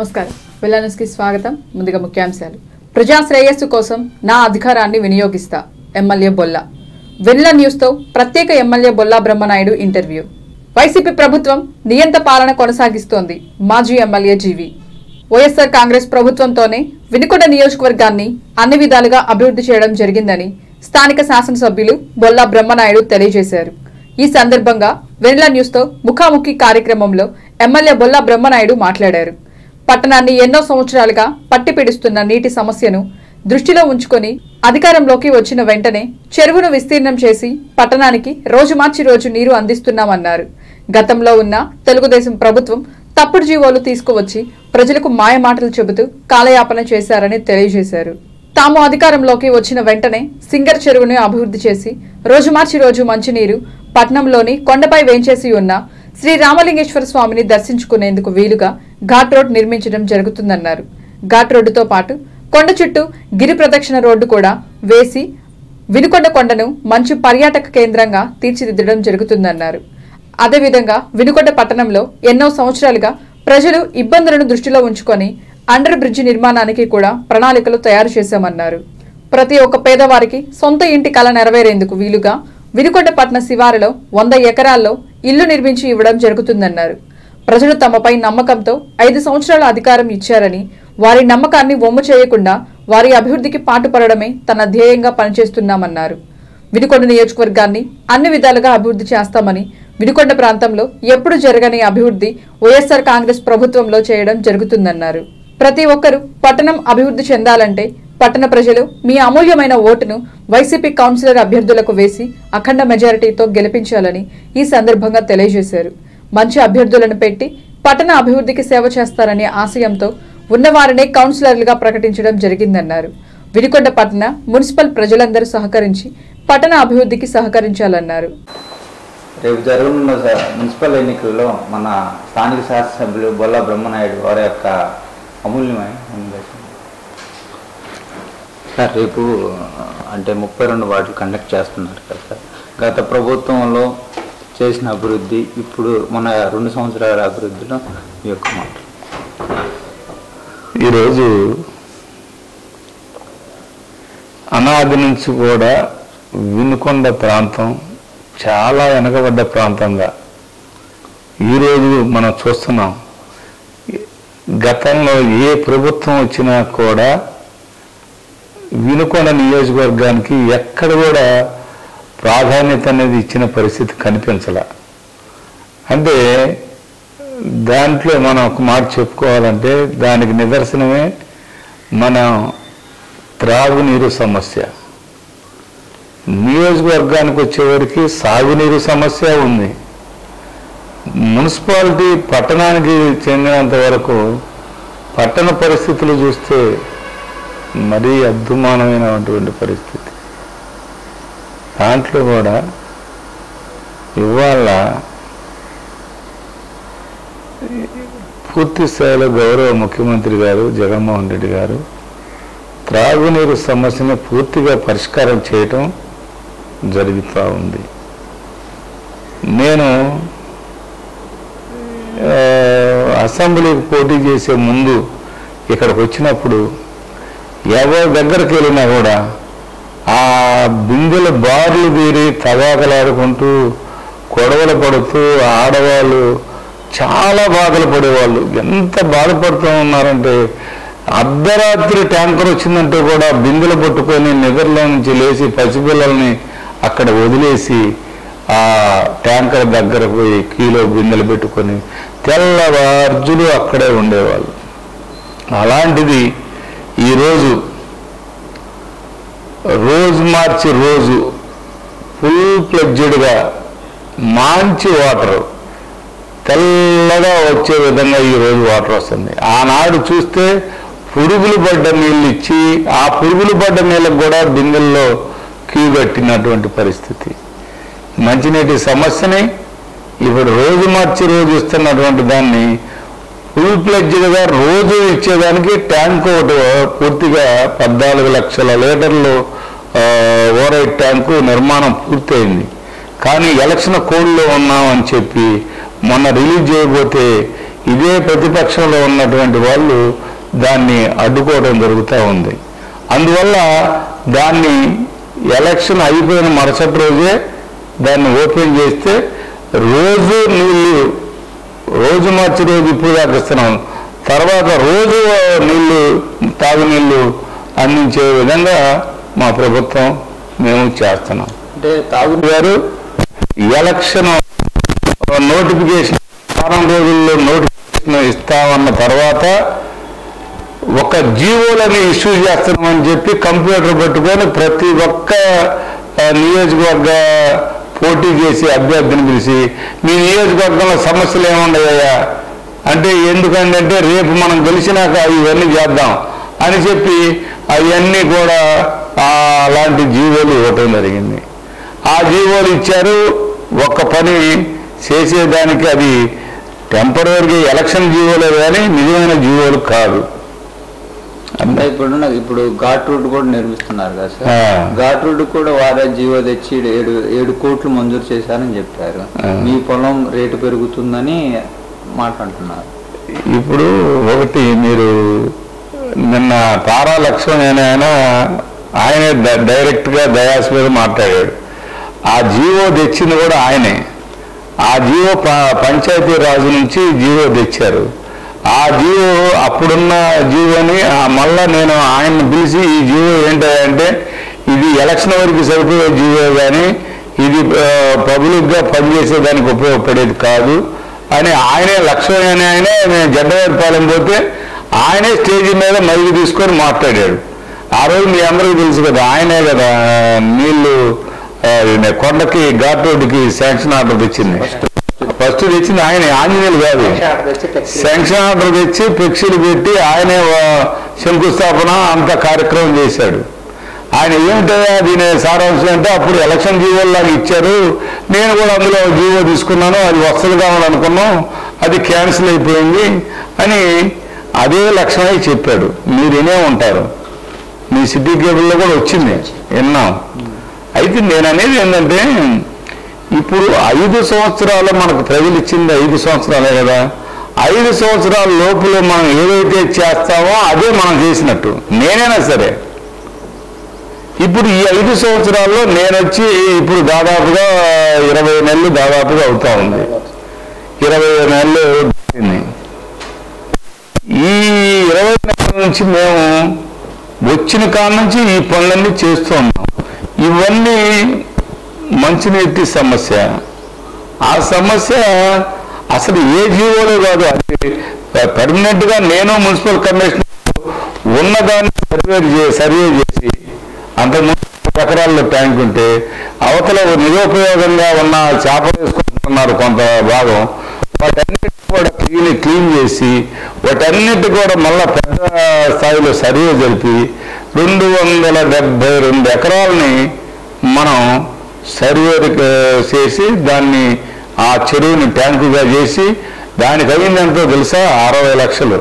నమస్కారం విలానస్కి స్వాగతం ముందుగా ముఖ్యాంశాలు ప్రజా శ్రేయస్సు కోసం నా అధికారాన్ని వినియోగిస్తా ఎమ్మెల్యే బొల్ల వెన్ల న్యూస్తో ప్రత్యేక MLA Bolla Brahmanaidu interview YCP ప్రభుత్వం నియంత పాలన కొనసాగిస్తోంది మాజీ ఎమ్మెల్యే జీవి వైఎస్ఆర్ కాంగ్రెస్ ప్రభుత్వంతోనే వినుకొండ నియోజకవర్గాన్ని అన్ని విధాలుగా అభివృద్ధి చేయడం జరిగిందని స్థానిక శాసనసభ్యులు బొల్లా బ్రహ్మనాయుడు తెలియజేశారు ఈ సందర్భంగా వెనిలా న్యూస్తో ముఖాముఖి కార్యక్రమంలో ఎమ్మెల్యే బొల్లా బ్రహ్మనాయుడు మాట్లాడారు పట్టణాన్ని ఎన్నో సంవత్సరాలుగా పట్టిపిడుస్తున్న నీటి సమస్యను దృష్టిలో ఉంచుకొని అధికారంలోకి వచ్చిన వెంటనే చెరువును విస్తీర్ణం చేసి పట్టణానికి రోజు మార్చి రోజు నీరు అందిస్తున్నామన్నారు గతంలో ఉన్న తెలుగుదేశం ప్రభుత్వం తప్పుడు జీవోలు తీసుకువచ్చి ప్రజలకు మాయమాటలు చెబుతూ కాలయాపన చేశారని తెలియజేశారు తాము అధికారంలోకి వచ్చిన వెంటనే సింగర్ చెరువును అభివృద్ధి చేసి రోజు మార్చి రోజు మంచినీరు పట్నంలోని కొండపై వేంచేసి ఉన్న శ్రీ రామలింగేశ్వర స్వామిని దర్శించుకునేందుకు వీలుగా ఘాట్ రోడ్ నిర్మించడం జరుగుతుందన్నారు ఘాట్ రోడ్డుతో పాటు కొండ చుట్టూ గిరి ప్రదక్షిణ రోడ్డు కూడా వేసి వినుకొండ కొండను మంచి పర్యాటక కేంద్రంగా తీర్చిదిద్దడం జరుగుతుందన్నారు అదేవిధంగా వినుకొండ పట్టణంలో ఎన్నో సంవత్సరాలుగా ప్రజలు ఇబ్బందులను దృష్టిలో ఉంచుకొని అండర్ బ్రిడ్జి నిర్మాణానికి కూడా ప్రణాళికలు తయారు చేశామన్నారు ప్రతి ఒక్క పేదవారికి సొంత ఇంటి కల నెరవేరేందుకు వీలుగా వినుకొండ పట్టణ శివారులో వంద ఎకరాల్లో ఇల్లు నిర్మించి ఇవ్వడం జరుగుతుందన్నారు ప్రజలు తమపై నమ్మకంతో ఐదు సంవత్సరాల అధికారం ఇచ్చారని వారి నమ్మకాన్ని వమ్ము చేయకుండా వారి అభివృద్ధికి పాటుపడడమే తన ధ్యేయంగా పనిచేస్తున్నామన్నారు వినుకొండ నియోజకవర్గాన్ని అన్ని విధాలుగా అభివృద్ధి చేస్తామని వినుకొండ ప్రాంతంలో ఎప్పుడు జరగని అభివృద్ధి వైఎస్ఆర్ కాంగ్రెస్ ప్రభుత్వంలో చేయడం జరుగుతుందన్నారు ప్రతి ఒక్కరూ పట్టణం అభివృద్ధి చెందాలంటే పట్టణ ప్రజలు మీ అమూల్యమైన ఓటును వైసీపీ కౌన్సిలర్ అభ్యర్థులకు వేసి అఖండ మెజారిటీతో గెలిపించాలని ఈ సందర్భంగా తెలియజేశారు మంచి అభ్యర్థులను పెట్టి పట్టణ అభివృద్ధికి సేవ చేస్తారనే ఆశయంతో ఉన్నవారినే కౌన్సిలర్లుగా ప్రకటించడం జరిగిందన్నారు వినుకొండ పట్టణ మున్సిపల్ ప్రజలందరూ సహకరించి పట్టణ అభివృద్ధికి సహకరించాలన్నారు రేపు జరగనున్న స- మున్సిపల్ ఎన్నికల్లో మన స్థానిక శాసనసభ్యులు బొల్ల బ్రహ్మనాయుడు వారి యొక్క అమూల్యమైన సందేశం. సార్ రేపు అంటే ముప్పై రెండు వార్డులు కండక్ట్ చేస్తున్నారు కదా సార్ గత ప్రభుత్వంలో చేసిన అభివృద్ధి ఇప్పుడు మన రెండు సంవత్సరాల అభివృద్ధిలో ఈ యొక్క మాట ఈరోజు అనాది నుంచి కూడా వినుకొండ ప్రాంతం చాలా వెనకబడ్డ ప్రాంతంగా ఈరోజు మనం చూస్తున్నాం గతంలో ఏ ప్రభుత్వం వచ్చినా కూడా వినుకొండ నియోజకవర్గానికి ఎక్కడ కూడా ప్రాధాన్యత అనేది ఇచ్చిన పరిస్థితి కనిపించల అంటే దాంట్లో మనం ఒక మాట చెప్పుకోవాలంటే దానికి నిదర్శనమే మన త్రాగునీరు సమస్య నియోజకవర్గానికి వచ్చేవరకు సాగునీరు సమస్య ఉంది మున్సిపాలిటీ పట్టణానికి చెందినంత వరకు పట్టణ పరిస్థితులు చూస్తే మరీ అద్దుమానమైనటువంటి పరిస్థితి దాంట్లో కూడా ఇవాళ పూర్తి స్థాయిలో గౌరవ ముఖ్యమంత్రి గారు జగన్మోహన్ రెడ్డి గారు త్రాగునీరు సమస్యని పూర్తిగా పరిష్కారం చేయటం జరుగుతూ ఉంది నేను ఆ, అసెంబ్లీకి పోటీ చేసే ముందు ఇక్కడికి వచ్చినప్పుడు ఎవరి దగ్గరికి వెళ్ళినా కూడా ఆ బిందెల బార్లు తీరి తగాకలాడుకుంటూ గొడవలు పడుతూ ఆడవాళ్ళు చాలా బాధలు పడేవాళ్ళు ఎంత బాధపడుతూ ఉన్నారంటే అర్ధరాత్రి ట్యాంకర్ వచ్చిందంటే కూడా బిందెలు పట్టుకొని నిద్రలో నుంచి లేచి పసిపిల్లల్ని అక్కడ వదిలేసి ఆ ట్యాంకర్ దగ్గర పోయి కీలో బిందెలు పెట్టుకొని తెల్లవార్జులు అక్కడే ఉండేవాళ్ళు అలాంటిది ఈరోజు రోజు మార్చి రోజు ఫుల్ ఫ్లెడ్జెడ్గా మంచి వాటర్ తెల్లగా వచ్చే విధంగా ఈ రోజు వాటర్ వస్తుంది ఆనాడు చూస్తే పురుగులు పడ్డ నీళ్ళు ఇచ్చి ఆ పురుగులు పడ్డ నీళ్ళకు కూడా బిందెల్లో క్యూ కట్టినటువంటి పరిస్థితి మంచినీటి సమస్యని ఇప్పుడు రోజు మార్చి రోజు ఇస్తున్నటువంటి దాన్ని ఫుల్ ఫ్లెడ్జ్డ్గా రోజు ఇచ్చేదానికి ట్యాంక్ ఒకటి పూర్తిగా పద్నాలుగు లక్షల లీటర్లు ఆ, ఓరైట్ ట్యాంకు నిర్మాణం పూర్తయింది కానీ ఎలక్షన్ కోడ్లో ఉన్నామని చెప్పి మొన్న రిలీజ్ చేయబోతే ఇదే ప్రతిపక్షంలో ఉన్నటువంటి వాళ్ళు దాన్ని అడ్డుకోవడం జరుగుతూ ఉంది అందువల్ల దాన్ని ఎలక్షన్ అయిపోయిన మరుసటి రోజే దాన్ని ఓపెన్ చేస్తే రోజు నీళ్ళు రోజు మార్చి రోజు ఇప్పుడు దాకా ఇస్తున్నాం తర్వాత రోజు నీళ్లు తాగునీళ్ళు అందించే విధంగా మా ప్రభుత్వం మేము చేస్తున్నాం అంటే తాగు గారు ఎలక్షన్ నోటిఫికేషన్ వారం రోజుల్లో నోటిఫికేషన్ ఇస్తామన్న తర్వాత ఒక జీవోలని ఇష్యూ చేస్తున్నామని చెప్పి కంప్యూటర్ పెట్టుకొని ప్రతి ఒక్క ఆ, నియోజకవర్గ పోటీ చేసి అభ్యర్థిని పిలిచి మీ నియోజకవర్గంలో సమస్యలు ఏముండయ్యా అంటే ఎందుకంటే రేపు మనం గెలిచినాక ఇవన్నీ చేద్దాం అని చెప్పి అవన్నీ కూడా ఆ, అలాంటి జీవోలు ఇవ్వటం జరిగింది ఆ జీవోలు ఇచ్చారు ఒక్క పని చేసేదానికి అది టెంపరీగా ఎలక్షన్ జీవోలే కానీ నిజమైన జీవోలు కాదు అంటే ఇప్పుడు నాకు ఇప్పుడు ఘాట్ రోడ్ కూడా నిర్మిస్తున్నారు కదా ఆ. సార్ ఘాట్ రోడ్ కూడా వారే జీవో తెచ్చి ఏడు ఏడు కోట్లు మంజూరు చేశారని చెప్పారు ఆ. మీ పొలం రేటు పెరుగుతుందని మాట్లాడుతున్నారు ఇప్పుడు ఒకటి మీరు నిన్న తారా లక్ష్మణ్ అనే ఆయన ఆయనే డ- డైరెక్ట్గా దయాస్ మీద మాట్లాడాడు ఆ జీవో తెచ్చింది కూడా ఆయనే ఆ జీవో ప- పంచాయతీ రాజు నుంచి జీవో తెచ్చారు ఆ జీవో అప్పుడున్న జీవోని ఆ మళ్ళా నేను ఆయన్ని పిలిచి ఈ జీవో ఏంటంటే ఇది ఎలక్షన్ వరకు సరిపోయే జీవో కానీ ఇది ఆ, పబ్లిక్గా పనిచేసేదానికి ఉపయోగపడేది కాదు అని ఆయనే లక్ష్మణ్ అనే ఆయనే నేను జడ్డవారిపాలెం పోతే ఆయనే స్టేజ్ మీద మైకి తీసుకొని మాట్లాడాడు ఆ రోజు మీ అందరికీ తెలుసు కదా ఆయనే కదా నీళ్లు ఆ, కొండకి ఘాట్ రోడ్డుకి శాంక్షన్ ఆర్డర్ తెచ్చింది ఫస్ట్ తెచ్చింది ఆయనే ఆంజనేయులు కాదు శాంక్షన్ ఆర్డర్ తెచ్చి ఫ్లెక్సీలు పెట్టి ఆయనే ఆ, శంకుస్థాపన అంత కార్యక్రమం చేశాడు ఆయన ఏమిటయ్యా దీని సారాంశం అంటే అప్పుడు ఎలక్షన్ జీవోలాగా ఇచ్చారు నేను కూడా అందులో జీవో తీసుకున్నాను అది వస్తుంది కావాలనుకున్నాం అది క్యాన్సిల్ అయిపోయింది అని అదే లక్ష్మణ్ చెప్పాడు మీరు వినే ఉంటారు మీ సిటీ కేబుల్లో కూడా వచ్చింది విన్నాం అయితే నేను అనేది ఏంటంటే ఇప్పుడు ఐదు సంవత్సరాలు మనకు ప్రజలు ఇచ్చింది ఐదు సంవత్సరాలే కదా ఐదు సంవత్సరాల లోపల మనం ఏదైతే చేస్తామో అదే మనం చేసినట్టు నేనైనా సరే ఇప్పుడు ఈ ఐదు సంవత్సరాల్లో నేను వచ్చి ఇప్పుడు దాదాపుగా ఇరవై నెలలు దాదాపుగా అవుతా ఉంది ఇరవై నెలలు దాటింది. ఈ ఇరవై నెలల నుంచి మేము వచ్చిన కాడ నుంచి ఈ పనులన్నీ చేస్తూ ఉన్నాం ఇవన్నీ మంచినీటి సమస్య ఆ సమస్య అసలు ఏ జీవోలో కాదు అది పర్మనెంట్ గా నేను మున్సిపల్ కమిషనర్ ఉన్నదాన్ని సర్వే చే- సర్వే చేసి అంతకుముందు ఎకరాల్లో ట్యాంక్ ఉంటే అవతల నిరుపయోగంగా ఉన్న చేపలు వేసుకుంటున్నారు కొంత భాగం వాటన్నిటి కూడా క్లీన్ క్లీన్ చేసి వాటన్నిటి కూడా మళ్ళా పెద్ద స్థాయిలో సర్వే జరిపి రెండు వందల డెబ్బై రెండు ఎకరాలని మనం సర్వే చేసి దాన్ని ఆ చెరువుని ట్యాంకుగా చేసి దానికి అయింది ఎంతో తెలుసా అరవై లక్షలు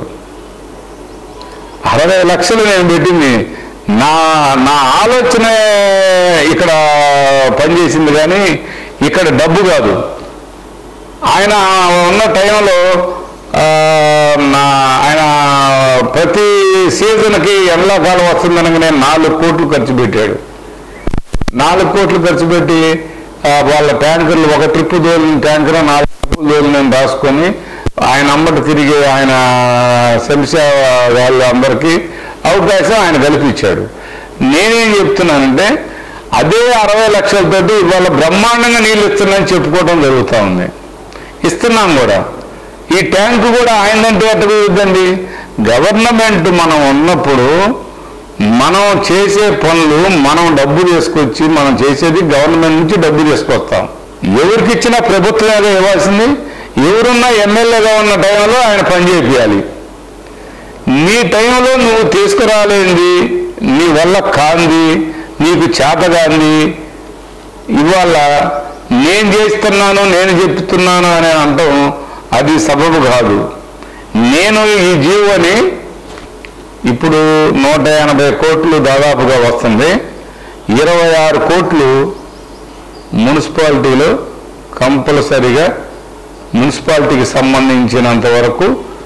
అరవై లక్షలు నేను పెట్టింది నా నా ఆలోచన ఇక్కడ పనిచేసింది కానీ ఇక్కడ డబ్బు కాదు ఆయన ఉన్న టైంలో ఆ, నా ఆయన ప్రతి సీజన్కి ఎండాకాలం వస్తుందనగానే నాలుగు కోట్లు ఖర్చు పెట్టాడు నాలుగు కోట్లు ఖర్చు పెట్టి ఆ, వాళ్ళ ట్యాంకర్లు ఒక ట్రిప్ దోలిన ట్యాంకర్ నాలుగు ట్రిప్పులు దోలిన రాసుకొని ఆయన అమ్మటి తిరిగి ఆయన శంశా వాళ్ళ అందరికీ అవకాశం ఆయన కల్పించాడు నేనేం చెప్తున్నానంటే అదే అరవై లక్షలతోటి ఇవాళ బ్రహ్మాండంగా నీళ్ళు ఇస్తున్నానని చెప్పుకోవడం జరుగుతూ ఉంది ఇస్తున్నాం కూడా ఈ ట్యాంకు కూడా ఆయనంటే ఎట్ట కుదురుద్దండి గవర్నమెంట్ మనం ఉన్నప్పుడు మనం చేసే పనులు మనం డబ్బు తీసుకొచ్చి మనం చేసేది గవర్నమెంట్ నుంచి డబ్బు తీసుకొస్తాం ఎవరికి ఇచ్చినా ప్రభుత్వమే ఇవ్వాల్సింది ఎవరున్నా ఎమ్మెల్యేగా ఉన్న టైంలో ఆయన పని చేయాలి నీ టైంలో నువ్వు తీసుకురాలేంది నీ వల్ల కాంది నీకు చేతగాంది ఇవాళ నేను చేస్తున్నాను నేను చెప్తున్నాను అని అంటాం అది సబబు కాదు నేను ఈ జీవోని ఇప్పుడు నూట ఎనభై కోట్లు దాదాపుగా వస్తుంది ఇరవై ఆరు కోట్లు మున్సిపాలిటీలో కంపల్సరిగా మున్సిపాలిటీకి సంబంధించినంత వరకు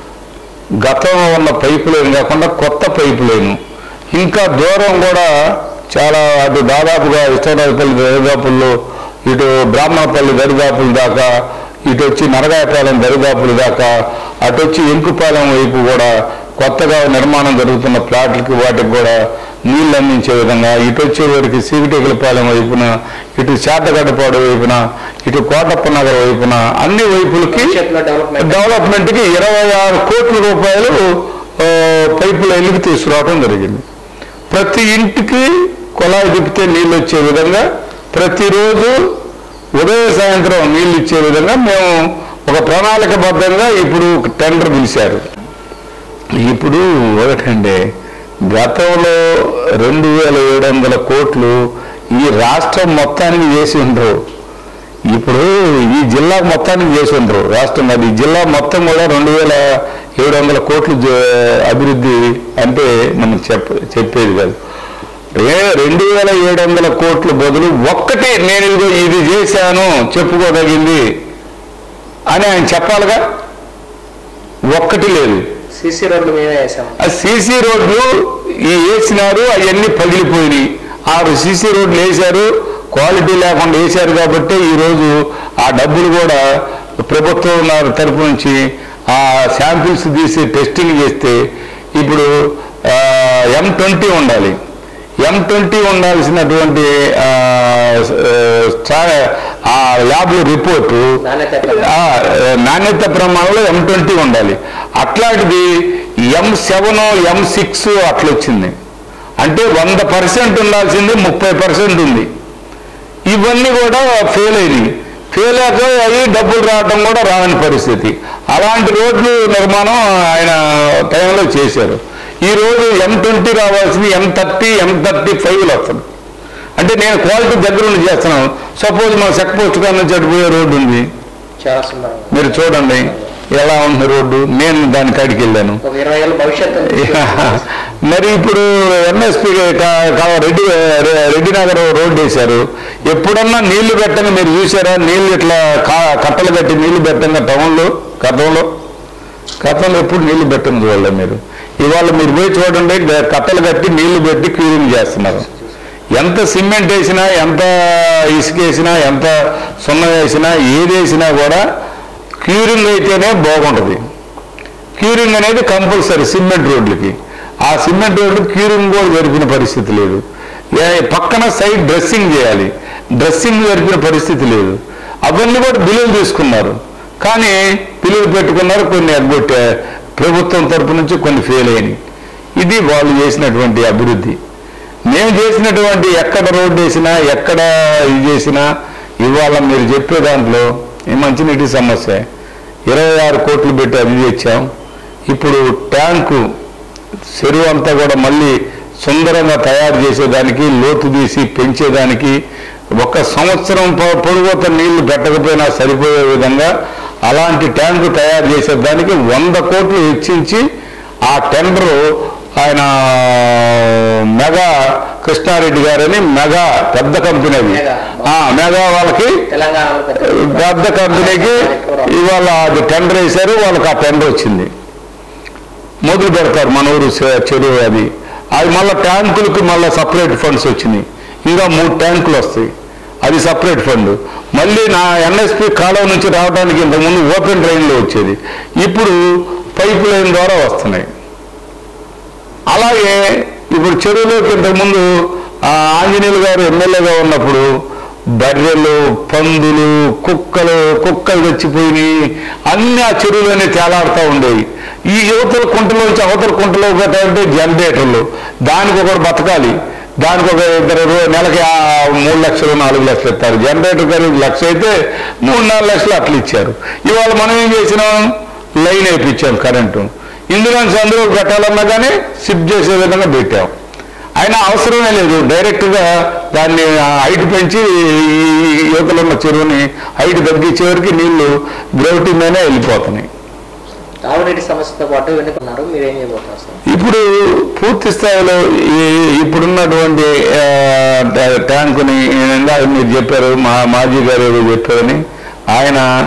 గతంలో ఉన్న పైపు లైన్ కాకుండా కొత్త పైపు లైన్ ఇంకా దూరం కూడా చాలా అటు దాదాపుగా ఇష్టరాజపల్లి దరిదాపుల్లో ఇటు బ్రాహ్మణపల్లి దరిదాపుల దాకా ఇటు వచ్చి నరగాయపాలెం దరిదాపుల దాకా అటు వచ్చి ఎంకుపాలెం వైపు కూడా కొత్తగా నిర్మాణం జరుగుతున్న ప్లాట్లకి వాటికి కూడా నీళ్లు అందించే విధంగా ఇటు వచ్చేవారికి సీవిటేకలపాలెం వైపున ఇటు చేతగడ్డపాడు వైపున ఇటు కోటప్ప నగర్ వైపున అన్ని వైపులకి భవిష్యత్తులో డెవలప్మెంట్ డెవలప్మెంట్కి ఇరవై ఆరు కోట్ల రూపాయలు ఆ, పైపు లైన్కి తీసుకురావడం జరిగింది ప్రతి ఇంటికి కుళాయి తిప్పితే నీళ్ళు వచ్చే విధంగా ప్రతిరోజు ఉదయం సాయంత్రం నీళ్ళు ఇచ్చే విధంగా మేము ఒక ప్రణాళికబద్ధంగా ఇప్పుడు ఒక టెండర్ పిలిచారు ఇప్పుడు ఒకటండి గతంలో రెండు వేల ఏడు వందల కోట్లు ఈ రాష్ట్రం మొత్తానికి చేసి ఉండరు ఇప్పుడు ఈ జిల్లా మొత్తానికి చేసి ఉండరు రాష్ట్రం అది జిల్లా మొత్తం కూడా రెండు వేల ఏడు వందల కోట్లు జ- అభివృద్ధి అంటే మనం చెప్ప చెప్పేది కాదు రే రెండు వేల ఏడు వందల కోట్ల బదులు ఒక్కటి నేను ఇదిగో ఇది చేశాను చెప్పుకోదగింది అని ఆయన చెప్పాలిగా ఒక్కటి లేదు సీసీ రోడ్లు మేమే వేసాం ఆ సీసీ రోడ్లు ఈ వేసినారు అవన్నీ పగిలిపోయినాయి ఆరు సీసీ రోడ్లు వేశారు క్వాలిటీ లేకుండా వేశారు కాబట్టి ఈరోజు ఆ డబ్బులు కూడా ప్రభుత్వం నా తరపు నుంచి ఆ శాంపిల్స్ తీసి టెస్టింగ్ చేస్తే ఇప్పుడు ఎం ట్వంటీ ఉండాలి ఎం ట్వంటీ ఉండాల్సినటువంటి ఆ, చా- ఆ ల్యాబ్ల రిపోర్టు నాణ్యత ప్రమాణం. ఆ, నాణ్యత ప్రమాణంలో ఎం ట్వంటీ ఉండాలి అట్లాంటిది ఎం సెవెన్ ఎం సిక్స్ అట్లా వచ్చింది అంటే వంద పర్సెంట్ ఉండాల్సింది ముప్పై పర్సెంట్ ఉంది ఇవన్నీ కూడా ఫెయిల్ అయినాయి ఫెయిల్ అయ్యాక అవి డబ్బులు రావడం కూడా రాని పరిస్థితి అలాంటి రోడ్లు నిర్మాణం ఆయన టైంలో చేశారు ఈ రోజు ఎం ట్వంటీ రావాల్సింది ఎం థర్టీ ఎం థర్టీ ఫైవ్లు వస్తుంది అంటే నేను క్వాలిటీ దగ్గర ఉండి చేస్తున్నాను సపోజ్ మా చెక్ పోస్ట్ కాడ నుంచి అటుపోయే రోడ్డు ఉంది చాలా సుందరంగా మీరు చూడండి ఎలా ఉంది రోడ్డు నేను దాని కాడికి వెళ్ళాను ఒక ఇరవై ఏళ్ళ భవిష్యత్తు ఉంది. మరి ఇప్పుడు ఎంఎస్పి రెడ్డి రెడ్డి నగర్ రోడ్డు వేశారు ఎప్పుడన్నా నీళ్లు పెట్టంగా మీరు చూసారా నీళ్లు ఇట్లా కా- కట్టలు కట్టి నీళ్లు పెట్టంగా టౌన్లో గతంలో గతంలో ఎప్పుడు నీళ్లు పెట్టండి చూడాలి మీరు ఇవాళ మీరు పోయి చూడండి గ- కట్టలు కట్టి నీళ్లు పెట్టి క్యూరింగ్ చేస్తున్నారు ఎంత సిమెంట్ వేసినా ఎంత ఇసుక వేసినా ఎంత సున్నం వేసినా ఏది వేసినా కూడా క్యూరింగ్ అయితేనే బాగుంటుంది క్యూరింగ్ అనేది కంపల్సరీ సిమెంట్ రోడ్లకి ఆ సిమెంట్ రోడ్లు క్యూరింగ్ కూడా జరిపిన పరిస్థితి లేదు ఏ- పక్కన సైడ్ డ్రెస్సింగ్ చేయాలి డ్రెస్సింగ్ జరిపిన పరిస్థితి లేదు అవన్నీ కూడా బిల్లులు తీసుకున్నారు కానీ బిల్లులు పెట్టుకున్నారు కొన్ని ఎగ్గొట్టే ప్రభుత్వం తరపు నుంచి కొన్ని ఫెయిల్ అయినాయి ఇది వాళ్ళు చేసినటువంటి అభివృద్ధి మేము చేసినటువంటి ఎక్కడ రోడ్డు వేసినా ఎక్కడ ఇది చేసినా ఇవాళ మీరు చెప్పే దాంట్లో ఈ మంచినీటి సమస్య ఇరవై ఆరు కోట్లు పెట్టి అది తెచ్చాం ఇప్పుడు ట్యాంకు చెరువు అంతా కూడా మళ్ళీ సుందరంగా తయారు చేసేదానికి లోతు తీసి పెంచేదానికి ఒక సంవత్సరం పొ- పొడుగుత నీళ్లు పెట్టకపోయినా సరిపోయే విధంగా అలాంటి ట్యాంకు తయారు చేసేదానికి వంద కోట్లు వెచ్చించి ఆ టెండరు ఆయన మెగా కృష్ణారెడ్డి గారని మెగా పెద్ద కంపెనీ అది మెగా. ఆ, మెగా వాళ్ళకి తెలంగాణలో పెద్ద పెద్ద కంపెనీకి ఇవాళ అది టెండర్ వేశారు వాళ్ళకి ఆ టెండర్ వచ్చింది మొదలు పెడతారు మన ఊరు చె- చెరువు అది అది మళ్ళీ ట్యాంకులకి మళ్ళీ సపరేట్ ఫండ్స్ వచ్చినాయి ఇంకా మూడు ట్యాంకులు వస్తాయి అది సపరేట్ ఫండ్ మళ్ళీ నా ఎన్ఎస్పి కాలువ నుంచి రావడానికి ఇంతకుముందు ఓపెన్ డ్రైన్లో వచ్చేది ఇప్పుడు పైప్ లైన్ ద్వారా వస్తున్నాయి అలాగే ఇప్పుడు చెరువులోకి ఇంతకుముందు ఆ ఆంజనేయులు గారు ఎమ్మెల్యేగా ఉన్నప్పుడు బర్రెలు పందులు కుక్కలు కుక్కలు చచ్చిపోయినాయి అన్ని ఆ చెరువులోనే తేలాడుతూ ఉండేవి ఈ యువతల కుంటలోంచి అవతల కుంటలో అంటే జనరేటర్లు దానికి ఒకటి బతకాలి దానికి ఒక ఇద్దరు రో- నెలకి ఆ మూడు లక్షలు నాలుగు లక్షలు ఇస్తారు జనరేటర్ ఖరీదు లక్ష అయితే మూడు నాలుగు లక్షలు అట్లా ఇచ్చారు ఇవాళ మనం ఏం చేసినాం లైన్ వేయించాం కరెంటు ఇందులోంచి అందులో పెట్టాలన్నా కానీ షిఫ్ట్ చేసే విధంగా పెట్టాం అయినా అవసరమే లేదు డైరెక్ట్గా దాన్ని హైట్ పెంచి ఈ యువతలో ఉన్న చెరువుని హైట్ తగ్గించే వరకు నీళ్లు గ్రౌటీ మీదనే వెళ్ళిపోతున్నాయి తాగునీటి సమస్యతో పాటు ఎన్నుకున్నారు మీరేం చేయబోతున్నారు సార్ ఇప్పుడు పూర్తి స్థాయిలో ఈ ఇప్పుడున్నటువంటి ఆ, ట్యా- ట్యాంకుని ఇందాక మీరు చెప్పారు మా మాజీ గారు ఏదో చెప్పారని ఆయన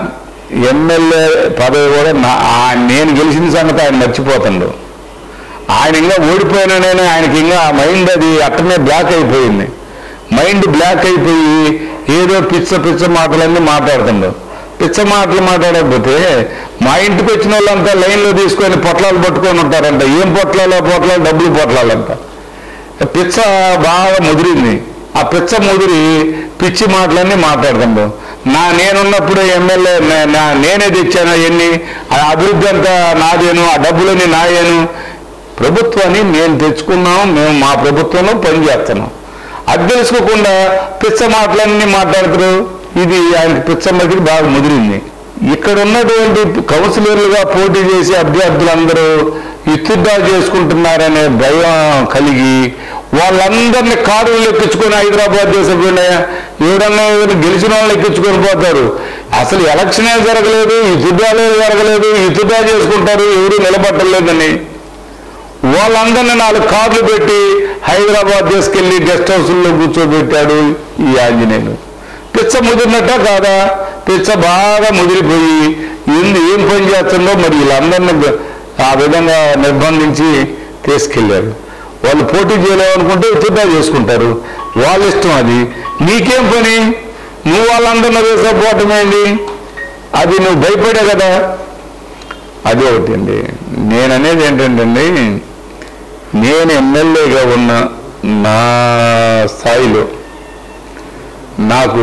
ఎమ్మెల్యే పదవి కూడా నా ఆ- నేను గెలిచిన సంగతి ఆయన మర్చిపోతుండు ఆయన ఇంకా ఓడిపోయినానని ఆయనకి ఇంకా ఆ మైండ్ అది అట్టనే బ్లాక్ అయిపోయింది మైండ్ బ్లాక్ అయిపోయి ఏదో పిచ్చ పిచ్చ మాటలన్నీ మాట్లాడుతుండు పిచ్చ మాటలు మాట్లాడకపోతే మా ఇంటికి వచ్చిన వాళ్ళంతా లైన్లో తీసుకొని పొట్లాలు పట్టుకొని ఉంటారంట ఏం పొట్లాలో పొట్లాలు డబ్బులు పొట్లాలంట పిచ్చ బాగా ముదిరింది ఆ పిచ్చ ముదిరి పిచ్చి మాటలన్నీ మాట్లాడుతుండు నా నేనున్నప్పుడు ఎమ్మెల్యే నే- నా- నేనే తెచ్చాను ఎన్ని ఆ అభివృద్ధి అంతా నాదేను ఆ డబ్బులన్నీ నాయేను ప్రభుత్వాన్ని మేము తెచ్చుకున్నాం మేము మా ప్రభుత్వంలో పనిచేస్తున్నాం అది తెలుసుకోకుండా పిచ్చ మాటలన్నీ మాట్లాడుతారు ఇది ఆయనకి పిచ్చ మధ్యకి బాగా ముదిరింది ఇక్కడ ఉన్నటువంటి కౌన్సిలర్లుగా పోటీ చేసే అభ్యర్థులందరూ ఇత్తుదా చేసుకుంటున్నారనే భయం కలిగి వాళ్ళందరినీ కారులు ఎక్కించుకొని హైదరాబాద్ చేసకుండా ఎవరన్నా ఎవరు గెలిచిన వాళ్ళు ఎక్కించుకొని పోతారు అసలు ఎలక్షనే జరగలేదు ఇతుదాలే జరగలేదు ఇతుదా చేసుకుంటారు ఎవరు నిలబట్టలేదని వాళ్ళందరినీ నాలుగు కార్లు పెట్టి హైదరాబాద్ తీసుకెళ్లి గెస్ట్ హౌస్లో కూర్చోబెట్టాడు ఈ ఆంజనేయులు పిచ్చ ముదిరినట్ట కాదా పిచ్చ బాగా ముదిరిపోయి ఎందు ఏం పని చేస్తుందో మరి వీళ్ళందరినీ గ- ఆ విధంగా నిర్బంధించి తీసుకెళ్లారు వాళ్ళు పోటీ చేయలేమనుకుంటే ఇతరుగా చేసుకుంటారు వాళ్ళ ఇష్టం అది నీకేం పని నువ్వు వాళ్ళందరినీ వేసకపోవటం ఏంటి అది నువ్వు భయపడే కదా అది ఒకటి అండి నేను అనేది ఏంటంటే అండి నేను ఎమ్మెల్యేగా ఉన్న నా స్థాయిలో నాకు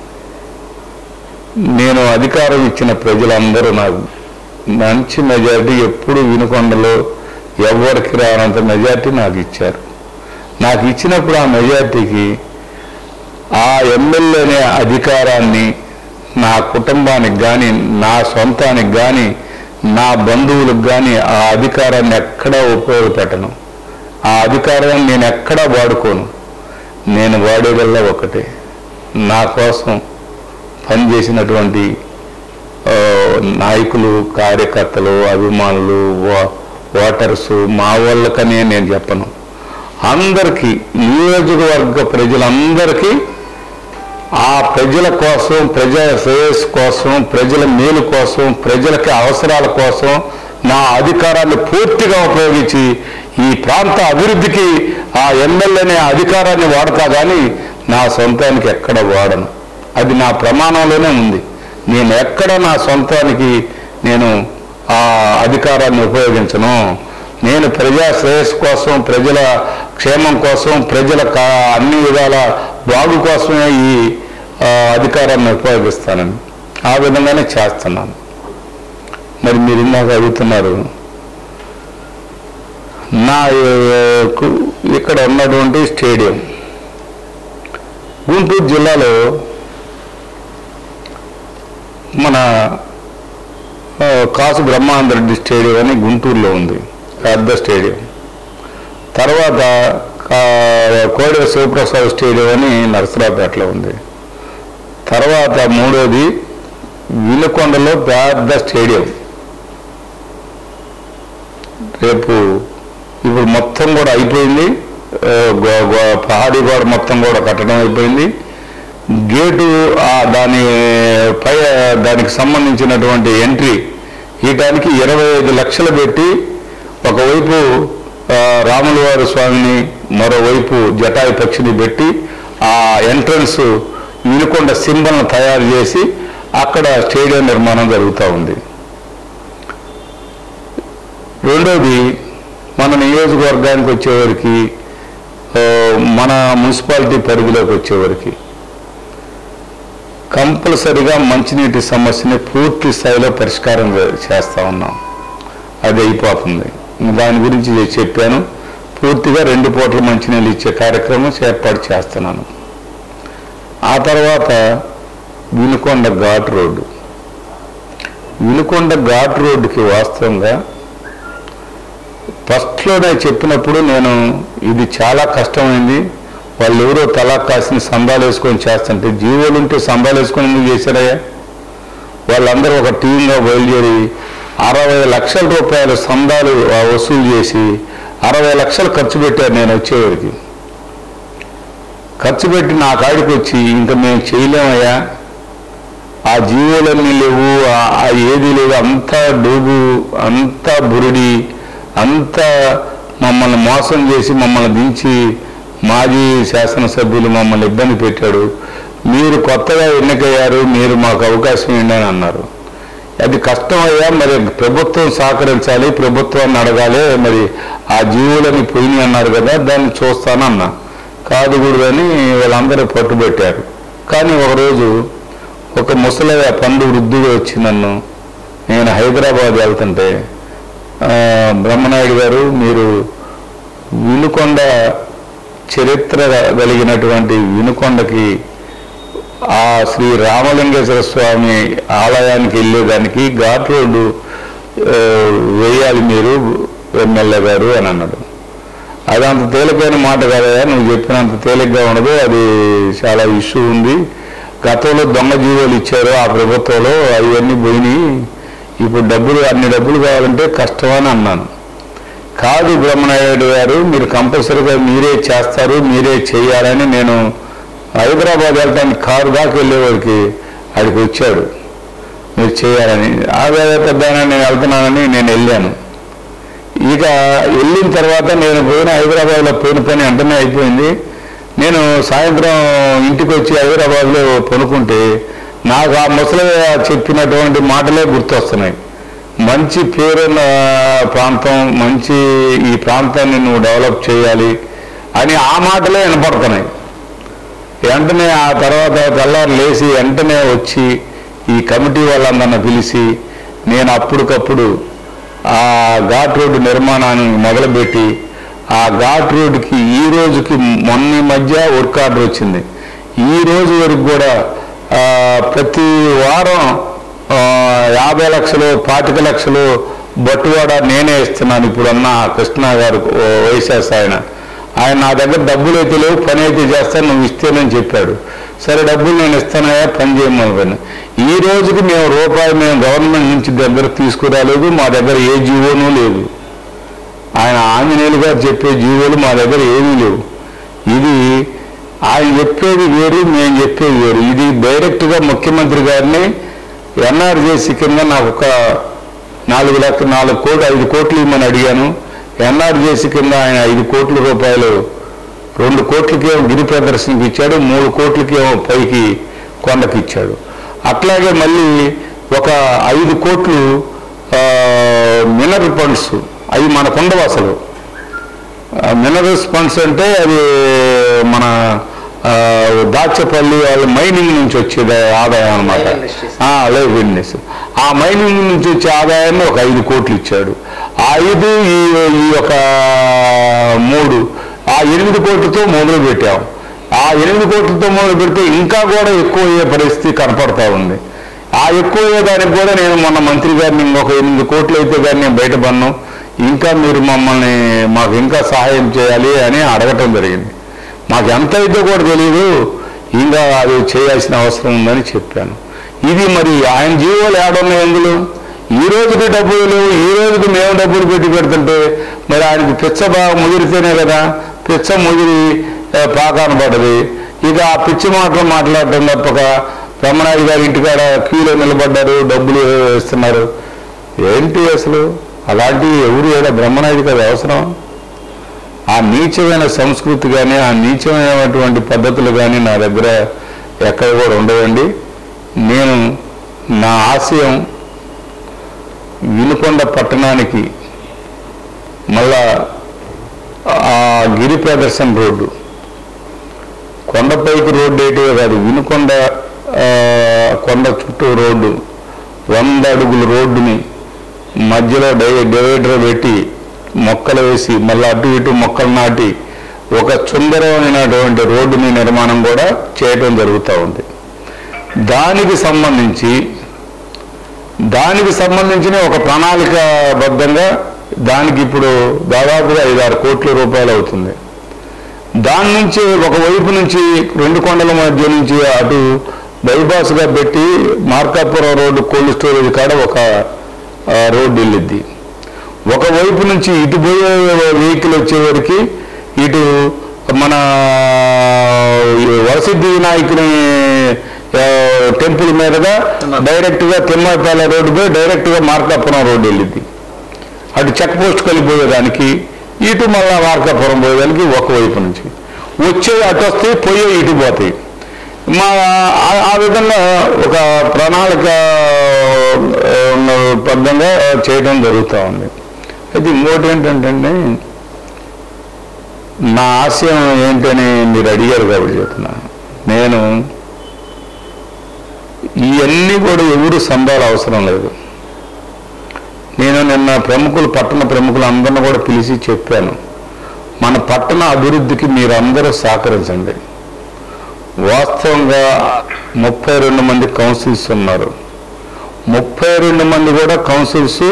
నేను అధికారం ఇచ్చిన ప్రజలందరూ నాకు మంచి మెజారిటీ ఎప్పుడు వినుకొండలో ఎవరికి రానంత మెజారిటీ నాకు ఇచ్చారు నాకు ఇచ్చినప్పుడు ఆ మెజారిటీకి ఆ ఎమ్మెల్యే అనే అధికారాన్ని నా కుటుంబానికి కానీ నా సొంతానికి కానీ నా బంధువులకు కానీ ఆ అధికారాన్ని ఎక్కడా ఉపయోగపెట్టను ఆ అధికారాన్ని నేను ఎక్కడా వాడుకోను నేను వాడేదల్లా ఒకటే నా కోసం పనిచేసినటువంటి ఆ, నాయకులు కార్యకర్తలు అభిమానులు ఓ- ఓటర్స్ మా వాళ్ళకనే నేను చెప్పను అందరికీ నియోజకవర్గ ప్రజలందరికీ ఆ ప్రజల కోసం ప్రజల శ్రేయస్సు కోసం ప్రజల మేలు కోసం ప్రజలకి అవసరాల కోసం నా అధికారాన్ని పూర్తిగా ఉపయోగించి ఈ ప్రాంత అభివృద్ధికి ఆ ఎమ్మెల్యేనే అధికారాన్ని వాడతా కానీ నా సొంతానికి ఎక్కడ వాడను అది నా ప్రమాణంలోనే ఉంది నేను ఎక్కడ నా సొంతానికి నేను ఆ అధికారాన్ని ఉపయోగించను నేను ప్రజా శ్రేయస్సు కోసం ప్రజల క్షేమం కోసం ప్రజల కా- అన్ని విధాల బాగు కోసమే ఈ ఆ, అధికారాన్ని ఉపయోగిస్తానని ఆ విధంగానే చేస్తున్నాను మరి మీరు ఇందాక అడుగుతున్నారు నా ఏ, కు- ఇక్కడ ఉన్నటువంటి స్టేడియం గుంటూరు జిల్లాలో మన ఆ, కాసు బ్రహ్మానందరెడ్డి స్టేడియం అని గుంటూరులో ఉంది పెద్ద స్టేడియం తర్వాత కా- కోడెల శివప్రసాద్ స్టేడియం అని నరసరావుపేటలో ఉంది తర్వాత మూడోది వినుకొండలో పెద్ద స్టేడియం రేపు ఇప్పుడు మొత్తం కూడా అయిపోయింది ఆ, గో- గో- పహాడీ గోడ మొత్తం కూడా కట్టడం అయిపోయింది గేటు ఆ దాని పై దానికి సంబంధించినటువంటి ఎంట్రీ ఇయటానికి ఇరవై ఐదు లక్షలు పెట్టి ఒకవైపు ఆ, రాముల వారి స్వామిని మరోవైపు జటాయి పక్షిని పెట్టి ఆ ఎంట్రన్స్ వినుకొండ సింబల్ను తయారు చేసి అక్కడ స్టేడియం నిర్మాణం జరుగుతూ ఉంది రెండోది మన నియోజకవర్గానికి వచ్చేవరకు ఆ, మన మున్సిపాలిటీ పరిధిలోకి వచ్చేవరకు కంపల్సరిగా మంచినీటి సమస్యని పూర్తి స్థాయిలో పరిష్కారం చే- చేస్తా ఉన్నాం అది అయిపోతుంది దాని గురించి నేను చెప్పాను పూర్తిగా రెండు పూట్ల మంచినీళ్ళు ఇచ్చే కార్యక్రమం ఏర్పాటు చేస్తున్నాను ఆ తర్వాత వినుకొండ ఘాట్ రోడ్డు వినుకొండ ఘాట్ రోడ్డుకి వాస్తవంగా ఫస్ట్లోనే చెప్పినప్పుడు నేను ఇది చాలా కష్టమైంది వాళ్ళు ఎవరో తలా కాసిన సందాలు వేసుకొని చేస్తుంటే జీవోలు ఉంటే సందాలు వేసుకొని ఎందుకు చేశారయ్యా వాళ్ళందరూ ఒక టీంగా బయలుదేరి అరవై లక్షల రూపాయల సందాలు ఆ, వసూలు చేసి అరవై లక్షలు ఖర్చు పెట్టారు నేను వచ్చేవారికి ఖర్చు పెట్టి నా కాడికి వచ్చి ఇంకా మేము చేయలేమయ్యా ఆ జీవులన్నీ లేవు ఆ- ఆ ఏది లేదు అంతా డూబు అంతా బురుడి అంతా మమ్మల్ని మోసం చేసి మమ్మల్ని దించి మాజీ శాసనసభ్యులు మమ్మల్ని ఇబ్బంది పెట్టాడు మీరు కొత్తగా ఎన్నికయ్యారు మీరు మాకు అవకాశం ఇవ్వండి అని అన్నారు అది కష్టమయ్యా మరి ప్రభుత్వం సహకరించాలి ప్రభుత్వాన్ని అడగాలి మరి ఆ జీవులని పోయినాయి అన్నారు కదా దాన్ని చూస్తానన్నా కాదు అని వీళ్ళందరూ పట్టుబట్టారు కానీ ఒకరోజు ఒక ముసలి పండు వృద్ధుడు వచ్చి నన్ను నేను హైదరాబాద్ వెళ్తుంటే ఆ, బ్రహ్మనాయుడు గారు మీరు వినుకొండ చరిత్ర కలిగినటువంటి వినుకొండకి ఆ శ్రీ రామలింగేశ్వర స్వామి ఆలయానికి వెళ్ళేదానికి ఘాట్ రోడ్డు ఆ, వేయాలి మీరు ఎమ్మెల్యే గారు అని అన్నాడు అది అంత తేలికైన మాట కదా నువ్వు చెప్పినంత తేలిగ్గా ఉండదు అది చాలా ఇష్యూ ఉంది గతంలో దొంగ జీవోలు ఇచ్చారు ఆ ప్రభుత్వంలో అవన్నీ పోయినాయి ఇప్పుడు డబ్బులు అన్ని డబ్బులు కావాలంటే కష్టమని అన్నాను కాదు బ్రహ్మనాయుడు గారు మీరు కంపల్సరీగా మీరే చేస్తారు మీరే చేయాలని నేను హైదరాబాద్ వెళ్ళడానికి కారు దాకా వెళ్ళేవాడికి ఆడికి వచ్చాడు మీరు చేయాలని ఆదాయ పెద్ద నేను వెళ్తున్నానని నేను వెళ్ళాను ఇక వెళ్ళిన తర్వాత నేను పోయిన హైదరాబాద్లో పోయిన పని వెంటనే అయిపోయింది నేను సాయంత్రం ఇంటికి వచ్చి హైదరాబాద్లో పనుకుంటే నాకు ఆ ముసలి చెప్పినటువంటి మాటలే గుర్తొస్తున్నాయి మంచి పేరున్న ప్రాంతం మంచి ఈ ప్రాంతాన్ని నువ్వు డెవలప్ చేయాలి అని ఆ మాటలే వినపడుతున్నాయి వెంటనే ఆ తర్వాత తెల్లారు లేచి వెంటనే వచ్చి ఈ కమిటీ వాళ్ళందరిని పిలిచి నేను అప్పటికప్పుడు ఆ ఘాట్ రోడ్డు నిర్మాణాన్ని మొదలుపెట్టి ఆ ఘాట్ రోడ్డుకి ఈ రోజుకి మొన్న ఈ మధ్య వర్క్ ఆర్డర్ వచ్చింది ఈ రోజు వరకు కూడా ఆ, ప్రతి వారం ఆ, యాభై లక్షలు పాతిక లక్షలు బట్టువాడ నేనే ఇస్తున్నాను ఇప్పుడు అన్న కృష్ణ గారు ఓ వైఎస్ఆర్ ఆయన ఆయన నా దగ్గర డబ్బులు అయితే లేవు పని అయితే చేస్తాను నువ్వు ఇస్తేనని చెప్పాడు సరే డబ్బులు నేను ఇస్తానయా పని చేయమని ఈ రోజుకి మేము రూపాయి మేము గవర్నమెంట్ నుంచి దగ్గర తీసుకురాలేదు మా దగ్గర ఏ జీవోనూ లేదు ఆయన ఆంజనేయులు గారు చెప్పే జీవోలు మా దగ్గర ఏమీ లేవు ఇది ఆయన చెప్పేది వేరు మేము చెప్పేది వేరు ఇది డైరెక్ట్గా ముఖ్యమంత్రి గారిని ఎన్ఆర్జేసీ కింద నాకు ఒక నాలుగు లక్ష నాలుగు కోట్లు ఐదు కోట్లు ఇవ్వమని అడిగాను ఎన్ఆర్జేసీ కింద ఆయన ఐదు కోట్ల రూపాయలు రెండు కోట్లకేమో గిరి ప్రదర్శనకి ఇచ్చాడు మూడు కోట్లకేమో పైకి కొండకి ఇచ్చాడు అట్లాగే మళ్ళీ ఒక ఐదు కోట్లు ఆ, మినరల్ ఫండ్స్ అవి మనకు ఉండవు అసలు ఆ, మినరల్స్ ఫండ్స్ అంటే అది మన ఆ, దాచపల్లి వాళ్ళ మైనింగ్ నుంచి వచ్చేది ఆదాయం అనమాట Mine industries. లైవ్ బిజినెస్ ఆ మైనింగ్ నుంచి వచ్చే ఆదాయాన్ని ఒక ఐదు కోట్లు ఇచ్చాడు ఆ ఐదు ఈ ఈ యొక్క మూడు ఆ ఎనిమిది కోట్లతో మొదలు పెట్టాం ఆ ఎనిమిది కోట్లతో మొదలు పెడితే ఇంకా కూడా ఎక్కువ అయ్యే పరిస్థితి కనపడతా ఉంది ఆ ఎక్కువ అయ్యేదానికి కూడా నేను మొన్న మంత్రి గారిని ఇంకొక ఎనిమిది కోట్లు అయితే కానీ నేను బయటపడను ఇంకా మీరు మమ్మల్ని మాకు ఇంకా సహాయం చేయాలి అని అడగటం జరిగింది మాకు ఎంత అయితే కూడా తెలియదు ఇంకా అది చేయాల్సిన అవసరం ఉందని చెప్పాను ఇది మరి ఆయన జీవోలు ఏడున్నాయి ఎందులో ఈ రోజుకి డబ్బులు లేవు ఈ రోజుకి మేము డబ్బులు పెట్టి పెడుతుంటే మరి ఆయనకి పిచ్చ బాగా ముదిరితేనే కదా పిచ్చ ముదిరి ఆ, పాకాన పడ్డది ఇక ఆ పిచ్చి మాటలు మాట్లాడటం తప్పక బ్రహ్మనాయుడు గారి ఇంటికాడ క్యూలో నిలబడ్డారు డబ్బులు ఇస్తున్నారు ఏంటి అసలు అలాంటివి ఎవరు ఏడా బ్రహ్మనాయుడికి అది అవసరం ఆ నీచమైన సంస్కృతి కానీ ఆ నీచమైనటువంటి పద్ధతులు కానీ నా దగ్గర ఎక్కడ కూడా ఉండవండి నేను నా ఆశయం వినుకొండ పట్టణానికి మళ్ళా ఆ గిరి ప్రదర్శన రోడ్డు కొండపైకి రోడ్డు ఏంటివే కాదు వినుకొండ ఆ, కొండ చుట్టూ రోడ్డు వంద అడుగుల రోడ్డుని మధ్యలో డై డివైడర్ పెట్టి మొక్కలు వేసి మళ్ళీ అటు ఇటు మొక్కలు నాటి ఒక సుందరమైనటువంటి రోడ్డుని నిర్మాణం కూడా చేయటం జరుగుతూ ఉంది దానికి సంబంధించి దానికి సంబంధించిన ఒక ప్రణాళికాబద్ధంగా దానికి ఇప్పుడు దాదాపుగా ఐదారు కోట్ల రూపాయలు అవుతుంది దాని నుంచి ఒక వైపు నుంచి రెండు కొండల మధ్య నుంచి అటు బైపాస్గా పెట్టి మార్కాపురం రోడ్డు కోల్డ్ స్టోరేజ్ కాడ ఒక ఆ, రోడ్డు వెళ్ళిద్ది ఒకవైపు నుంచి ఇటు పోయే వెహికల్ వచ్చేవరకు ఇటు మన ఈ వరసిద్ధి వినాయకుని ఆ, టెంపుల్ మీదుగా డైరెక్ట్గా తిమ్మపల్లి రోడ్డు పోయి డైరెక్ట్గా మార్కాపురం రోడ్డు వెళ్ళింది అటు చెక్ పోస్ట్ వెళ్ళిపోయేదానికి ఇటు మళ్ళా మార్కాపురం పోయేదానికి ఒకవైపు నుంచి వచ్చే అటు వస్తే పోయే ఇటు పోతాయి మా ఆ- ఆ విధంగా ఒక ప్రణాళిక ఆ, ఉన్న బద్ధంగా చేయడం జరుగుతూ ఉంది అయితే ఇంకోటి ఏంటంటే నా ఆశయం ఏంటని మీరు అడిగారు కాబట్టి చెప్తున్నా నేను ఇవన్నీ కూడా ఎవరు సందాలు అవసరం లేదు నేను నిన్న ప్రముఖులు పట్టణ ప్రముఖులు అందరిని కూడా పిలిచి చెప్పాను మన పట్టణ అభివృద్ధికి మీరందరూ సహకరించండి వాస్తవంగా ముప్పై రెండు మంది కౌన్సిల్స్ ఉన్నారు ముప్పై రెండు మంది కూడా కౌన్సిల్స్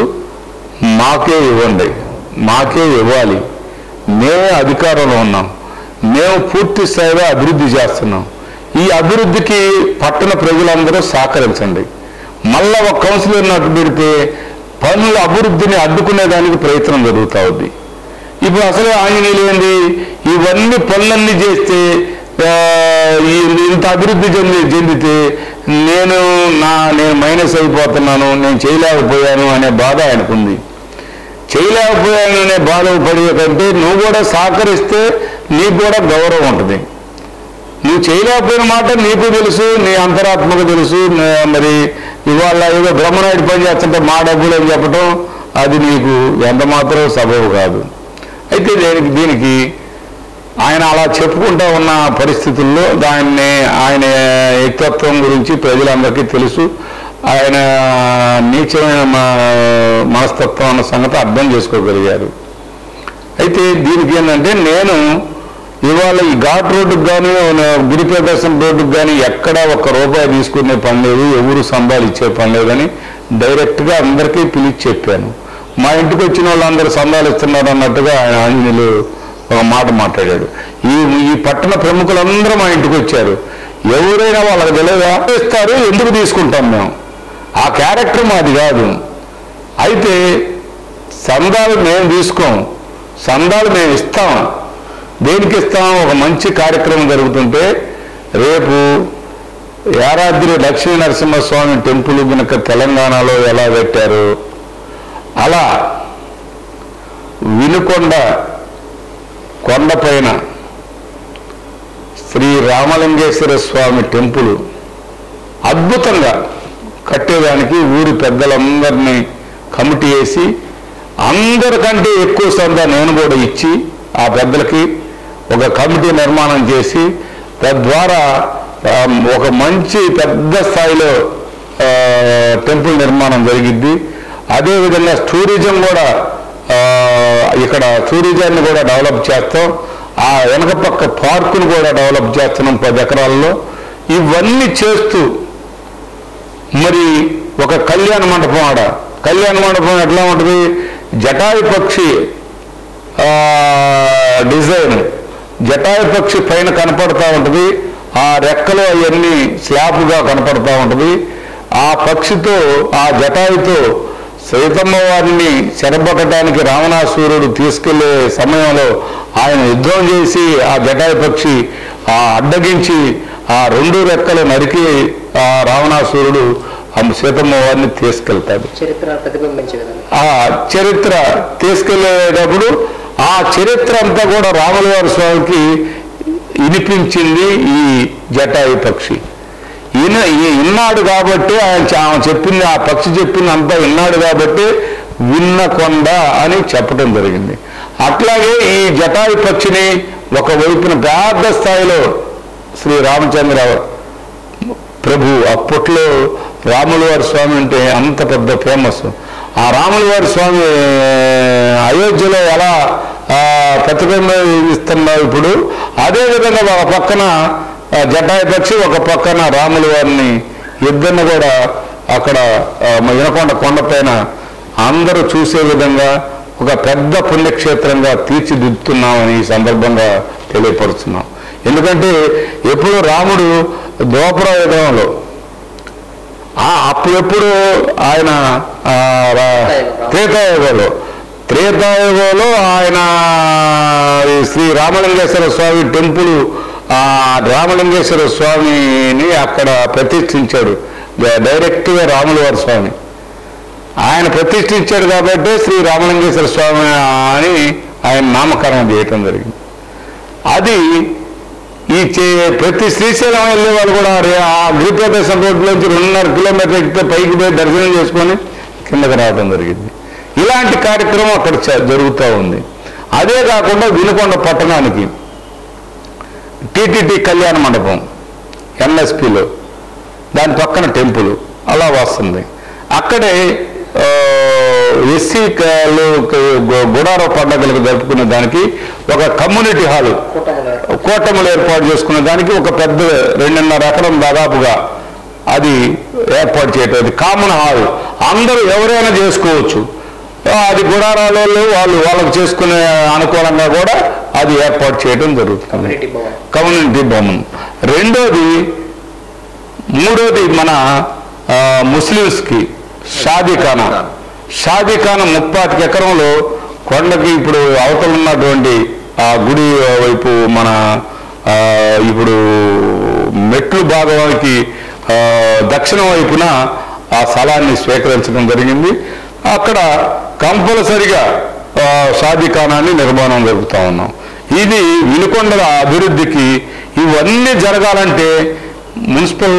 మాకే ఇవ్వండి మాకే ఇవ్వాలి మేమే అధికారంలో ఉన్నాం మేము పూర్తి స్థాయిలో అభివృద్ధి చేస్తున్నాం ఈ అభివృద్ధికి పట్టణ ప్రజలందరూ సహకరించండి మళ్ళా ఒక కౌన్సిలర్ నాకు పెడితే పనుల అభివృద్ధిని అడ్డుకునేదానికి ప్రయత్నం జరుగుతూ ఉంది ఇప్పుడు అసలు ఆంజనేయులు ఏంది ఇవన్నీ పనులన్నీ చేస్తే ఆ, ఈ- ఇంత అభివృద్ధి చెంది చెందితే నేను నా నేను మైనస్ అయిపోతున్నాను నేను చేయలేకపోయాను అనే బాధ ఆయనకుంది చేయలేకపోయాను అనే బాధ పడే కంటే నువ్వు కూడా సహకరిస్తే నీకు కూడా గౌరవం ఉంటుంది నువ్వు చేయలేకపోయిన మాట నీకు తెలుసు నీ అంతరాత్మకు తెలుసు నే- మరి ఇవాళ ఏదో బ్రహ్మనాయుడు పని చేస్తుంటే మా డబ్బులు అని చెప్పడం అది నీకు ఎంత మాత్రం సబబు కాదు అయితే దీనికి దీనికి ఆయన అలా చెప్పుకుంటూ ఉన్న పరిస్థితుల్లో దాన్ని ఆయన వ్యక్తిత్వం గురించి ప్రజలందరికీ తెలుసు ఆయన నీచమైన మ- మనస్తత్వం అన్న సంగతి అర్థం చేసుకోగలిగారు అయితే దీనికి ఏంటంటే నేను ఇవాళ ఈ ఘాట్ రోడ్డుకు కానీ గిరిప్రదర్శన రోడ్డుకు కానీ ఎక్కడా ఒక్క రూపాయి తీసుకునే పని లేదు ఎవరు సంబాలు ఇచ్చే పని లేదని డైరెక్ట్గా అందరికీ పిలిచి చెప్పాను మా ఇంటికి వచ్చిన వాళ్ళందరూ సందాలు ఇస్తున్నారు అన్నట్టుగా ఆయన ఆంజనేయులు ఒక మాట మాట్లాడాడు ఈ ఈ పట్టణ ప్రముఖులందరూ మా ఇంటికి వచ్చారు ఎవరైనా వాళ్ళకి తెలియదా ఇస్తారు ఎందుకు తీసుకుంటాం మేము ఆ క్యారెక్టర్ మాది కాదు అయితే సందాలు మేము తీసుకోం సందాలు మేము ఇస్తాం దేనికి ఇస్తాం ఒక మంచి కార్యక్రమం జరుగుతుంటే రేపు యారాద్రి లక్ష్మీ నరసింహస్వామి టెంపుల్ కనుక తెలంగాణలో ఎలా పెట్టారు అలా వినుకొండ కొండపైన శ్రీ రామలింగేశ్వర స్వామి టెంపుల్ అద్భుతంగా కట్టేదానికి ఊరి పెద్దలందరినీ కమిటీ వేసి అందరికంటే ఎక్కువ సందా నేను కూడా ఇచ్చి ఆ పెద్దలకి ఒక కమిటీ నిర్మాణం చేసి తద్వారా ఆ, ఒక మంచి పెద్ద స్థాయిలో ఆ, టెంపుల్ నిర్మాణం జరిగిద్ది అదేవిధంగా టూరిజం కూడా ఆ, ఇక్కడ టూరిజాన్ని కూడా డెవలప్ చేస్తాం ఆ వెనక పక్క పార్కును కూడా డెవలప్ చేస్తున్నాం పది ఎకరాల్లో ఇవన్నీ చేస్తూ మరి ఒక కళ్యాణ మండపం ఆడ కళ్యాణ మండపం ఎట్లా ఉంటుంది జటాయి పక్షి ఆ, డిజైన్ జటాయి పక్షి పైన కనపడతా ఉంటుంది ఆ రెక్కలు అవన్నీ స్లాబ్గా కనపడతా ఉంటుంది ఆ పక్షితో ఆ జటాయితో సీతమ్మ వారిని చెరబట్టడానికి రావణాసురుడు తీసుకెళ్లే సమయంలో ఆయన యుద్ధం చేసి ఆ జటాయి పక్షి ఆ అడ్డగించి ఆ రెండు రెక్కలు నరికి ఆ రావణాసురుడు ఆ సీతమ్మ వారిని తీసుకెళ్తాడు చరిత్ర ప్రతిబింబించే విధంగా ఆ చరిత్ర తీసుకెళ్లేటప్పుడు ఆ చరిత్ర అంతా కూడా రాముల వారి స్వామికి వినిపించింది ఈ జటాయి పక్షి ఈయన ఈ- విన్నాడు కాబట్టి ఆయన చ- ఆమె చెప్పింది ఆ పక్షి చెప్పింది అంతా విన్నాడు కాబట్టి విన్న కొండ అని చెప్పడం జరిగింది అట్లాగే ఈ జటాయి పక్షిని ఒక వైపున పెద్ద స్థాయిలో శ్రీ రామచంద్ర ప్రభు అప్పట్లో రాముల వారి స్వామి అంటే అంత పెద్ద ఫేమస్ ఆ రాముల వారి స్వామి అయోధ్యలో ఎలా ఆ, ప్రతిబింబిస్తున్నారు ఇప్పుడు అదే విధంగా ఒక పక్కన ఆ, జటాయి పక్షి ఒక పక్కన రాముల వారిని ఇద్దరిని కూడా అక్కడ ఆ, మ- వినకొండ కొండపైన అందరూ చూసే విధంగా ఒక పెద్ద పుణ్యక్షేత్రంగా తీర్చిదిద్దుతున్నామని ఈ సందర్భంగా తెలియపరుస్తున్నాం ఎందుకంటే ఎప్పుడు రాముడు దోపర యుగంలో ఆ అప్పుడెప్పుడు ఆయన ఆ, రా- త్రేతాయుగంలో త్రేతాయుగంలో ఆయన ఈ శ్రీ రామలింగేశ్వర స్వామి టెంపుల్ ఆ రామలింగేశ్వర స్వామిని అక్కడ ప్రతిష్ఠించాడు డ- డైరెక్ట్గా రాముల వారి స్వామి ఆయన ప్రతిష్ఠించాడు కాబట్టి శ్రీ రామలింగేశ్వర స్వామి అని ఆయన నామకరణం చేయటం జరిగింది అది ఈ చే- ప్రతి శ్రీశైలం వెళ్ళే వాళ్ళు కూడా రే- ఆ గిరిప్రదేశం రోడ్లోంచి రెండున్నర కిలోమీటర్ ఎక్కితే పైకి పోయి దర్శనం చేసుకొని కిందకి రావడం జరిగింది ఇలాంటి కార్యక్రమం అక్కడ చ- జరుగుతూ ఉంది అదే కాకుండా వినుకొండ పట్టణానికి టీటీటీ కళ్యాణ మండపం ఎన్ఎస్పిలో దాని పక్కన టెంపుల్ అలా వస్తుంది అక్కడే ఎస్సీ గుడారో పండుగలకు జరుపుకునే దానికి ఒక కమ్యూనిటీ హాల్ కూటమిలో కూటములు ఏర్పాటు చేసుకునే దానికి ఒక పెద్ద రెండున్నర ఎకరం దాదాపుగా అది ఏర్పాటు చేయటం అది కామన్ హాల్ అందరూ ఎవరైనా చేసుకోవచ్చు ఆ, అది గుడారాలలో వాళ్ళు వాళ్ళకు చేసుకునే అనుకూలంగా కూడా అది ఏర్పాటు చేయడం జరుగుతుంది కమ్యూనిటీ భవన్ కమ్యూనిటీ భవనం రెండోది మూడోది మన ఆ, ముస్లిమ్స్కి షాదీఖానా షాదీఖానా ముప్పాతిక ఎకరంలో కొండకి ఇప్పుడు అవతల ఉన్నటువంటి ఆ గుడి వైపు మన ఆ, ఇప్పుడు మెట్లు భాగానికి ఆ, దక్షిణం వైపున ఆ స్థలాన్ని స్వీకరించడం జరిగింది అక్కడ కంపల్సరిగా ఆ, షాదీఖానాన్ని నిర్మాణం జరుపుతా ఉన్నాం ఇది వినుకొండల అభివృద్ధికి ఇవన్నీ జరగాలంటే మున్సిపల్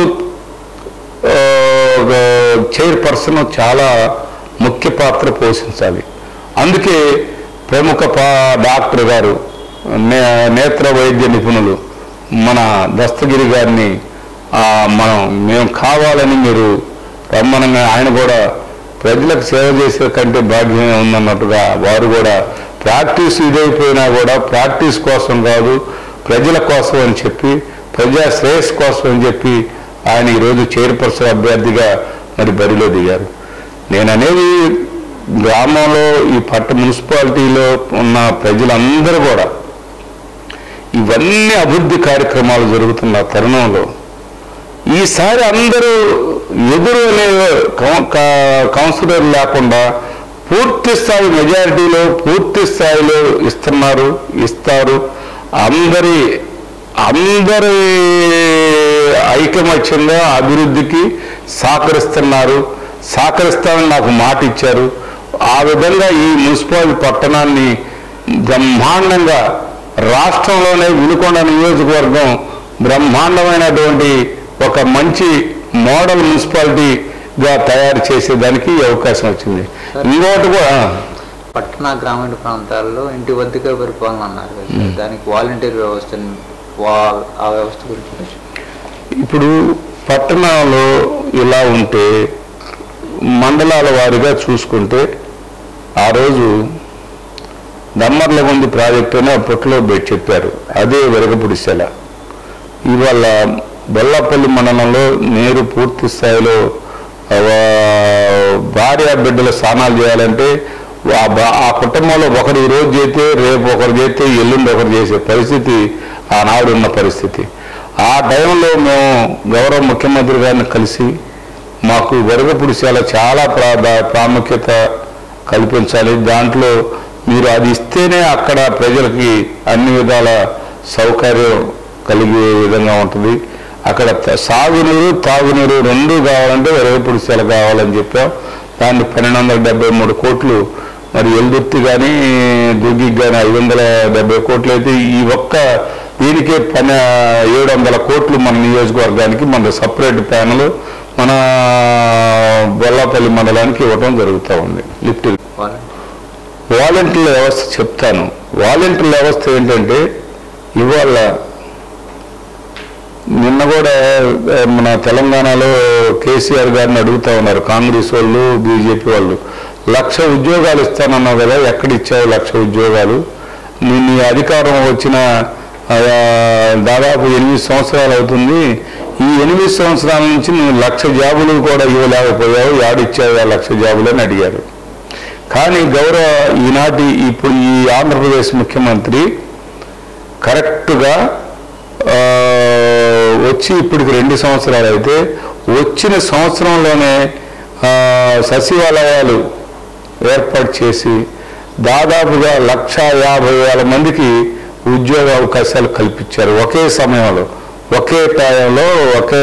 చైర్పర్సన్ చాలా ముఖ్య పాత్ర పోషించాలి అందుకే ప్రముఖ పా డాక్టర్ గారు నే నేత్ర వైద్య నిపుణులు మన దస్తగిరి గారిని ఆ, మనం మేము కావాలని మీరు రమ్మనగా ఆయన కూడా ప్రజలకు సేవ చేసే కంటే భాగ్యమే ఉందన్నట్టుగా వారు కూడా ప్రాక్టీస్ ఇదైపోయినా కూడా ప్రాక్టీస్ కోసం కాదు ప్రజల కోసం అని చెప్పి ప్రజా శ్రేయస్ కోసం అని చెప్పి ఆయన ఈరోజు చైర్పర్సన్ అభ్యర్థిగా మరి బరిలో దిగారు నేను అనేది గ్రామంలో ఈ పట్ట మున్సిపాలిటీలో ఉన్న ప్రజలందరూ కూడా ఇవన్నీ అభివృద్ధి కార్యక్రమాలు జరుగుతున్న తరుణంలో ఈసారి అందరూ ఎదురు అనే కౌ- కా- కౌన్సిలర్ లేకుండా పూర్తి స్థాయి మెజారిటీలో పూర్తి స్థాయిలో ఇస్తున్నారు ఇస్తారు అందరి అందరి ఐకమత్యంగా అభివృద్ధికి సహకరిస్తున్నారు సహకరిస్తామని నాకు మాట ఇచ్చారు ఆ విధంగా ఈ మున్సిపాలిటీ పట్టణాన్ని బ్రహ్మాండంగా రాష్ట్రంలోనే వినుకొండ నియోజకవర్గం బ్రహ్మాండమైనటువంటి ఒక మంచి మోడల్ మున్సిపాలిటీగా తయారు చేసేదానికి ఈ అవకాశం వచ్చింది ఇంకోటి కూడా పట్టణ గ్రామీణ ప్రాంతాల్లో ఇంటి వద్దకే పరిపాలన అన్నారు కదా సార్. దానికి వాలంటీర్ వ్యవస్థని వా- ఆ వ్యవస్థ గురించి కొంచెం ఇప్పుడు పట్టణాల్లో ఇలా ఉంటే మండలాల వారీగా చూసుకుంటే ఆ రోజు దమ్మర్లగుంది ప్రాజెక్టు అని అప్పట్లో పెట్టి చెప్పారు అదే వెరగపుడిసెల ఇవాళ బొల్లపల్లి మండలంలో నీరు పూర్తి స్థాయిలో ఆ, భార్య బిడ్డలు స్నానాలు చేయాలంటే ఆ బా- ఆ కుటుంబంలో ఒకరు ఈ రోజు చేస్తే రేపు ఒకరు చేస్తే ఎల్లుండి ఒకరు చేసే పరిస్థితి ఆనాడు ఉన్న పరిస్థితి ఆ టైంలో మేము గౌరవ ముఖ్యమంత్రి గారిని కలిసి మాకు వెరగపుడిసేల చాలా ప్రా దా- ప్రాముఖ్యత కల్పించాలి దాంట్లో మీరు అది ఇస్తేనే అక్కడ ప్రజలకి అన్ని విధాల సౌకర్యం కలిగే విధంగా ఉంటుంది అక్కడ త- సాగునీరు తాగునీరు రెండు కావాలంటే వెరగపుడిసేల కావాలని చెప్పాం దాన్ని పన్నెండు వందల డెబ్బై మూడు కోట్లు మరి ఎల్దుర్తి కానీ దుగ్గికి కానీ ఐదు వందల డెబ్బై కోట్లు అయితే ఈ ఒక్క దీనికే పని ఏడు వందల కోట్లు మన నియోజకవర్గానికి మన సపరేట్ ప్యానల్ మన బొల్లాపల్లి మండలానికి ఇవ్వడం జరుగుతూ ఉంది లిఫ్ట్ వాలంటీర్ వాలంటీర్ల వ్యవస్థ చెప్తాను వాలంటీర్ల వ్యవస్థ ఏంటంటే ఇవాళ నిన్న కూడా ఆ, మన తెలంగాణలో కేసీఆర్ గారిని అడుగుతా ఉన్నారు కాంగ్రెస్ వాళ్ళు బీజేపీ వాళ్ళు లక్ష ఉద్యోగాలు ఇస్తానన్నావు కదా ఎక్కడ ఇచ్చావు లక్ష ఉద్యోగాలు నీ నీ అధికారం వచ్చిన ఆ, దాదాపు ఎనిమిది సంవత్సరాలు అవుతుంది ఈ ఎనిమిది సంవత్సరాల నుంచి నువ్వు లక్ష జాబులు కూడా ఇవ్వలేకపోయావు యాడిచ్చావు ఆ లక్ష జాబులు అని అడిగారు కానీ గౌరవ ఈనాటి ఇప్పుడు ఈ ఆంధ్రప్రదేశ్ ముఖ్యమంత్రి కరెక్ట్గా ఆ, వచ్చి ఇప్పటికి రెండు సంవత్సరాలు అయితే వచ్చిన సంవత్సరంలోనే ఆ, సచివాలయాలు ఏర్పాటు చేసి దాదాపుగా లక్ష యాభై వేల మందికి ఉద్యోగ అవకాశాలు కల్పించారు ఒకే సమయంలో ఒకే టైంలో ఒకే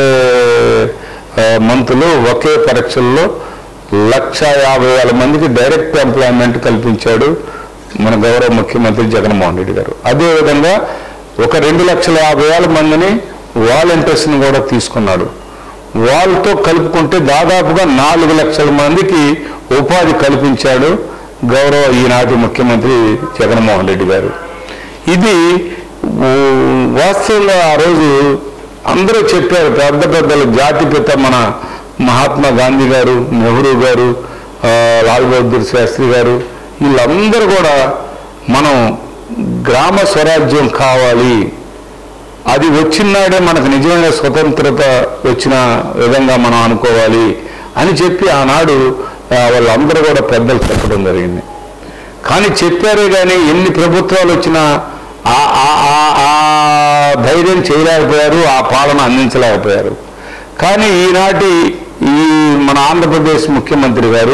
ఆ, మంతులు ఒకే పరీక్షల్లో లక్ష యాభై వేల మందికి డైరెక్ట్ ఎంప్లాయ్మెంట్ కల్పించాడు మన గౌరవ ముఖ్యమంత్రి జగన్మోహన్ రెడ్డి గారు అదేవిధంగా ఒక రెండు లక్షల యాభై వేల మందిని వాలంటీర్స్ని కూడా తీసుకున్నాడు వాళ్ళతో కలుపుకుంటే దాదాపుగా నాలుగు లక్షల మందికి ఉపాధి కల్పించాడు గౌరవ ఈనాటి ముఖ్యమంత్రి జగన్మోహన్ రెడ్డి గారు ఇది ఊ, వాస్తవంగా ఆ రోజు అందరూ చెప్పారు పెద్ద పెద్దలు జాతిపిత మన మహాత్మా గాంధీ గారు నెహ్రూ గారు ఆ, లాల్ బహదూర్ శాస్త్రి గారు వీళ్ళందరూ కూడా మనం గ్రామ స్వరాజ్యం కావాలి అది వచ్చినాడే మనకు నిజమైన స్వతంత్రత వచ్చిన విధంగా మనం అనుకోవాలి అని చెప్పి ఆనాడు ఆ, వాళ్ళందరూ కూడా పెద్దలు చెప్పడం జరిగింది కానీ చెప్పారే కానీ ఎన్ని ప్రభుత్వాలు వచ్చినా ఆ- ఆ- ఆ- ఆ ధైర్యం చేయలేకపోయారు ఆ పాలన అందించలేకపోయారు కానీ ఈనాటి ఈ మన ఆంధ్రప్రదేశ్ ముఖ్యమంత్రి గారు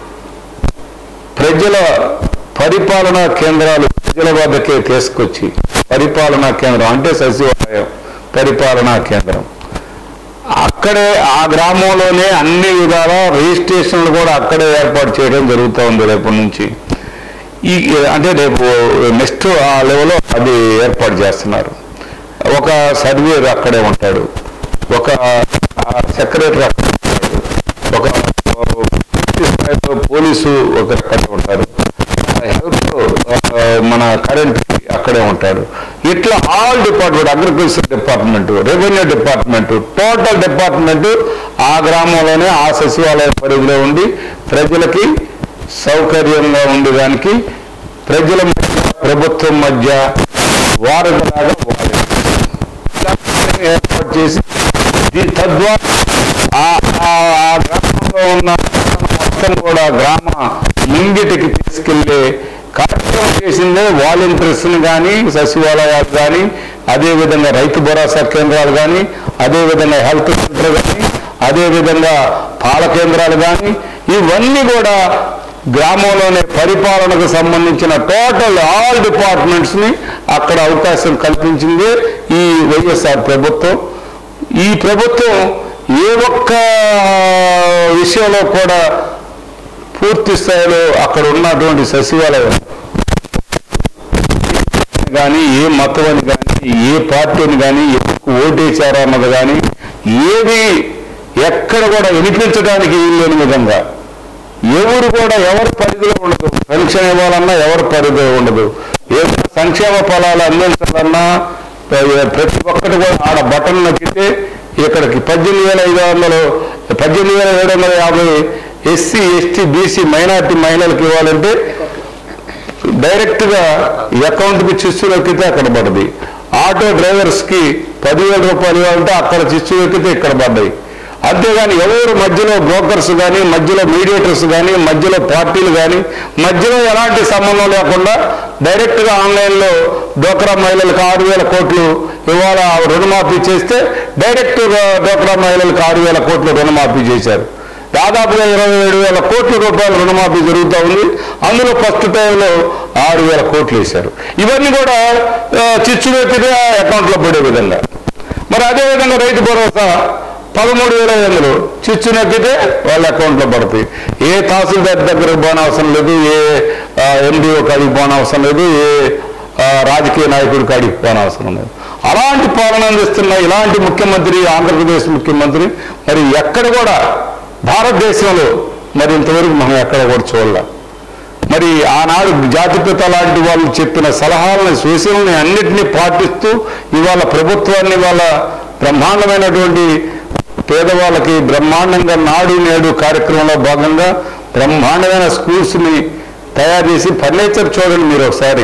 ప్రజల పరిపాలనా కేంద్రాలు ప్రజల వద్దకే తీసుకొచ్చి పరిపాలనా కేంద్రం అంటే సచివాలయం పరిపాలనా కేంద్రం అక్కడే ఆ గ్రామంలోనే అన్ని విధాల రిజిస్ట్రేషన్లు కూడా అక్కడే ఏర్పాటు చేయడం జరుగుతూ ఉంది రేపటి నుంచి ఈ అంటే రేపు నెక్స్ట్ ఆ లెవెల్లో అది ఏర్పాటు చేస్తున్నారు ఒక సర్వేర్ అక్కడే ఉంటాడు ఒక సెక్రటరీ అక్కడే ఉంటాడు ఒక పూర్తి స్థాయిలో పోలీసు ఒక అక్కడే ఉంటారు హెల్త్ మన కరెంట్ అక్కడే ఉంటాడు ఇట్లా all department agriculture department revenue department total department ఆ గ్రామంలోనే ఆ సచివాలయ పరిధిలో ఉండి ప్రజలకి సౌకర్యంగా ఉండేదానికి ప్రజల మధ్య ప్రభుత్వం మధ్య వారధిలాగా వారి ఏర్పాటు చేసి దీ- తద్వారా ఆ- ఆ- ఆ గ్రామంలో ఉన్న మొత్తం కూడా గ్రామ ముంగిటికి తీసుకెళ్లే కార్యక్రమం చేసిందే వాలంటీర్స్ని కానీ సచివాలయాలు కానీ అదేవిధంగా రైతు భరోసా కేంద్రాలు కానీ అదేవిధంగా హెల్త్ సెంటర్ కానీ అదేవిధంగా పాల కేంద్రాలు కానీ ఇవన్నీ కూడా గ్రామంలోనే పరిపాలనకు సంబంధించిన టోటల్ ఆల్ డిపార్ట్మెంట్స్ ని అక్కడ అవకాశం కల్పించింది ఈ వైఎస్ఆర్ ప్రభుత్వం ఈ ప్రభుత్వం ఏ ఒక్క విషయంలో కూడా పూర్తి స్థాయిలో అక్కడ ఉన్నటువంటి సచివాలయం కానీ ఏ మతం అని కానీ ఏ పార్టీని కానీ ఎందుకు ఓటేశారో అన్నది కానీ ఏది ఎక్కడ కూడా వినిపించడానికి వీల్లేని విధంగా ఎవరు కూడా ఎవరి పరిధిలో ఉండదు పెన్షన్ ఇవ్వాలన్నా ఎవరి పరిధిలో ఉండదు ఏదైనా సంక్షేమ ఫలాలు అందించాలన్నా ప్ర- ప్రతి ఒక్కటి కూడా ఆడ బటన్ నొక్కితే ఇక్కడికి పద్దెనిమిది వేల ఐదు వందలు పద్దెనిమిది వేల ఏడు వందల యాభై ఎస్సీ ఎస్టీ బీసీ మైనార్టీ మహిళలకు ఇవ్వాలంటే డైరెక్ట్ గా అకౌంట్ కి చిచ్చు నొక్కితే అక్కడ పడది ఆటో డ్రైవర్స్ కి పదివేల రూపాయలు ఇవ్వాలంటే అక్కడ చిచ్చు నొక్కితే ఇక్కడ పడ్డాయి అంతేగాని ఎవరు మధ్యలో బ్రోకర్స్ కానీ మధ్యలో మీడియేటర్స్ కానీ మధ్యలో పార్టీలు కానీ మధ్యలో ఎలాంటి సంబంధం లేకుండా డైరెక్ట్ గా ఆన్లైన్ లో డోక్రా మహిళలకు ఆరు వేల కోట్లు ఇవాళ రుణమాఫీ చేస్తే డైరెక్ట్ గా డోక్రా మహిళలకు ఆరు వేల కోట్లు రుణమాఫీ చేశారు దాదాపుగా ఇరవై ఏడు వేల కోట్ల రూపాయల రుణమాఫీ జరుగుతూ ఉంది అందులో ఫస్ట్ టైంలో ఆరు వేల కోట్లు వేశారు ఇవన్నీ కూడా ఆ, చిచ్చు వ్యక్తిగా అకౌంట్లో పడే విధంగా మరి అదేవిధంగా రైతు భరోసా పదమూడు వేల ఐదు వందలు చిచ్చు నొక్కితే వాళ్ళ అకౌంట్లో పడతాయి ఏ తహసీల్దార్ దగ్గర పోనవసరం లేదు ఏ ఎండిఓ కాడికి పోనవసరం లేదు ఏ ఆ, రాజకీయ నాయకుడి కాడికి పోనవసరం లేదు అలాంటి పాలన అందిస్తున్న ఇలాంటి ముఖ్యమంత్రి ఆంధ్రప్రదేశ్ ముఖ్యమంత్రి మరి ఎక్కడ కూడా భారతదేశంలో మరి ఇంతవరకు మనం ఎక్కడ కూడా చూడలే మరి ఆనాడు జాతిపిత లాంటి వాళ్ళు చెప్పిన సలహాలను సూచనల్ని అన్నిటినీ పాటిస్తూ ఇవాళ ప్రభుత్వాన్ని వాళ్ళ బ్రహ్మాండమైనటువంటి పేదవాళ్ళకి బ్రహ్మాండంగా నాడు నేడు కార్యక్రమంలో భాగంగా బ్రహ్మాండమైన స్కూల్స్ని తయారు చేసి ఫర్నిచర్ చూడండి మీరు ఒకసారి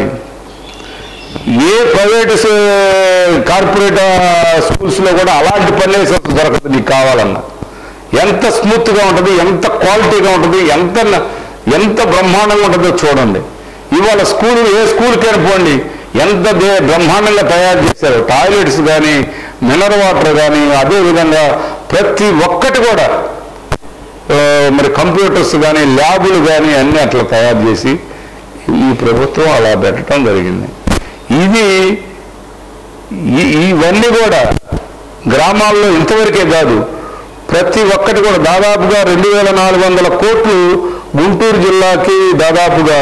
ఏ ప్రైవేట్ కార్పొరేట్ స్కూల్స్ లో కూడా అలాంటి ఫర్నిచర్ దొరకదు నీకు కావాలన్నా ఎంత స్మూత్ గా ఉంటుంది ఎంత క్వాలిటీగా ఉంటుంది ఎంత ఎంత బ్రహ్మాండంగా ఉంటుందో చూడండి ఇవాళ స్కూల్ ఏ స్కూల్కైనా పోండి ఎంత దే- బ్రహ్మాండంగా తయారు చేశారు టాయిలెట్స్ కానీ మినరల్ వాటర్ కానీ అదేవిధంగా ప్రతి ఒక్కటి కూడా ఆ, మరి కంప్యూటర్స్ కానీ ల్యాబులు కానీ అన్నీ అట్లా తయారు చేసి ఈ ప్రభుత్వం అలా పెట్టడం జరిగింది ఈ ఇది ఈ- ఇవన్నీ కూడా గ్రామాల్లో ఇంతవరకే కాదు ప్రతి ఒక్కటి కూడా దాదాపుగా రెండు వేల నాలుగు వందల కోట్లు గుంటూరు జిల్లాకి దాదాపుగా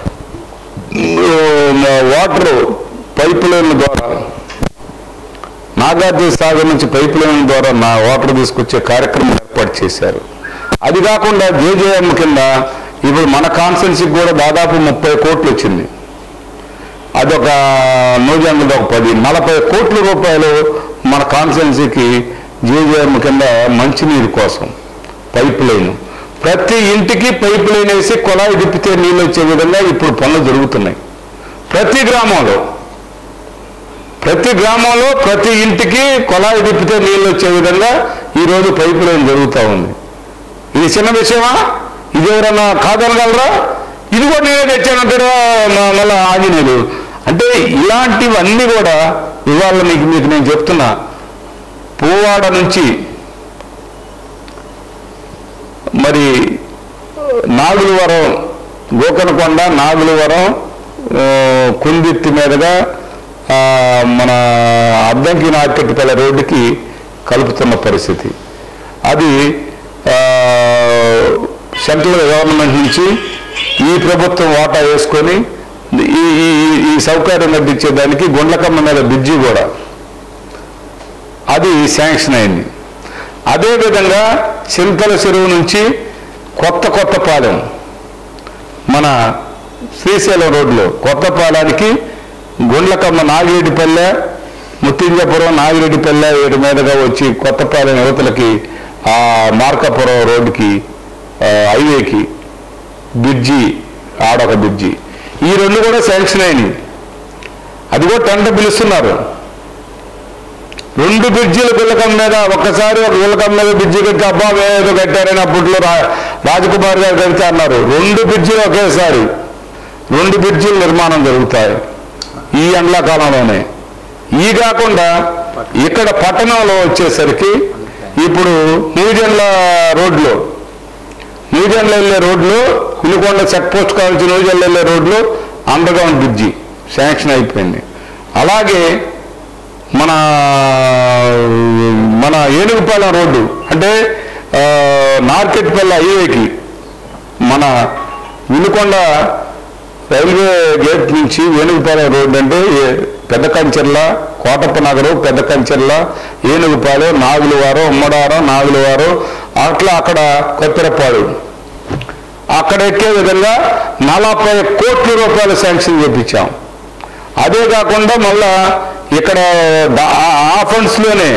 ఉమ్, వాటర్ పైప్ లైన్ల ద్వారా నాగార్జున సాగర్ నుంచి పైప్ లైన్ ద్వారా నా వాటర్ తీసుకొచ్చే కార్యక్రమం ఏర్పాటు చేశారు అది కాకుండా జేజేఎం కింద ఇప్పుడు మన కాన్స్టెన్సీకి కూడా దాదాపు ముప్పై కోట్లు వచ్చింది అదొక నూజెండది ఒక పది నలభై కోట్ల రూపాయలు మన కాన్స్టెన్సీకి జేజేఎం కింద మంచినీరు కోసం పైప్ లైన్ ప్రతి ఇంటికి పైప్ లైన్ వేసి కుళాయి తిప్పితే నీళ్ళు వచ్చే విధంగా ఇప్పుడు పనులు జరుగుతున్నాయి ప్రతి గ్రామంలో ప్రతి గ్రామంలో ప్రతి ఇంటికి కుళాయి తిప్పితే నీళ్ళు వచ్చే విధంగా ఈరోజు పైప్ లైన్ జరుగుతూ ఉంది ఇది చిన్న విషయమా ఇది ఎవరన్నా కాదనగలరా ఇది కూడా నేనే తెచ్చానంటారా మ- మళ్ళా ఆంజనేయులు అంటే ఇలాంటివన్నీ కూడా ఇవాళ మీకు మీకు నేను చెప్తున్నా పువ్వాడ నుంచి మరి నాగులవరం గోకనకొండ నాగులవరం ఆ, కుందిత్తి మీదుగా ఆ, మన అద్దంకి నాకెట్టుపల్లి రోడ్డుకి కలుపుతున్న పరిస్థితి అది ఆ, సెంట్రల్ గవర్నమెంట్ నుంచి ఈ ప్రభుత్వం వాటా వేసుకొని ఈ ఈ- ఈ- ఈ సౌకర్యం కట్టించేదానికి గుండ్లకమ్మ మీద బ్రిడ్జి కూడా అది శాంక్షన్ అయింది అదేవిధంగా చింతల చెరువు నుంచి కొత్త కొత్త పాలెం మన శ్రీశైలం రోడ్లో కొత్త పాలానికి గుండ్లకమ్మ నాగిరెడ్డిపల్లె ముత్తింజపురం నాగిరెడ్డిపల్లె వీటి మీదుగా వచ్చి కొత్తపాలెం యువతలకి ఆ మార్కాపురం రోడ్డుకి ఆ, హైవేకి బ్రిడ్జి ఆడొక బ్రిడ్జి ఈ రెండు కూడా శాంక్షన్ అయినాయి అది కూడా టెండర్ పిలుస్తున్నారు రెండు బ్రిడ్జిలు గుల్లకం మీద ఒక్కసారి ఒక గుల్లకం మీద బ్రిడ్జి కట్టి అబ్బా ఏదో కట్టారని అప్పట్లో రా రాజకుమార్ గారు కడితే అన్నారు రెండు బ్రిడ్జిలు ఒకేసారి రెండు బ్రిడ్జిలు నిర్మాణం జరుగుతాయి ఈ ఎండాకాలంలోనే ఈ కాకుండా ఇక్కడ పట్టణంలో వచ్చేసరికి ఇప్పుడు న్యూజెండ్ల రోడ్లో న్యూజెండ్లో వెళ్ళే రోడ్లు కులికొండ చెక్ పోస్ట్ కావచ్చు న్యూజెండ్లో వెళ్ళే రోడ్లు అండర్ గ్రౌండ్ బ్రిడ్జి శాంక్షన్ అయిపోయింది అలాగే మన మన ఏనుగుపాలెం రోడ్డు అంటే ఆ, నార్కెట్పల్లి హైవేకి మన వినుకొండ రైల్వే గేట్ నుంచి ఏనుగుపాలెం రోడ్డు అంటే ఏ- పెద్ద కంచెర్ల కోటప్ప నగరు పెద్ద కంచెర్ల ఏనుగుపాలెం నాగులవారం ఉమ్మడారం నాగులవారం అట్లా అక్కడ కొత్తరపాడు అక్కడ ఎక్కే విధంగా నలభై కోట్ల రూపాయల శాంక్షన్ చేపించాం అదే కాకుండా మళ్ళా ఇక్కడ దా- ఆ- ఆ ఫండ్స్లోనే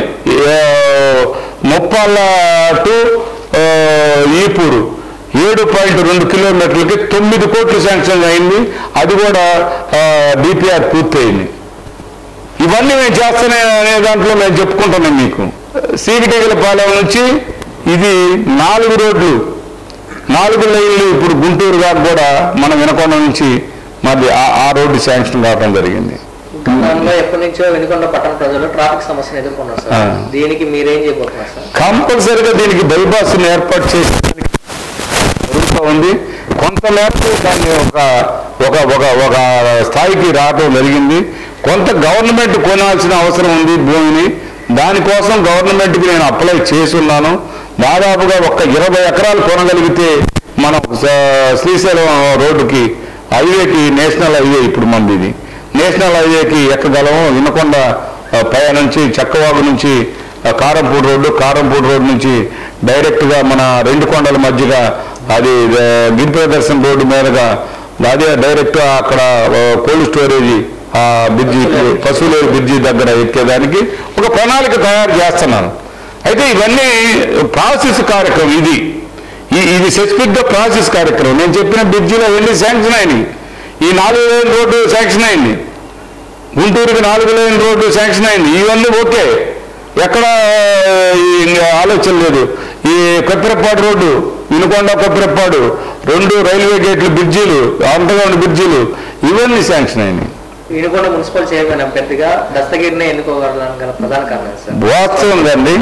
ముప్పాళ్ళ టు ఆ, ఈపూరు ఏడు పాయింట్ రెండు కిలోమీటర్లకి తొమ్మిది కోట్లు శాంక్షన్ అయింది అది కూడా డిపిఆర్ పూర్తయింది ఇవన్నీ మేము చేస్తూనే అనే దాంట్లో మేము చెప్పుకుంటున్నాం మీకు సీకిటగిల పాలెం నుంచి ఇది నాలుగు రోడ్లు నాలుగు లైన్లు ఇప్పుడు గుంటూరు దాకా కూడా మన వినకొండ నుంచి మరి ఆ- ఆ రోడ్డు శాంక్షన్ కావడం జరిగింది గతంలో ఎప్పటి నుంచో వెనుకొండ పట్టణ ప్రజలు ట్రాఫిక్ సమస్యను ఎదుర్కొన్నారు ఆ. సార్ దీనికి మీరేం చేయబోతున్నారు సార్ కంపల్సరిగా దీనికి బైపాస్ని ఏర్పాటు చేసి జరుగుతూ ఉంది కొంత మేరకు దాన్ని ఒక ఒక ఒక ఒక స్థాయికి రావడం జరిగింది కొంత గవర్నమెంట్ కొనాల్సిన అవసరం ఉంది భూమిని దానికోసం గవర్నమెంట్కి నేను అప్లై చేసి ఉన్నాను దాదాపుగా ఒక ఇరవై ఎకరాలు కొనగలిగితే మనం స- శ్రీశైలం రోడ్డుకి హైవేకి నేషనల్ హైవే ఇప్పుడు మంది ఇది నేషనల్ హైవేకి ఎక్కగలము వినకొండ ఆ, పై నుంచి చక్కవాగు నుంచి ఆ, కారంపూడి రోడ్డు కారంపూడి రోడ్డు నుంచి డైరెక్ట్గా మన రెండు కొండల మధ్యగా అది ఆ, గిరి ప్రదర్శన రోడ్డు మీదుగా అదే డైరెక్ట్గా అక్కడ ఆ, కోల్డ్ స్టోరేజ్ ఆ బ్రిడ్జి పశువులేరు బ్రిడ్జి దగ్గర ఎక్కేదానికి ఒక ప్రణాళిక తయారు చేస్తున్నాను అయితే ఇవన్నీ ప్రాసెస్ కార్యక్రమం ఇది ఈ- ఇది స్పెసిఫిక్ గా ప్రాసెస్ కార్యక్రమం నేను చెప్పిన బ్రిడ్జిలో ఎన్ని శాంక్షన్ అయినాయి ఈ నాలుగు లేన్ రోడ్డు శాంక్షన్ అయింది గుంటూరుకి నాలుగు లేన్ రోడ్డు శాంక్షన్ అయింది ఇవన్నీ ఓకే ఎక్కడ ఈ ఇంకా ఆలోచన లేదు ఈ కొత్తరపాడు రోడ్డు వినుకొండ కొత్తరపాడు రెండు రైల్వే గేట్లు బ్రిడ్జీలు అండర్గ్రౌండ్ బ్రిడ్జీలు ఇవన్నీ శాంక్షన్ అయినాయి వినుకొండ మున్సిపల్ చైర్మన్ అభ్యర్థిగా దస్తగిరిని ఎన్నుకోగలని గల ప్రధాన కారణం సార్ వాస్తవం కండి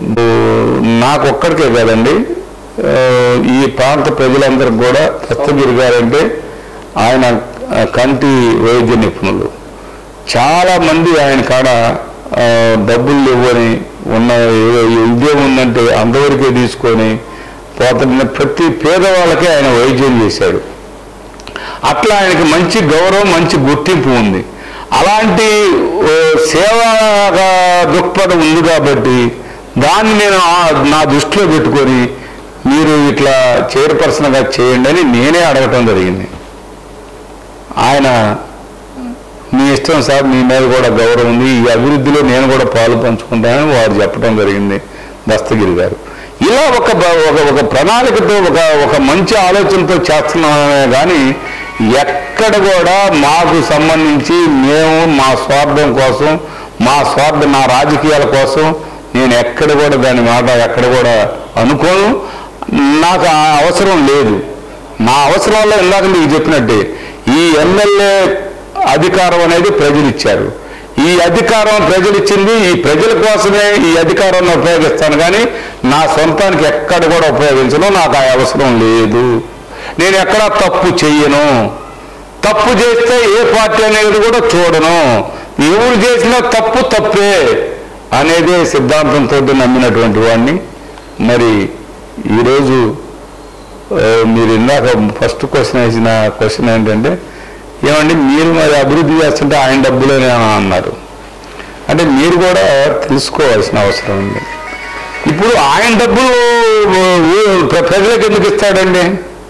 నాకు ఒక్కడికే కాదండి ఆ, ఈ ప్రాంత ప్రజలందరికీ కూడా దత్తగిరి గారంటే ఆయన ఆ, కంటి వైద్య నిపుణులు చాలా మంది ఆయన కాడ ఆ, డబ్బులు ఇవ్వని ఉన్న ఏదో ఇదే ఉందంటే అంతవరకే తీసుకొని పోతున్న ప్రతి పేదవాళ్ళకి ఆయన వైద్యం చేశాడు అట్లా ఆయనకి మంచి గౌరవం మంచి గుర్తింపు ఉంది అలాంటి ఓ, సేవా దృక్పథం ఉంది కాబట్టి దాన్ని నేను ఆ- నా దృష్టిలో పెట్టుకొని మీరు ఇట్లా చైర్పర్సన్గా చేయండి అని నేనే అడగటం జరిగింది ఆయన మీ ఇష్టం సార్ మీ మీద కూడా గౌరవం ఉంది ఈ అభివృద్ధిలో నేను కూడా పాలు పంచుకుంటానని వారు చెప్పడం జరిగింది దస్తగిరి గారు ఇలా ఒక బ- ఒక ఒక ప్రణాళికతో ఒక ఒక మంచి ఆలోచనతో చేస్తున్నామే కానీ ఎక్కడ కూడా మాకు సంబంధించి మేము మా స్వార్థం కోసం మా స్వార్థ నా రాజకీయాల కోసం నేను ఎక్కడ కూడా దాని మాట ఎక్కడ కూడా అనుకోను నాకు ఆ అవసరం లేదు నా అవసరాల్లో ఇందాక మీకు చెప్పినట్టే ఈ ఎమ్మెల్యే అధికారం అనేది ప్రజలు ఇచ్చారు ఈ అధికారం ప్రజలు ఇచ్చింది ఈ ప్రజల కోసమే ఈ అధికారాన్ని ఉపయోగిస్తాను కానీ నా సొంతానికి ఎక్కడ కూడా ఉపయోగించను నాకు ఆ అవసరం లేదు నేను ఎక్కడా తప్పు చెయ్యను తప్పు చేస్తే ఏ పార్టీ అనేది కూడా చూడను ఎవరు చేసినా తప్పు తప్పే అనేదే సిద్ధాంతంతో నమ్మినటువంటి వాడిని మరి ఈరోజు ఆ, మీరు ఇందాక ఫస్ట్ క్వశ్చన్ వేసిన క్వశ్చన్ ఏంటంటే ఏమండి మీరు మరి అభివృద్ధి చేస్తుంటే ఆయన డబ్బులేనా అన్నారు అంటే మీరు కూడా తెలుసుకోవాల్సిన అవసరం ఉంది ఇప్పుడు ఆయన డబ్బులు ఊ- ప్ర- ప్రజలకు ఎందుకు ఇస్తాడండి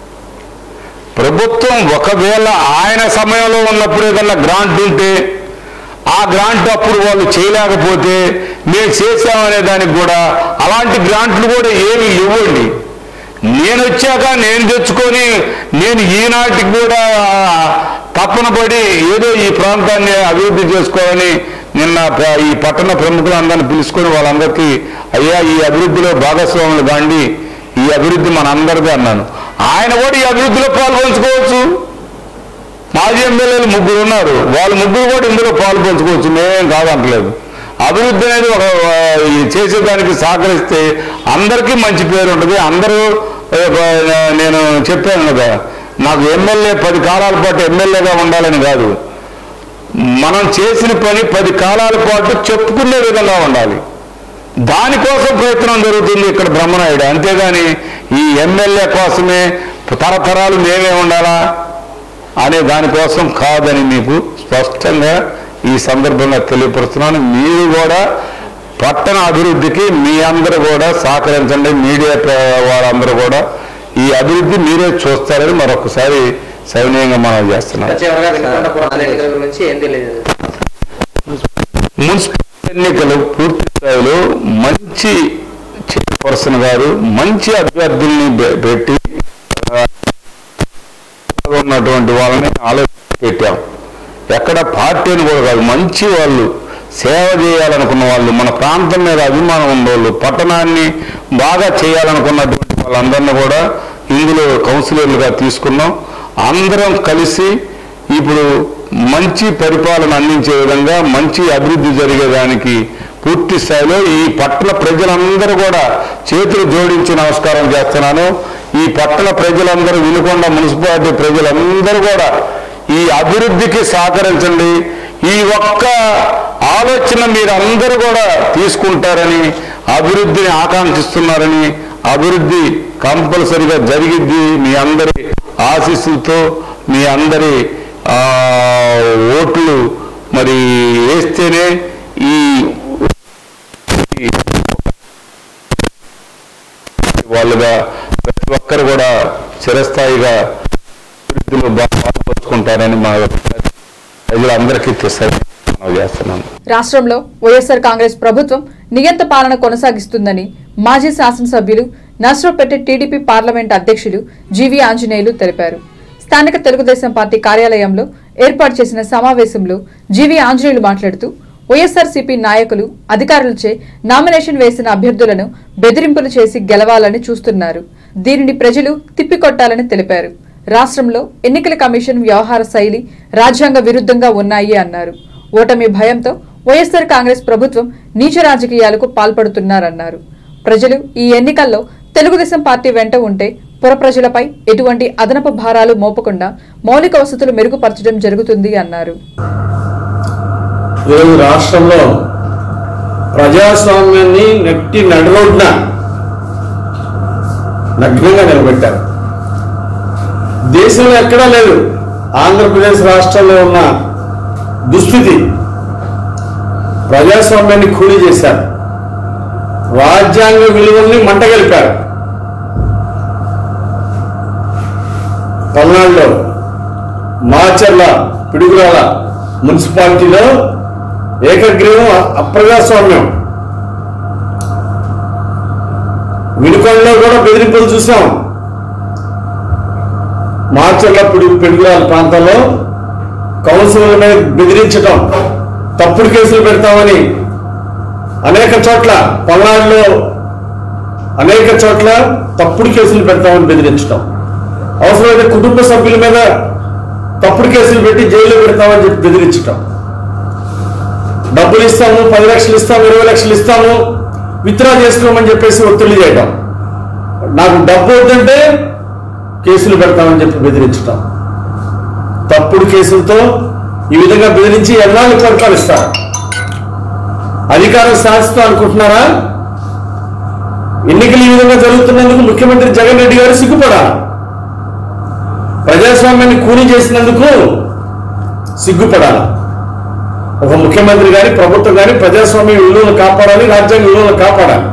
ప్రభుత్వం ఒకవేళ ఆయన సమయంలో ఉన్నప్పుడు ఏదన్నా గ్రాంట్ ఉంటే ఆ గ్రాంట్ అప్పుడు వాళ్ళు చేయలేకపోతే మేము చేసామనే దానికి కూడా అలాంటి గ్రాంట్లు కూడా ఏమి ఇవ్వండి నేను వచ్చాక నేను తెచ్చుకొని నేను ఈనాటికి కూడా తప్పన పడి ఏదో ఈ ప్రాంతాన్ని అభివృద్ధి చేసుకోవాలని నిన్న ప్ర- ఈ పట్టణ ప్రముఖులందరినీ పిలుచుకొని వాళ్ళందరికీ అయ్యా ఈ అభివృద్ధిలో భాగస్వాములు కాండి ఈ అభివృద్ధి మన అందరిది అన్నాను ఆయన కూడా ఈ అభివృద్ధిలో పాల్పంచుకోవచ్చు మాజీ ఎమ్మెల్యేలు ముగ్గురు ఉన్నారు వాళ్ళు ముగ్గురు కూడా ఇందులో పాలు పంచుకోవచ్చు మేమేం కాదంటలేదు అభివృద్ధి అనేది ఒక ఆ, ఈ చేసేదానికి సహకరిస్తే అందరికీ మంచి పేరు ఉంటుంది అందరూ ఆ, ఆ, నేను చెప్పాను కదా నాకు ఎమ్మెల్యే పది కాలాల పాటు ఎమ్మెల్యేగా ఉండాలని కాదు మనం చేసిన పని పది కాలాల పాటు చెప్పుకునే విధంగా ఉండాలి దానికోసం ప్రయత్నం జరుగుతుంది ఇక్కడ బ్రహ్మనాయుడు అంతేగాని ఈ ఎమ్మెల్యే కోసమే తరతరాలు మేమే ఉండాలా అనే దానికోసం కాదని మీకు స్పష్టంగా ఈ సందర్భంగా తెలియపరుస్తున్నాను మీరు కూడా పట్టణ అభివృద్ధికి మీ అందరూ కూడా సహకరించండి మీడియా ప్ర- వాళ్ళందరూ కూడా ఈ అభివృద్ధి మీరే చూస్తారని మరొకసారి సవినయంగా మనం చేస్తున్నాం చివరిగా వెనుకొండపురం ఎన్నికల గురించి ఏం తెలియదు మున్సిపల్ ఎన్నికలు పూర్తి స్థాయిలో మంచి చైర్పర్సన్ గారు మంచి అభ్యర్థుల్ని పె- పెట్టి ఆ, ఉన్నటువంటి వాళ్ళని ఆలోచన పెట్టాం ఎక్కడ పార్టీ అని కూడా కాదు మంచి వాళ్ళు సేవ చేయాలనుకున్న వాళ్ళు మన ప్రాంతం మీద అభిమానం ఉన్నవాళ్ళు పట్టణాన్ని బాగా చేయాలనుకున్నటువంటి వాళ్ళందరినీ కూడా ఇందులో కౌన్సిలర్లుగా తీసుకున్నాం అందరం కలిసి ఇప్పుడు మంచి పరిపాలన అందించే విధంగా మంచి అభివృద్ధి జరిగేదానికి పూర్తి స్థాయిలో ఈ పట్టణ ప్రజలందరూ కూడా చేతులు జోడించి నమస్కారం చేస్తున్నాను ఈ పట్టణ ప్రజలందరూ వినుకొండ మున్సిపాలిటీ ప్రజలందరూ కూడా ఈ అభివృద్ధికి సహకరించండి ఈ ఒక్క ఆలోచన మీరందరూ కూడా తీసుకుంటారని అభివృద్ధిని ఆకాంక్షిస్తున్నారని అభివృద్ధి కంపల్సరిగా జరిగిద్ది మీ అందరి ఆశీస్సులతో మీ అందరి ఆ, ఓట్లు మరి వేస్తేనే ఈ వాళ్ళుగా ప్రతి ఒక్కరు కూడా చిరస్థాయిగా అభివృద్ధిలో బాగా పాల్పంచుకుంటారని మా ప్రజలందరికీ తెస్తారు మనం చేస్తున్నాను రాష్ట్రంలో వైఎస్ఆర్ కాంగ్రెస్ ప్రభుత్వం నియంత పాలన కొనసాగిస్తుందని మాజీ శాసనసభ్యులు నర్సరావుపేట టీడీపీ పార్లమెంట్ అధ్యక్షులు జీవీ ఆంజనేయులు తెలిపారు స్థానిక తెలుగుదేశం పార్టీ కార్యాలయంలో ఏర్పాటు చేసిన సమావేశంలో జీవీ ఆంజనేయులు మాట్లాడుతూ వైఎస్ఆర్సీపీ నాయకులు అధికారులచే నామినేషన్ వేసిన అభ్యర్థులను బెదిరింపులు చేసి గెలవాలని చూస్తున్నారు దీనిని ప్రజలు తిప్పికొట్టాలని తెలిపారు రాష్ట్రంలో ఎన్నికల కమిషన్ వ్యవహార శైలి రాజ్యాంగ విరుద్ధంగా ఉన్నాయి అన్నారు ఓటమి భయంతో వైఎస్ఆర్ కాంగ్రెస్ ప్రభుత్వం నీచ రాజకీయాలకు పాల్పడుతున్నారన్నారు ప్రజలు ఈ ఎన్నికల్లో తెలుగుదేశం పార్టీ వెంట ఉంటే పుర ప్రజలపై ఎటువంటి అదనపు భారాలు మోపకుండా మౌలిక వసతులు మెరుగుపరచడం జరుగుతుంది అన్నారు ఈరోజు రాష్ట్రంలో ప్రజాస్వామ్యాన్ని నెట్టి నడిరోడ్న నగ్నంగా నిలబెట్టారు దేశంలో ఎక్కడా లేదు ఆంధ్రప్రదేశ్ రాష్ట్రంలో ఉన్న దుస్థితి ప్రజాస్వామ్యాన్ని కూలీ చేశారు రాజ్యాంగ విలువల్ని మంటగలిపారు పల్నాడులో మాచర్ల పిడుగురాల మున్సిపాలిటీలో ఏకగ్రీవం అప్రజాస్వామ్యం వినుకొండలో కూడా బెదిరింపులు చూసాం మాచర్ల పిడుగు పిడుగురాల ప్రాంతంలో కౌన్సిలర్ మీద బెదిరించడం తప్పుడు కేసులు పెడతామని అనేక చోట్ల పల్నాడులో అనేక చోట్ల తప్పుడు కేసులు పెడతామని బెదిరించడం అవసరమైతే కుటుంబ సభ్యుల మీద తప్పుడు కేసులు పెట్టి జైల్లో పెడతామని చెప్పి బెదిరించటం డబ్బులు ఇస్తాము పది లక్షలు ఇస్తాము ఇరవై లక్షలు ఇస్తాము విత్డ్రా చేసుకోమని చెప్పేసి ఒత్తిడి చేయటం నాకు డబ్బు వద్దంటే కేసులు పెడతామని చెప్పి బెదిరించటం తప్పుడు కేసులతో ఈ విధంగా బెదిరించి ఎన్నాళ్ళు పరిపాలిస్తారు అధికారం సాధిస్తాం అనుకుంటున్నారా ఎన్నికలు ఈ విధంగా జరుగుతున్నందుకు ముఖ్యమంత్రి జగన్ రెడ్డి గారు సిగ్గుపడాలి ప్రజాస్వామ్యాన్ని కూలీ చేసినందుకు సిగ్గుపడాలి ఒక ముఖ్యమంత్రి గారి ప్రభుత్వం గారి ప్రజాస్వామ్య విలువలు కాపాడాలి రాజ్యాంగ విలువలు కాపాడాలి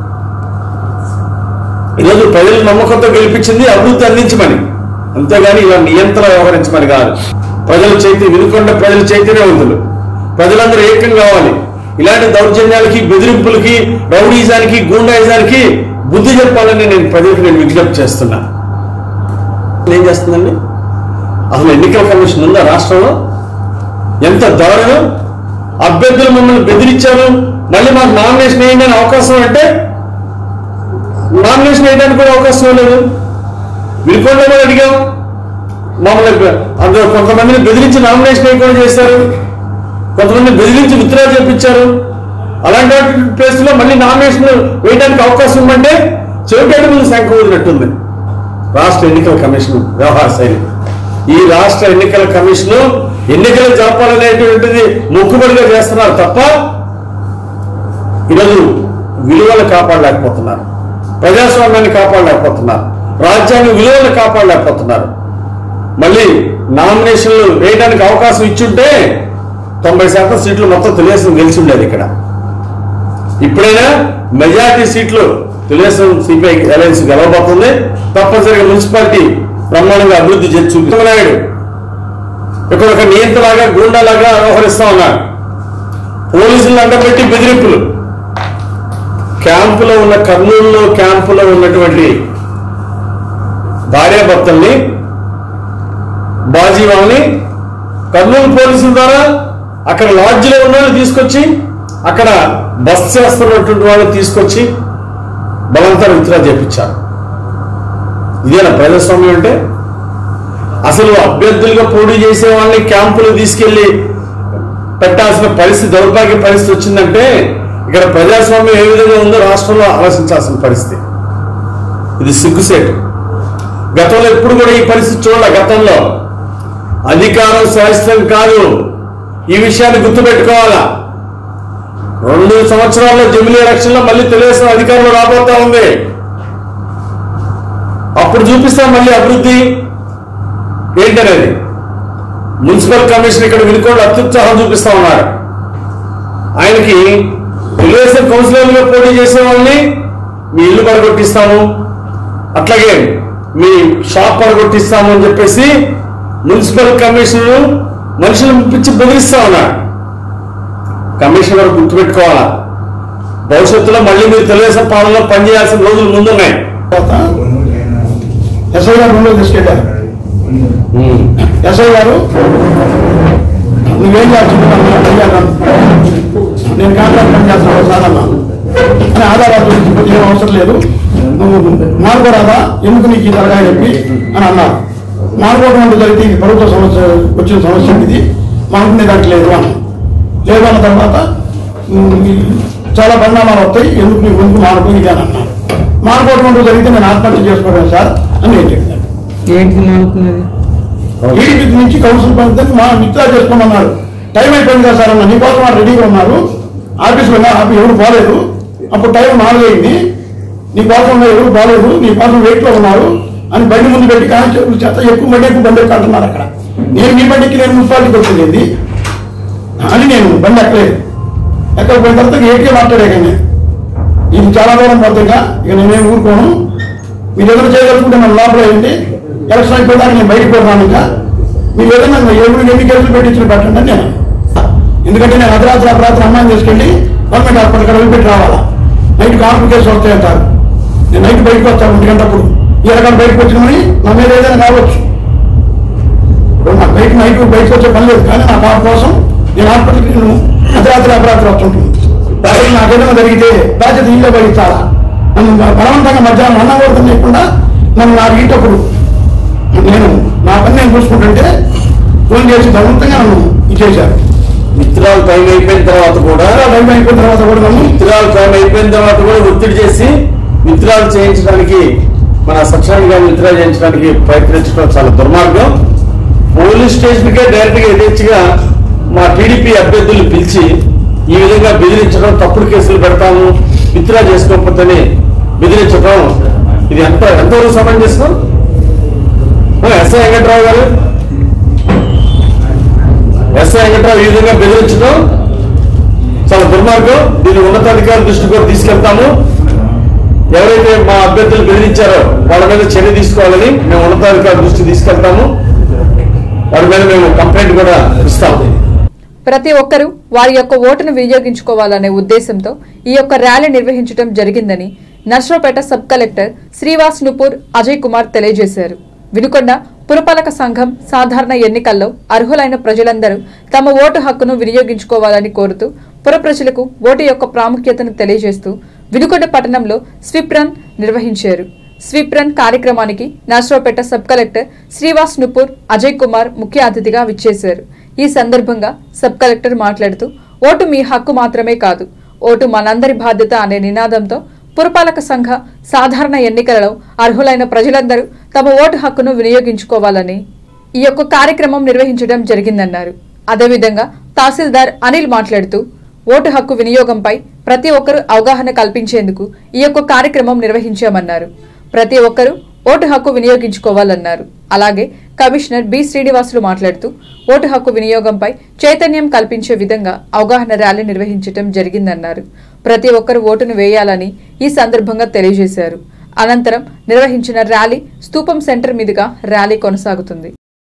ఈరోజు ప్రజలు నమ్మకంతో గెలిపించింది అభివృద్ధి అందించమని అంతేగాని ఇలా నియంత్రణ వ్యవహరించమని కాదు ప్రజల చైతన్య వినుకొండ ప్రజల చైతన్యవంతులు ప్రజలందరూ ఏకం కావాలి ఇలాంటి దౌర్జన్యాలకి బెదిరింపులకి రౌడీజానికి గూండాయిజానికి బుద్ధి చెప్పాలని నేను ప్రజలకు నేను విజ్ఞప్తి చేస్తున్నా ఏం చేస్తుందండి అసలు ఎన్నికల కమిషన్ ఉందా రాష్ట్రంలో ఎంత దారుణం అభ్యర్థులు మమ్మల్ని బెదిరించారు మళ్ళీ మాకు నామినేషన్ వేయండి అనే అవకాశం అంటే నామినేషన్ వేయడానికి కూడా అవకాశం లేదు వినుకొండ కూడా అడిగాం మమ్మల్ని అందులో కొంతమందిని బెదిరించి నామినేషన్ వేయకుండా చేశారు కొంతమంది బెదిరించి విత్డ్రా చేపించారు అలాంటి ప్లేస్లో మళ్ళీ నామినేషన్ వేయడానికి అవకాశం ఉందంటే చెవిటేట ముందు శంఖ ఊదినట్టుంది రాష్ట్ర ఎన్నికల కమిషన్ వ్యవహార శైలి ఈ రాష్ట్ర ఎన్నికల కమిషన్ ఎన్నికలు జరపాలనేటువంటిది మొక్కుబడిగా చేస్తున్నారు తప్ప ఈరోజు విలువలు కాపాడలేకపోతున్నారు ప్రజాస్వామ్యాన్ని కాపాడలేకపోతున్నారు రాజ్యాంగ విలువలు కాపాడలేకపోతున్నారు మళ్ళీ నామినేషన్లు వేయడానికి అవకాశం ఇచ్చుంటే తొంభై శాతం సీట్లు మొత్తం తెలుగుదేశం గెలిచి ఉండేది ఇక్కడ ఇప్పుడైనా మెజారిటీ సీట్లు తెలుగుదేశం సిపిఐ అలయన్స్ గెలవబోతుంది తప్పనిసరిగా మున్సిపాలిటీ బ్రహ్మాండంగా అభివృద్ధి చేసి చూపిస్తాం నాయుడు ఇక్కడ ఒక నియంత్రలాగా గూండాలాగా వ్యవహరిస్తా ఉన్నాడు పోలీసులు అండబెట్టి బెదిరింపులు క్యాంపులో ఉన్న కర్నూలులో క్యాంపులో ఉన్నటువంటి భార్యాభర్తల్ని బాజీ వాళ్ళని కర్నూలు పోలీసుల ద్వారా అక్కడ లాడ్జిలో ఉన్న వాళ్ళని తీసుకొచ్చి అక్కడ బస్ చేస్తున్నటువంటి వాళ్ళని తీసుకొచ్చి బలవంతాన్ని విత్డ్రా చేపించారు ఇదేనా ప్రజాస్వామ్యం అంటే అసలు అభ్యర్థులుగా పోటీ చేసే వాళ్ళని క్యాంపులు తీసుకెళ్లి పెట్టాల్సిన పరిస్థితి దౌర్భాగ్య పరిస్థితి వచ్చిందంటే ఇక్కడ ప్రజాస్వామ్యం ఏ విధంగా ఉందో రాష్ట్రంలో ఆలోచించాల్సిన పరిస్థితి ఇది సిగ్గుసేటు గతంలో ఎప్పుడు కూడా ఈ పరిస్థితి చూడాల గతంలో అధికారం శాశ్వతం కాదు ఈ విషయాన్ని గుర్తుపెట్టుకోవాలా రెండు సంవత్సరాల్లో జమిలీ ఎలక్షన్ లో మళ్ళీ తెలుగుదేశం అధికారంలో రాబోతా ఉంది అప్పుడు చూపిస్తాం మళ్ళీ అభివృద్ధి ఏంటనేది మున్సిపల్ కమిషన్ ఇక్కడ వినుకోండి అత్యుత్సాహం చూపిస్తా ఉన్నారు ఆయనకి తెలుగుదేశం కౌన్సిలర్లుగా పోటీ చేసే వాళ్ళని మీ ఇల్లు పడగొట్టిస్తాము అట్లాగే మీ షాప్ పడగొట్టిస్తాము అని చెప్పేసి మున్సిపల్ కమిషనర్ మనుషులను పిచ్చి బెదిరిస్తా ఉన్నాడు కమిషనర్ గుర్తుపెట్టుకోవాలా భవిష్యత్తులో మళ్ళీ మీరు తెలుగుదేశం పాలనలో పనిచేయాల్సిన రోజులు ముందున్నాయి ఎస్ఐ గారు రూమ్లో తీసుకెళ్ళారు ఎస్ఐ గారు నువ్వేం చేస్తున్నావు నేను కాంట్రాక్ట్ పని చేస్తున్నాను సార్ అన్నా అని ఆధారాలు చూపించి ఏం అవసరం లేదు నువ్వు మారుకోరాదా ఎందుకు నీకు ఈ తరగా చెప్పి అని అన్నారు మారుకోవడం అంటే జరిగితే ఇది ప్రభుత్వ సమస్య వచ్చిన సమస్య ఇది మానుకునే దానికి లేదు అని లేదు అన్న తర్వాత ఉమ్, చాలా పరిణామాలు వస్తాయి ఎందుకు నీకు ఎందుకు మానుకో ఇది అని అన్నారు మానుకోవడం అంటూ జరిగితే నేను ఆత్మహత్య చేసుకోవడం సార్ అని నేను చెప్పాను ఏంటి మానుకున్నది టీడీపీ నుంచి కౌన్సిల్ పంపితే మా మిత్రా చేసుకోమన్నాడు టైం అయిపోయింది కదా సార్ అన్న నీకోసం వాళ్ళు రెడీగా ఉన్నారు ఆఫీస్లో ఉన్నా ఆఫీస్ ఎవరు పోలేదు అప్పుడు టైం నాలుగు అయింది నీకోసం ఉన్న ఎవరు పోలేదు నీకోసం వెయిట్లో ఉన్నారు అని బండి ముందు పెట్టి కానిస్టేబుల్ చేత ఎక్కువ బండి ఎక్కువ బండి ఎక్కువ అంటున్నారు అక్కడ నేను మీ బండికి నేను మున్సిపాలిటీకి వచ్చింది అని నేను బండి ఎక్కలేదు ఎక్కడ పోయిన తర్వాత ఏకే మాట్లాడే కానీ ఇది చాలా దూరం పోతుందా ఇక నేనేం ఊరుకోను మీరు ఏదైనా చేయగలుగుతుంటే మన లోపల ఏంటి ఎలక్షన్ అయిపోయేదాకా నేను బయటకు పోతాను ఇంకా మీరు ఏదైనా ఎప్పుడు ఎన్ని కేసులు పెట్టించిన పెట్టండి అని నేను ఎందుకంటే నేను అర్ధరాత్రి అపరాత్రి అమ్మాయిని తీసుకెళ్ళి గవర్నమెంట్ హాస్పిటల్ ఇక్కడ వదిలిపెట్టి రావాలా నైట్ కాన్పు కేసు వస్తాయంటారు నేను నైట్ బయటకు వస్తాను ఒంటి గంటప్పుడు ఈ రకాల బయటకు వచ్చినామని నా మీద ఏదైనా కావచ్చు ఇప్పుడు నాకు బయట నైట్ బయటకు వచ్చే పని లేదు కానీ నా పాప కోసం నేను హాస్పిటల్కి నేను అర్ధరాత్రి అపరాత్రి వస్తుంటుంది కాబట్టి నాకు ఏదైనా జరిగితే బాధ్యత ఇల్లే భరించాలా నన్ను బలవంతంగా మధ్యాహ్నం అన్నం కూడా తినకుండా నన్ను నాకు ఈటప్పుడు నేను నా పని నేను చూసుకుంటుంటే ఫోన్ చేసి బలవంతంగా నన్ను ఇచ్చేశారు మిత్రాలు టైం అయిపోయిన తర్వాత కూడా టైం అయిపోయిన తర్వాత కూడా నన్ను మిత్రాలు టైం అయిపోయిన తర్వాత కూడా ఒత్తిడి చేసి మిత్రాలు చేయించడానికి మన సత్యనారాయణ గారి మిత్రాలు చేయించడానికి ప్రయత్నించడం చాలా దుర్మార్గం పోలీస్ స్టేషన్కే డైరెక్ట్ గా యథేచ్ఛగా మా టీడీపీ అభ్యర్థులు పిలిచి ఈ విధంగా బెదిరించడం తప్పుడు కేసులు పెడతాము విత్డ్రా చేసుకోకపోతే బెదిరించడం ఇది ఎంత ఎంతవరకు సమంజసం ఆ, ఎస్ఐ వెంకట్రావు గారు ఎస్ఐ వెంకట్రావు ఈ విధంగా బెదిరించడం చాలా దుర్మార్గం దీన్ని ఉన్నతాధికారుల దృష్టికి కూడా తీసుకెళ్తాము ఎవరైతే మా అభ్యర్థులు బెదిరించారో వాళ్ళ మీద చర్య తీసుకోవాలని మేము ఉన్నతాధికారుల దృష్టికి తీసుకెళ్తాము వారి మీద మేము కంప్లైంట్ కూడా ఇస్తాము ప్రతి ఒక్కరూ వారి యొక్క ఓటును వినియోగించుకోవాలనే ఉద్దేశంతో ఈ యొక్క ర్యాలీ నిర్వహించడం జరిగిందని నర్సరావుపేట సబ్ కలెక్టర్ శ్రీవాస్ నుపూర్ అజయ్ కుమార్ తెలియజేశారు వినుకొండ పురపాలక సంఘం సాధారణ ఎన్నికల్లో అర్హులైన ప్రజలందరూ తమ ఓటు హక్కును వినియోగించుకోవాలని కోరుతూ పుర ప్రజలకు ఓటు యొక్క ప్రాముఖ్యతను తెలియజేస్తూ వినుకొండ పట్టణంలో స్విప్ రన్ నిర్వహించారు స్వీప్ రన్ కార్యక్రమానికి నర్సరావుపేట సబ్ కలెక్టర్ శ్రీవాస్ నుపూర్ అజయ్ కుమార్ ముఖ్య అతిథిగా విచ్చేశారు ఈ సందర్భంగా సబ్ కలెక్టర్ మాట్లాడుతూ ఓటు మీ హక్కు మాత్రమే కాదు ఓటు మనందరి బాధ్యత అనే నినాదంతో పురపాలక సంఘ సాధారణ ఎన్నికలలో అర్హులైన ప్రజలందరూ తమ ఓటు హక్కును వినియోగించుకోవాలని ఈ యొక్క కార్యక్రమం నిర్వహించడం జరిగిందన్నారు అదేవిధంగా తహసీల్దార్ అనిల్ మాట్లాడుతూ ఓటు హక్కు వినియోగంపై ప్రతి ఒక్కరూ అవగాహన కల్పించేందుకు ఈ యొక్క కార్యక్రమం నిర్వహించామన్నారు ప్రతి ఒక్కరూ ఓటు హక్కు వినియోగించుకోవాలన్నారు అలాగే కమిషనర్ బి శ్రీనివాసులు మాట్లాడుతూ ఓటు హక్కు వినియోగంపై చైతన్యం కల్పించే విధంగా అవగాహన ర్యాలీ నిర్వహించడం జరిగిందన్నారు ప్రతి ఒక్కరూ ఓటును వేయాలని ఈ సందర్భంగా తెలియజేశారు అనంతరం నిర్వహించిన ర్యాలీ స్తూపం సెంటర్ మీదుగా ర్యాలీ కొనసాగుతుంది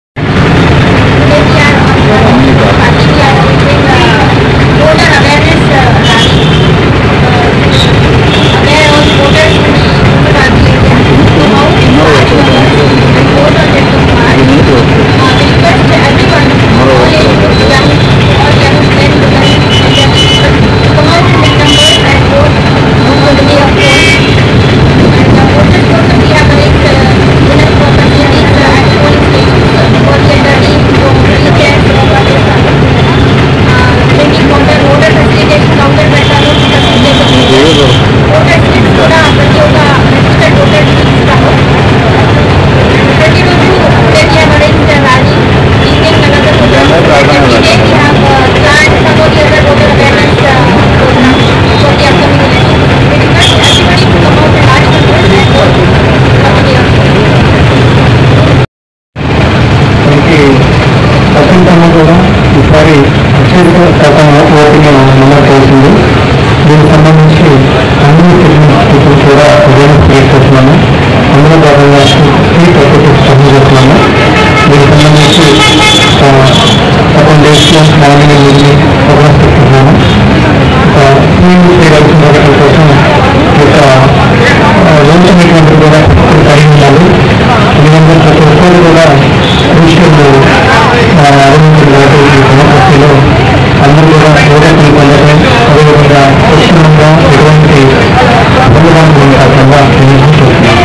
మనకి ప్రపంచంలో కూడా ఈసారి అత్యధిక శాతం ఓటింగ్ నమోదు చేసింది దీనికి సంబంధించి అన్ని సిటిజన్స్ కూడా అవేర్నెస్ క్రియేట్ చేస్తున్నాము అందులో భాగంగా ఫ్రీ సర్టిఫికేట్స్ సబ్మిట్ చేస్తున్నాము దీనికి సంబంధించి సెకండ్ డేస్లో మార్నింగ్ ఈవినింగ్ ప్రోగ్రామ్స్ పెట్టుకుంటున్నాము స్కూల్ చేయవలసిన వాటి కోసం ఈ యొక్క లోన్ కమిట్మెంట్ కూడా కలిగి ఉండాలి ఎందుకంటే ప్రతి ఒక్కరు కూడా క్రిస్టియన్ అరేంజ్మెంట్ కాబట్టి ఈ డెమోక్రసీలో అందరూ కూడా ఓటర్ని పొందడం అదేవిధంగా స్వచ్ఛందంగా ఎటువంటి పొందడానికి కాకుండా నిర్ణయం చేస్తున్నాం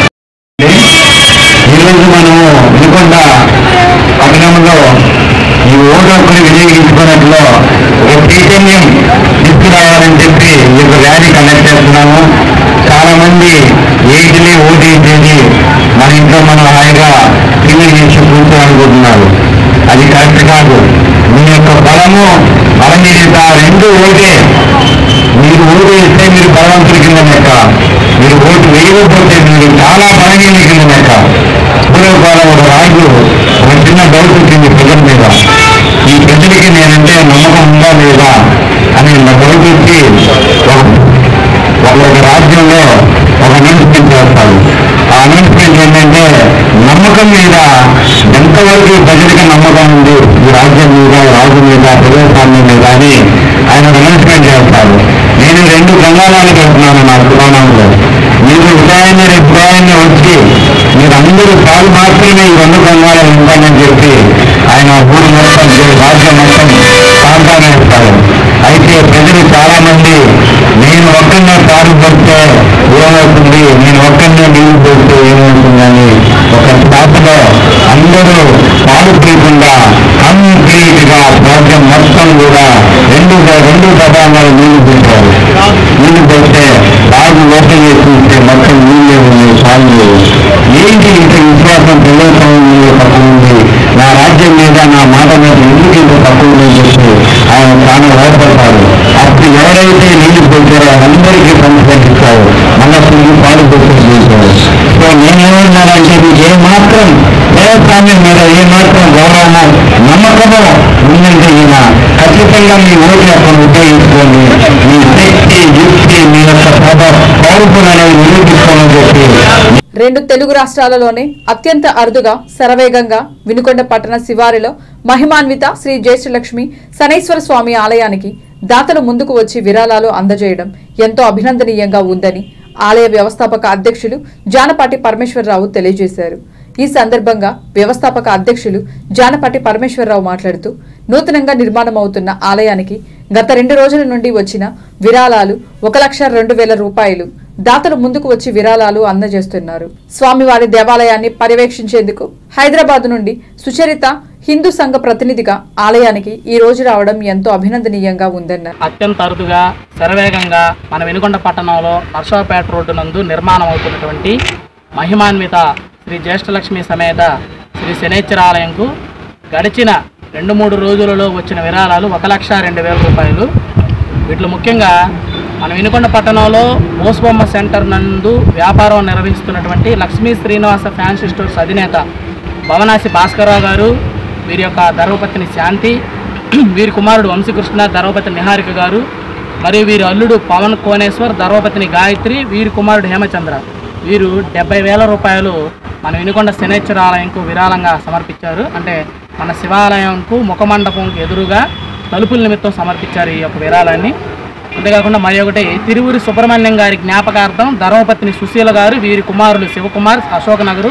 ఈరోజు మనము వినుకొండ పట్టణంలో ఈ ఓటు హక్కుని వినియోగించుకున్నట్లో ఒక చైతన్యం తీసుకురావాలని చెప్పి ఈ యొక్క ర్యాలీ కండక్ట్ చేస్తున్నాము చాలా మంది ఏంటిని ఓటు ఇచ్చేది మన ఇంట్లో మనం హాయిగా టీవీ చేసి కూర్చోాలనుకుంటున్నారు అది కరెక్ట్ కాదు మీ యొక్క బల బలము బలహీనత రెండు ఒకటే మీరు ఓటు వేస్తే మీరు బలవంతుల కింద లెక్క మీరు ఓటు వేయకపోతే మీరు చాలా బలహీన కింద లెక్క పూర్వకాలం ఒక రాజు ఒక చిన్న డౌట్ వచ్చింది ప్రజల మీద ఈ ప్రజలకి నేనంటే నమ్మకం ఉందా లేదా అని నా డౌట్ వచ్చి ఒక- ఒక ఒక రాజ్యంలో ఒక అనౌన్స్మెంట్ చేస్తారు ఆ అనౌన్స్మెంట్ ఏంటంటే నమ్మకం మీద ఎంతవరకు ఈ ప్రజలకి నమ్మకం ఉంది ఈ రాజ్యం మీద ఈ రాజు మీద ప్రజాస్వామ్యం మీద అని ఆయన ఒక అనౌన్స్మెంట్ చేస్తారు నేను రెండు గంగాలాలు పెడుతున్నాను నా పురాణంలో మీరు ఉదయాన్నే రేపు ఉదయాన్నే వచ్చి మీరందరూ పాలు మాత్రమే ఈ రెండు గంగాలు ఉంటానని చెప్పి ఆయన ఊరు మొత్తం రాజ్యం మొత్తం ప్రాంతాన్ని ఇస్తారు అయితే ప్రజలు చాలా మంది నేను ఒక్కనే పాలు పడితే ఏమవుతుంది నేను ఒక్కనే నీళ్లు పోస్తే ఏమవుతుందని ఒక శాఖలో అందరూ పాలు తీయకుండా కంప్లీట్ గా రాజ్యం మొత్తం కూడా రెండు రెండు ప్రధానాలు నీళ్లు పోతారు నీళ్లు పోతే రాజు ఓపెన్ చేసి చూస్తే మొత్తం నీళ్ళే ఉన్నాయి పాలు లేవు ఏంటి ఇంత విశ్వాసం ప్రజాస్వామ్యం మీద తక్కువ ఉంది నా రాజ్యం మీద నా మాట మీద ఎందుకు ఇంత తక్కువ ఉందని చెప్పి ఆయన చాలా భయపడతారు అప్పుడు ఎవరైతే నీళ్లు పోతారో అందరికీ పంచిస్తారు మనస్సుకి పాలు పోతుంది చేశారు సో నేనేమన్నానంటే మీకు ఏ మాత్రం ప్రజాస్వామ్యం మీద ఏ మాత్రం గౌరవము నమ్మకము ఉందంటే ఈయన ఖచ్చితంగా మీ ఓటు అక్కడ ఉపయోగించుకోండి మీ శక్తి యుక్తి మీ యొక్క పౌరుపులు అనేది నిరూపిస్తామని చెప్పి రెండు తెలుగు రాష్ట్రాలలోనే అత్యంత అరుదుగా శరవేగంగా వినుకొండ పట్టణ శివారిలో మహిమాన్విత శ్రీ జ్యేష్ఠలక్ష్మి శనైశ్వర స్వామి ఆలయానికి దాతలు ముందుకు వచ్చి విరాళాలు అందజేయడం ఎంతో అభినందనీయంగా ఉందని ఆలయ వ్యవస్థాపక అధ్యక్షులు జానపాటి పరమేశ్వరరావు తెలియజేశారు ఈ సందర్భంగా వ్యవస్థాపక అధ్యక్షులు జానపాటి పరమేశ్వరరావు మాట్లాడుతూ నూతనంగా నిర్మాణమవుతున్న ఆలయానికి గత రెండు రోజుల నుండి వచ్చిన విరాళాలు ఒక లక్ష రెండు వేల రూపాయలు దాతలు ముందుకు వచ్చి విరాళాలు అందజేస్తున్నారు స్వామివారి దేవాలయాన్ని పర్యవేక్షించేందుకు హైదరాబాద్ నుండి సుచరిత హిందూ సంఘ ప్రతినిధిగా ఆలయానికి ఈ రోజు రావడం ఎంతో అభినందనీయంగా ఉందన్నారు అత్యంత అరుదుగా శరవేగంగా మన వెనుకొండ పట్టణంలో నర్సాపేట రోడ్డు నందు నిర్మాణం అవుతున్నటువంటి మహిమాన్విత శ్రీ జ్యేష్ఠలక్ష్మి సమేత శ్రీ శనేశ్వర ఆలయంకు గడిచిన రెండు మూడు రోజులలో వచ్చిన విరాళాలు ఒక లక్ష రెండు వేల రూపాయలు వీటిలో ముఖ్యంగా మన వినుకొండ పట్టణంలో బోస్బొమ్మ సెంటర్ నందు వ్యాపారం నిర్వహిస్తున్నటువంటి లక్ష్మీ శ్రీనివాస ఫ్యాన్సీ స్టోర్స్ అధినేత భవనాసి భాస్కరరావు గారు వీరి యొక్క ధర్మపత్ని శాంతి వీరి కుమారుడు వంశీకృష్ణ ధర్మపత్ని నిహారిక గారు మరియు వీరి అల్లుడు పవన్ కోనేశ్వర్ ధర్మపత్ని గాయత్రి వీరి కుమారుడు హేమచంద్ర వీరు డెబ్బై వేల రూపాయలు మన వినుకొండ శనేశ్వర ఆలయంకు విరాళంగా సమర్పించారు అంటే మన శివాలయంకు ముఖమండపంకు ఎదురుగా తలుపుల నిమిత్తం సమర్పించారు ఈ యొక్క విరాళాన్ని అంతేకాకుండా మరి ఒకటి తిరువురి సుబ్రహ్మణ్యం గారి జ్ఞాపకార్థం ధర్మపత్ని సుశీల గారు వీరి కుమారులు శివకుమార్ అశోక్ నగరు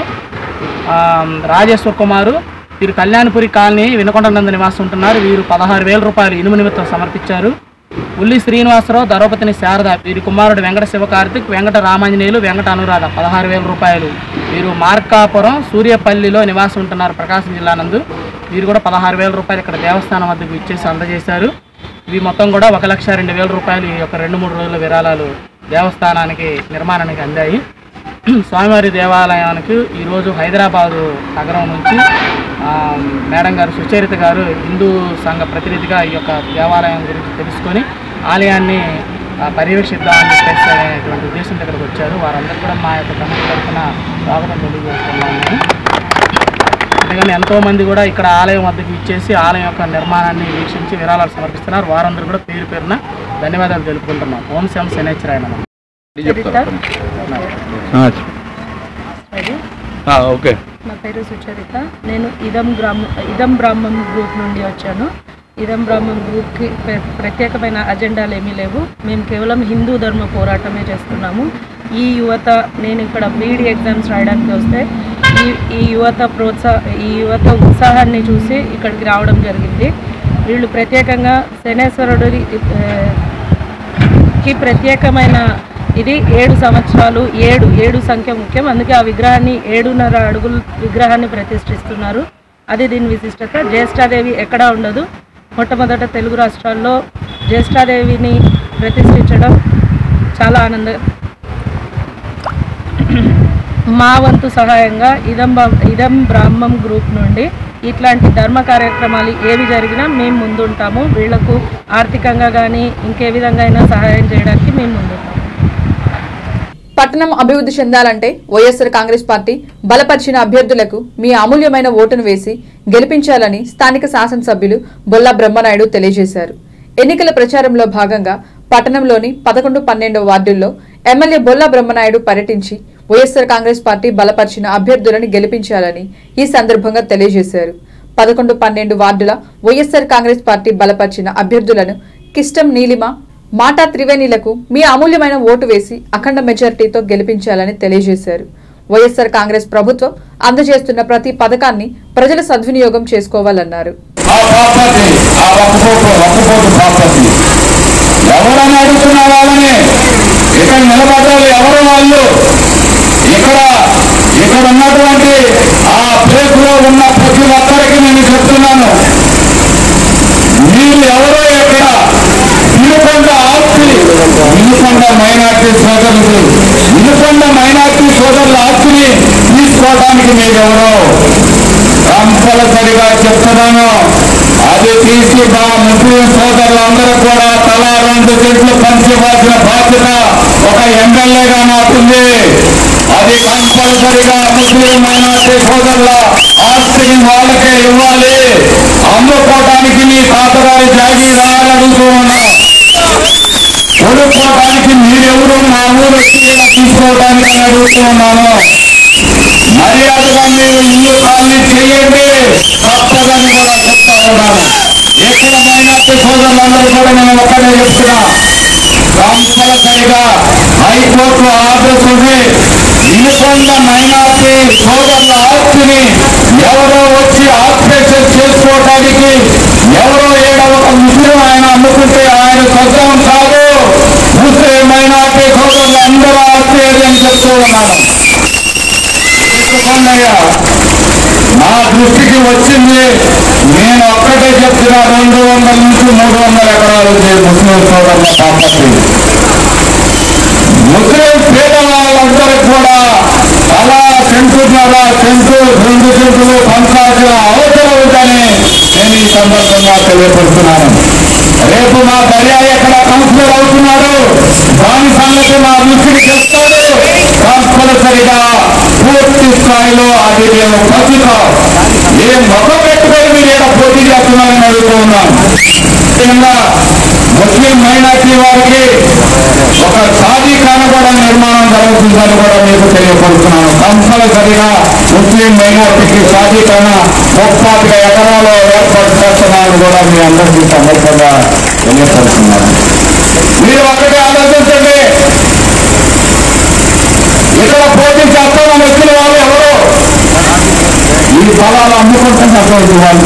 ఆ, రాజేశ్వర్ కుమారు వీరు కళ్యాణపురి కాలనీ వినకొండ నందు నివాసం ఉంటున్నారు వీరు పదహారు వేల రూపాయలు ఇనుము నిమిత్తం సమర్పించారు ఉల్లి శ్రీనివాసరావు ధరోపతిని శారద వీరి కుమారుడు వెంకట శివకార్తిక్ వెంకట రామాంజనేయులు వెంకట అనురాధ పదహారు వేల రూపాయలు వీరు మార్కాపురం సూర్యపల్లిలో నివాసం ఉంటున్నారు ప్రకాశం జిల్లా నందు వీరు కూడా పదహారు వేల రూపాయలు ఇక్కడ దేవస్థానం వద్దకు ఇచ్చేసి అందజేశారు ఇవి మొత్తం కూడా ఒక లక్ష రెండు వేల రూపాయలు ఈ యొక్క రెండు మూడు రోజుల విరాళాలు దేవస్థానానికి నిర్మాణానికి అందాయి స్వామివారి దేవాలయానికి ఈరోజు హైదరాబాదు నగరం నుంచి ఆ, మేడం గారు సుచరిత గారు హిందూ సంఘ ప్రతినిధిగా ఈ యొక్క దేవాలయం గురించి తెలుసుకొని ఆలయాన్ని ఆ, పర్యవేక్షిద్దామని చెప్పేసి అనేటువంటి ఉద్దేశంతో ఇక్కడికి వచ్చారు వారందరూ కూడా మా యొక్క కమిటీ తరఫున స్వాగతం తెలియజేస్తున్నాము అందుకని ఎంతో మంది కూడా ఇక్కడ ఆలయం వద్దకు ఇచ్చేసి ఆలయం యొక్క నిర్మాణాన్ని వీక్షించి విరాళాలు సమర్పిస్తున్నారు వారందరూ కూడా పేరు పేరున ధన్యవాదాలు తెలుపుకుంటున్నాం ఓం శ్యాం శనేశ్వరాయ నమః ఓకే నా పేరు సుచరిత నేను ఇదం గ్రామ ఇదం బ్రాహ్మణ్ గ్రూప్ నుండి వచ్చాను ఇదం బ్రాహ్మణ్ గ్రూప్కి ప్ర- ప్రత్యేకమైన అజెండాలు ఏమీ లేవు మేము కేవలం హిందూ ధర్మ పోరాటమే చేస్తున్నాము ఈ యువత నేను ఇక్కడ బీఈడి ఎగ్జామ్స్ రాయడానికి వస్తే ఈ ఈ యువత ప్రోత్సాహ ఈ యువత ఉత్సాహాన్ని చూసి ఇక్కడికి రావడం జరిగింది వీళ్ళు ప్రత్యేకంగా శనేశ్వరుడి ఆ, కి ప్రత్యేకమైన ఇది ఏడు సంవత్సరాలు ఏడు ఏడు సంఖ్య ముఖ్యం అందుకే ఆ విగ్రహాన్ని ఏడున్నర అడుగుల విగ్రహాన్ని ప్రతిష్ఠిస్తున్నారు అది దీని విశిష్టత జ్యేష్ఠాదేవి ఎక్కడా ఉండదు మొట్టమొదట తెలుగు రాష్ట్రాల్లో జ్యేష్ఠాదేవిని ప్రతిష్ఠించడం చాలా ఆనంద మా వంతు సహాయంగా ఇదం బా- ఇదం బ్రాహ్మం గ్రూప్ నుండి ఇట్లాంటి ధర్మ కార్యక్రమాలు ఏవి జరిగినా మేము ముందుంటాము వీళ్లకు ఆర్థికంగా కానీ ఇంకే విధంగా అయినా సహాయం చేయడానికి మేము ముందుంటాము పట్టణం అభివృద్ధి చెందాలంటే వైఎస్ఆర్ కాంగ్రెస్ పార్టీ బలపరిచిన అభ్యర్థులకు మీ అమూల్యమైన ఓటును వేసి గెలిపించాలని స్థానిక శాసనసభ్యులు బొల్లా బ్రహ్మనాయుడు తెలియజేశారు ఎన్నికల ప్రచారంలో భాగంగా పట్టణంలోని పదకొండు పన్నెండో వార్డుల్లో ఎమ్మెల్యే బొల్లా బ్రహ్మనాయుడు పర్యటించి వైఎస్ఆర్ కాంగ్రెస్ పార్టీ బలపరిచిన అభ్యర్థులను గెలిపించాలని ఈ సందర్భంగా తెలియజేశారు పదకొండు పన్నెండు వార్డుల వైఎస్ఆర్ కాంగ్రెస్ పార్టీ బలపరిచిన అభ్యర్థులను కిష్టం నీలిమ మాటా త్రివేణిలకు మీ అమూల్యమైన ఓటు వేసి అఖండ మెజారిటీతో గెలిపించాలని తెలియజేశారు వైఎస్ఆర్ కాంగ్రెస్ ప్రభుత్వం అందజేస్తున్న ప్రతి పథకాన్ని ప్రజలు సద్వినియోగం చేసుకోవాలన్నారు ఆ ప్రాపర్టీ ఆ ఒక్కపోటు ఒక్కపోటు ప్రాపర్టీ ఎవరని అడుగుతున్న వాళ్ళని ఇక్కడ నిలబడ్డారు ఎవరు వాళ్ళు ఇక్కడ ఇక్కడ ఉన్నటువంటి ఆ ప్లేస్ లో ఉన్న ప్రతి ఒక్కరికి నేను చెప్తున్నాను మీరు ఎవరో ఇక్కడ వినుకొండ ఆస్తి వినుకొండ మైనార్టీ సోదరులు వినుకొండ మైనార్టీ సోదరుల ఆస్తిని తీసుకోవడానికి మీరెవరో కంపల్సరిగా చెప్తున్నాను అది తీసి మా ముస్లిం సోదరులందరూ కూడా తలా రెండు చెట్లు పంచివ్వాల్సిన బాధ్యత ఒక ఎమ్మెల్యేగా నాకుంది అది కంపల్సరిగా ముస్లిం మైనార్టీ సోదరుల ఆస్తిని వాళ్ళకే ఇవ్వాలి అమ్ముకోవడానికి మీ తాతగారి జాగీదారు అడుగుతూ ఉన్నాం కొనుక్కోవడానికి మీరెవరు మా ఊరు వచ్చి ఇలా తీసుకోవడానికి అని అడుగుతూ ఉన్నాను మర్యాదగా మీరు ఇల్లు ఖాళీ చేయండి తప్పదని కూడా చెప్తా ఉన్నాను ఎక్కడ మైనార్టీ సోదరులందరూ కూడా నేను ఒక్కడే చెప్తున్నా కంపల్సరిగా హైకోర్టు ఆర్డర్స్ ఉంది ఇనుకొండ మైనార్టీ సోదరుల ఆస్తిని ఎవరో వచ్చి ఆపరేషన్ చేసుకోవడానికి ఎవరో ఏడ ఒక ముస్లిం ఆయన అమ్ముకుంటే ఆయన స్వగ్రం కాదు ముస్లిం మైనార్టీ సోదరులు అందరూ ఆస్తి అది అని చెప్తూ ఉన్నాను ఇసుకోండయ్య నా దృష్టికి వచ్చింది నేను ఒక్కటే చెప్తున్నా రెండు వందల నుంచి మూడు వందల ఎకరాలు ఉంది ముస్లిం సోదరుల ప్రాపర్టీ ముస్లిం పేదవాళ్ళందరూ కూడా అలా సెంటున్నర సెంటు రెండు సెంటులు పంచాల్సిన అవసరం ఉందని నేను ఈ సందర్భంగా తెలియపరుస్తున్నాను రేపు మా పర్యాయ ఎక్కడ కౌన్సిలర్ అవుతున్నారు దాని సంగతి మా దృష్టికి చెప్తాడు కంపల్సరిగా పూర్తి స్థాయిలో అది మేము ఖచ్చితం ఏ మొక్క పెట్టుకొని మీరు ఇక్కడ పోటీ చేస్తున్నారని అడుగుతూ ఉన్నాను ముఖ్యంగా ముస్లిం మైనార్టీ వారికి ఒక సాధీకరణ కూడా నిర్మాణం జరుగుతుందని కూడా మీకు తెలియపడుతున్నాను కంపల్సరిగా ముస్లిం మైనార్టీకి సాధీకరణ ముప్పాతిక ఎకరాలు ఏర్పాటు చేస్తున్నారని కూడా మీ అందరికీ సందర్భంగా తెలియపడుతున్నాను మీరు ఒకటే ఆలోచించండి ఇక్కడ పోటీ చేస్తామని వచ్చిన వాళ్ళు ఎవరు ఈ స్థలాలు అమ్ముకుంటున్నటువంటి వాళ్ళు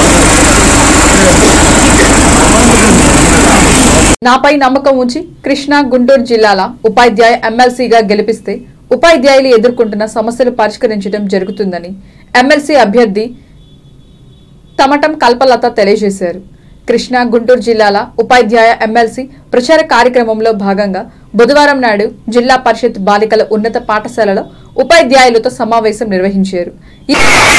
నాపై నమ్మకం ఉంచి కృష్ణా గుంటూరు జిల్లాల ఉపాధ్యాయ ఎమ్మెల్సీగా గెలిపిస్తే ఉపాధ్యాయులు ఎదుర్కొంటున్న సమస్యలు పరిష్కరించడం జరుగుతుందని ఎమ్మెల్సీ అభ్యర్థి తమటం కల్పలత తెలియజేశారు కృష్ణా గుంటూరు జిల్లాల ఉపాధ్యాయ ఎమ్మెల్సీ ప్రచార కార్యక్రమంలో భాగంగా బుధవారం నాడు జిల్లా పరిషత్ బాలికల ఉన్నత పాఠశాలలో ఉపాధ్యాయులతో సమావేశం నిర్వహించారు ఈ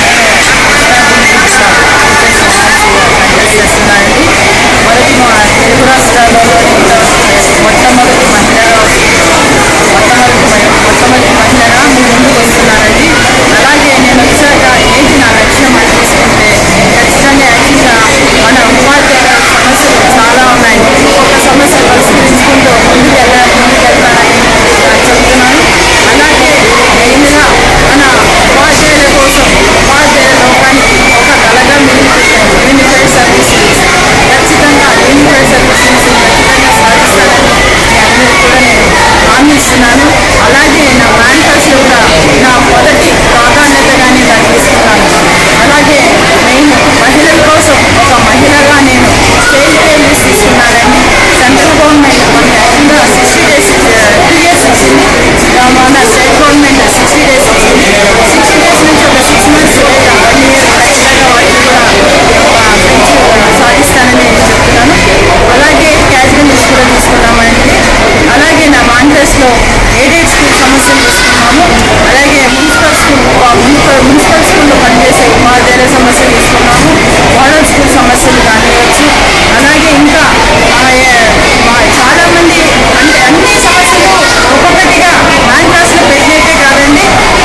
మొదటి మా తెలుగు రాష్ట్రాల్లో మొట్టమొదటి మహిళ మొట్టమొదటి మహి- మొట్టమొదటి మహిళగా మీ ముందుకు వస్తున్నానండి అలాగే నేను వచ్చాక ఏంటి నా లక్ష్యం అని తీసుకుంటే ఖచ్చితంగా యాక్చువల్గా మన ఉపాధ్యాయుల సమస్యలు చాలా ఉన్నాయి ఒక్కొక్క సమస్య పరిష్కరించుకుంటూ ముందుకు వెళ్ళాలి ముందుకు వెళ్తానని నేను చెప్తున్నాను అలాగే మెయిన్గా మన ఉపాధ్యాయుల కోసం ఉపాధ్యాయుల లోకానికి ఒక కలగా మిగిలిపోతాయి యూనిఫైడ్ సర్వీసెస్ ఖచ్చితంగా యూనిఫైడ్ సర్వీసెస్ ఖచ్చితంగా సాధిస్తానని మీ అందరికీ కూడా నేను హామీ ఇస్తున్నాను అలాగే నా మేనిఫెస్టో కూడా నా మొదటి ప్రాధాన్యతగానే దాన్ని తీసుకున్నాను అలాగే మెయిన్ మహిళల కోసం ఒక మహిళగా నేను చైల్డ్ కేర్ లీవ్స్ తీసుకున్నానని సెంట్రల్ గవర్నమెంట్ మనకి ఏకంగా సిక్స్టీ డేస్ త్రీ ఇయర్స్ ఇచ్చింది ఆ, మన స్టేట్ గవర్నమెంట్ సిక్స్టీ డేస్ ఇచ్చింది సిక్స్టీ డేస్ నుంచి ఒక సిక్స్ మంత్స్ లేదా వన్ ఇయర్ ఖచ్చితంగా వాటిని కూడా ఆ, పెంచి సాధిస్తానని నేను చెప్తున్నాను అలాగే క్యాజువల్ లీవ్స్ కూడా తీసుకున్నామండి అలాగే నా మాంటెస్లో ఎయిడెడ్ స్కూల్ సమస్యలు తీసుకున్నాము అలాగే మున్సిపల్ స్కూల్ మున్సిపల్ మున్సిపల్ స్కూల్లో పనిచేసే ఉపాధ్యాయుల సచివాలయ సమస్యలు తీసుకున్నాము మోడల్ స్కూల్ సమస్యలు కానివచ్చు అలాగే ఇంకా ఆ, ఏ- మా- చాలా మంది అంటే అన్ని సమస్యలు ఒక్కొక్కటిగా మేనిఫెస్టోలో పెట్టినట్టే కాదండి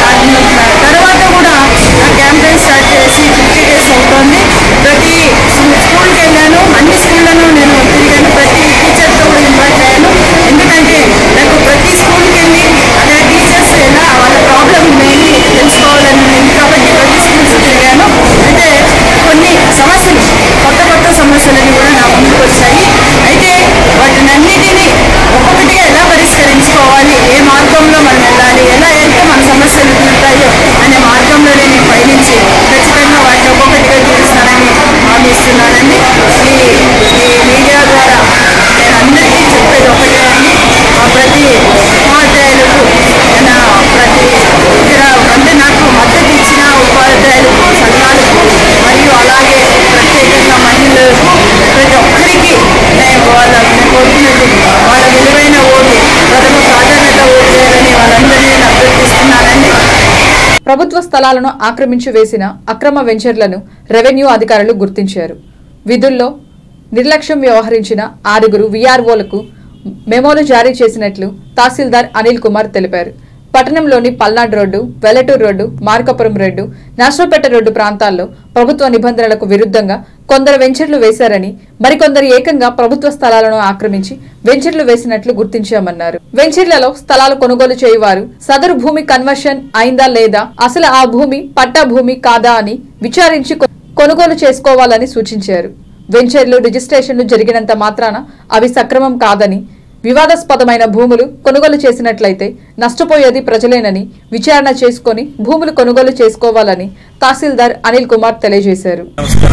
ఆ, తర్వాత కూడా ఆ క్యాంపెయిన్ స్టార్ట్ చేసి ఫిఫ్టీ డేస్ అవుతోంది ప్రతి స్కూల్కి వెళ్ళాను అన్ని స్కూళ్ళను నేను తిరిగాను ప్రతి టీచర్తో కూడా ఇన్వైట్ అయ్యాను ఎందుకంటే నాకు ప్రతి స్కూల్కి వెళ్ళి అక్కడ టీచర్స్ ఎలా వాళ్ళ ప్రాబ్లమ్ ఏంటి తెలుసుకోవాలని ఉంది కాబట్టి ప్రతి స్కూల్స్ తిరిగాను అయితే కొన్ని సమస్యలు కొత్త కొత్త సమస్యలని కూడా నా ముందుకు వచ్చాయి అయితే వాటినన్నిటినీ ఒక్కొక్కటిగా ఎలా పరిష్కరించుకోవాలి ఏ మార్గంలో మనం వెళ్ళాలి ఎలా వెళ్తే మన సమస్యలు తీరుతాయో అనే మార్గంలో నేను పయనించి ఖచ్చితంగా వాటిని ఒక్కొక్కటిగా తీరుస్తానని హామీ ఇస్తున్నానండి ఈ ఈ మీడియా ద్వారా నేను అందరికీ చెప్పేది ఒకటే అండి ఆ ప్రతి ఉపాధ్యాయులకు నా ప్రతి ఇక్కడ అంటే నాకు మద్దతు ఇచ్చిన ఉపాధ్యాయులకు సంఘాలకు మరియు అలాగే ప్రత్యేకంగా మహిళలకు ప్రతి ఒక్కరికి నేను వాళ్ళ నేను కోరుకున్నది వాళ్ళ విలువైన ఓటు ప్రథమ ప్రాధాన్యత ఓటు చేయాలని వాళ్ళందరినీ నేను అభ్యర్థిస్తున్నానండి ప్రభుత్వ స్థలాలను ఆక్రమించి వేసిన అక్రమ వెంచర్లను రెవెన్యూ అధికారులు గుర్తించారు విధుల్లో నిర్లక్ష్యం వ్యవహరించిన ఆరుగురు వీఆర్ఓలకు మెమోలు జారీ చేసినట్లు తహసీల్దార్ అనిల్ కుమార్ తెలిపారు పట్టణంలోని Palnadu road Vellaturu road Markapuram road Narasaraopet road ప్రాంతాల్లో ప్రభుత్వ నిబంధనలకు విరుద్ధంగా కొందరు వెంచర్లు వేశారని మరికొందరు ఏకంగా ప్రభుత్వ స్థలాలను ఆక్రమించి వెంచర్లు వేసినట్లు గుర్తించామన్నారు వెంచర్లలో స్థలాలు కొనుగోలు చేయువారు సదరు భూమి కన్వర్షన్ అయిందా లేదా అసలు ఆ భూమి పట్టా భూమి కాదా అని విచారించి కొ- కొనుగోలు చేసుకోవాలని సూచించారు వెంచర్లు రిజిస్ట్రేషన్లు జరిగినంత మాత్రాన అవి సక్రమం కాదని వివాదాస్పదమైన భూములు కొనుగోలు చేసినట్లయితే నష్టపోయేది ప్రజలేనని విచారణ చేసుకొని భూములు కొనుగోలు చేసుకోవాలని తహసీల్దార్ అనిల్ కుమార్ తెలియజేశారు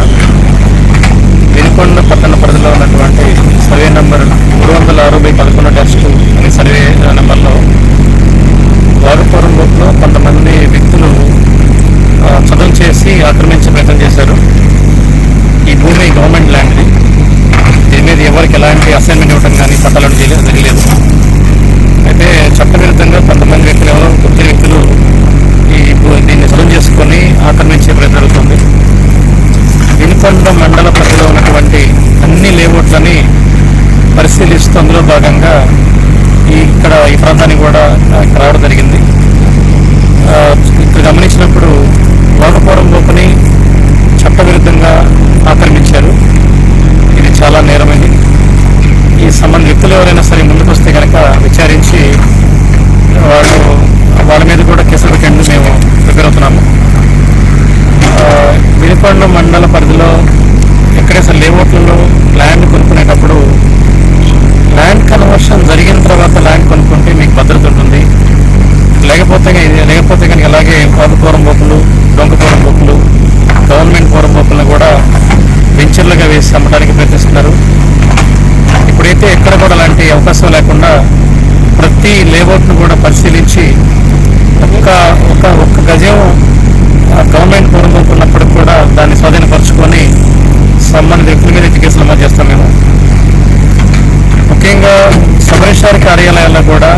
వెనుకొండ పట్టణ పరిధిలో ఉన్నటువంటి సర్వే నంబర్ మూడు వందల అరవై పదకొండు టెస్ట్ అనే సర్వే నెంబర్లో వాగపురం బుక్లో కొంతమంది వ్యక్తులు ఆ, చదువు చేసి ఆక్రమించే ప్రయత్నం చేశారు ఈ భూమి గవర్నమెంట్ ల్యాండ్ది దీని మీద ఎవరికి ఎలాంటి అసైన్మెంట్ ఇవ్వడం కానీ పట్టాలను చేయలేదు జరగలేదు అయితే చట్టవిరుద్ధంగా కొంతమంది వ్యక్తులు ఎవరో కొద్ది వ్యక్తులు ఈ భూ- దీన్ని చదువు చేసుకొని ఆక్రమించే ప్రయత్నం జరుగుతుంది వినుకొండ మండల పరిధిలో ఉన్నటువంటి అన్ని లేఅవుట్లని పరిశీలిస్తూ అందులో భాగంగా ఈ ఇక్కడ ఈ ప్రాంతానికి కూడా ఆ, ఇక్కడ రావడం జరిగింది ఆ, ఇక్కడ గమనించినప్పుడు వాగపురం లోపని చట్టవిరుద్ధంగా ఆక్రమించారు ఇది చాలా నేరమైంది ఈ సంబంధ వ్యక్తులు ఎవరైనా సరే ముందుకు వస్తే కనుక విచారించి వాళ్ళు వాళ్ళ మీద కూడా కేసులు పెట్టండి మేము ప్రిపేర్ అవుతున్నాము ఆ, వినుకొండ మండల పరిధిలో ఎక్కడే సరే లేఅవుట్లలో ల్యాండ్ కొనుక్కునేటప్పుడు ల్యాండ్ కన్వర్షన్ జరిగిన తర్వాత ల్యాండ్ కొనుక్కుంటే మీకు భద్రత ఉంటుంది లేకపోతే ఇది- లేకపోతే కనుక అలాగే పాతపురం బొక్కులు దొంగపురం బొక్కులు గవర్నమెంట్ పూరం బొక్కులను కూడా వెంచర్లుగా వేసి అమ్మడానికి ప్రయత్నిస్తున్నారు ఇప్పుడైతే ఎక్కడ కూడా అలాంటి అవకాశం లేకుండా ప్రతి లేఅవుట్ను కూడా పరిశీలించి ఒక్క ఒక ఒక్క గజం ఆ గవర్నమెంట్ పూర్వం ఉన్నప్పుడు కూడా దాన్ని స్వాధీనపరచుకొని సంబంధిత వ్యక్తుల మీద కేసులు నమోదు చేస్తాం మేము ముఖ్యంగా సబ్ రిజిస్ట్రార్ కార్యాలయాల్లో కూడా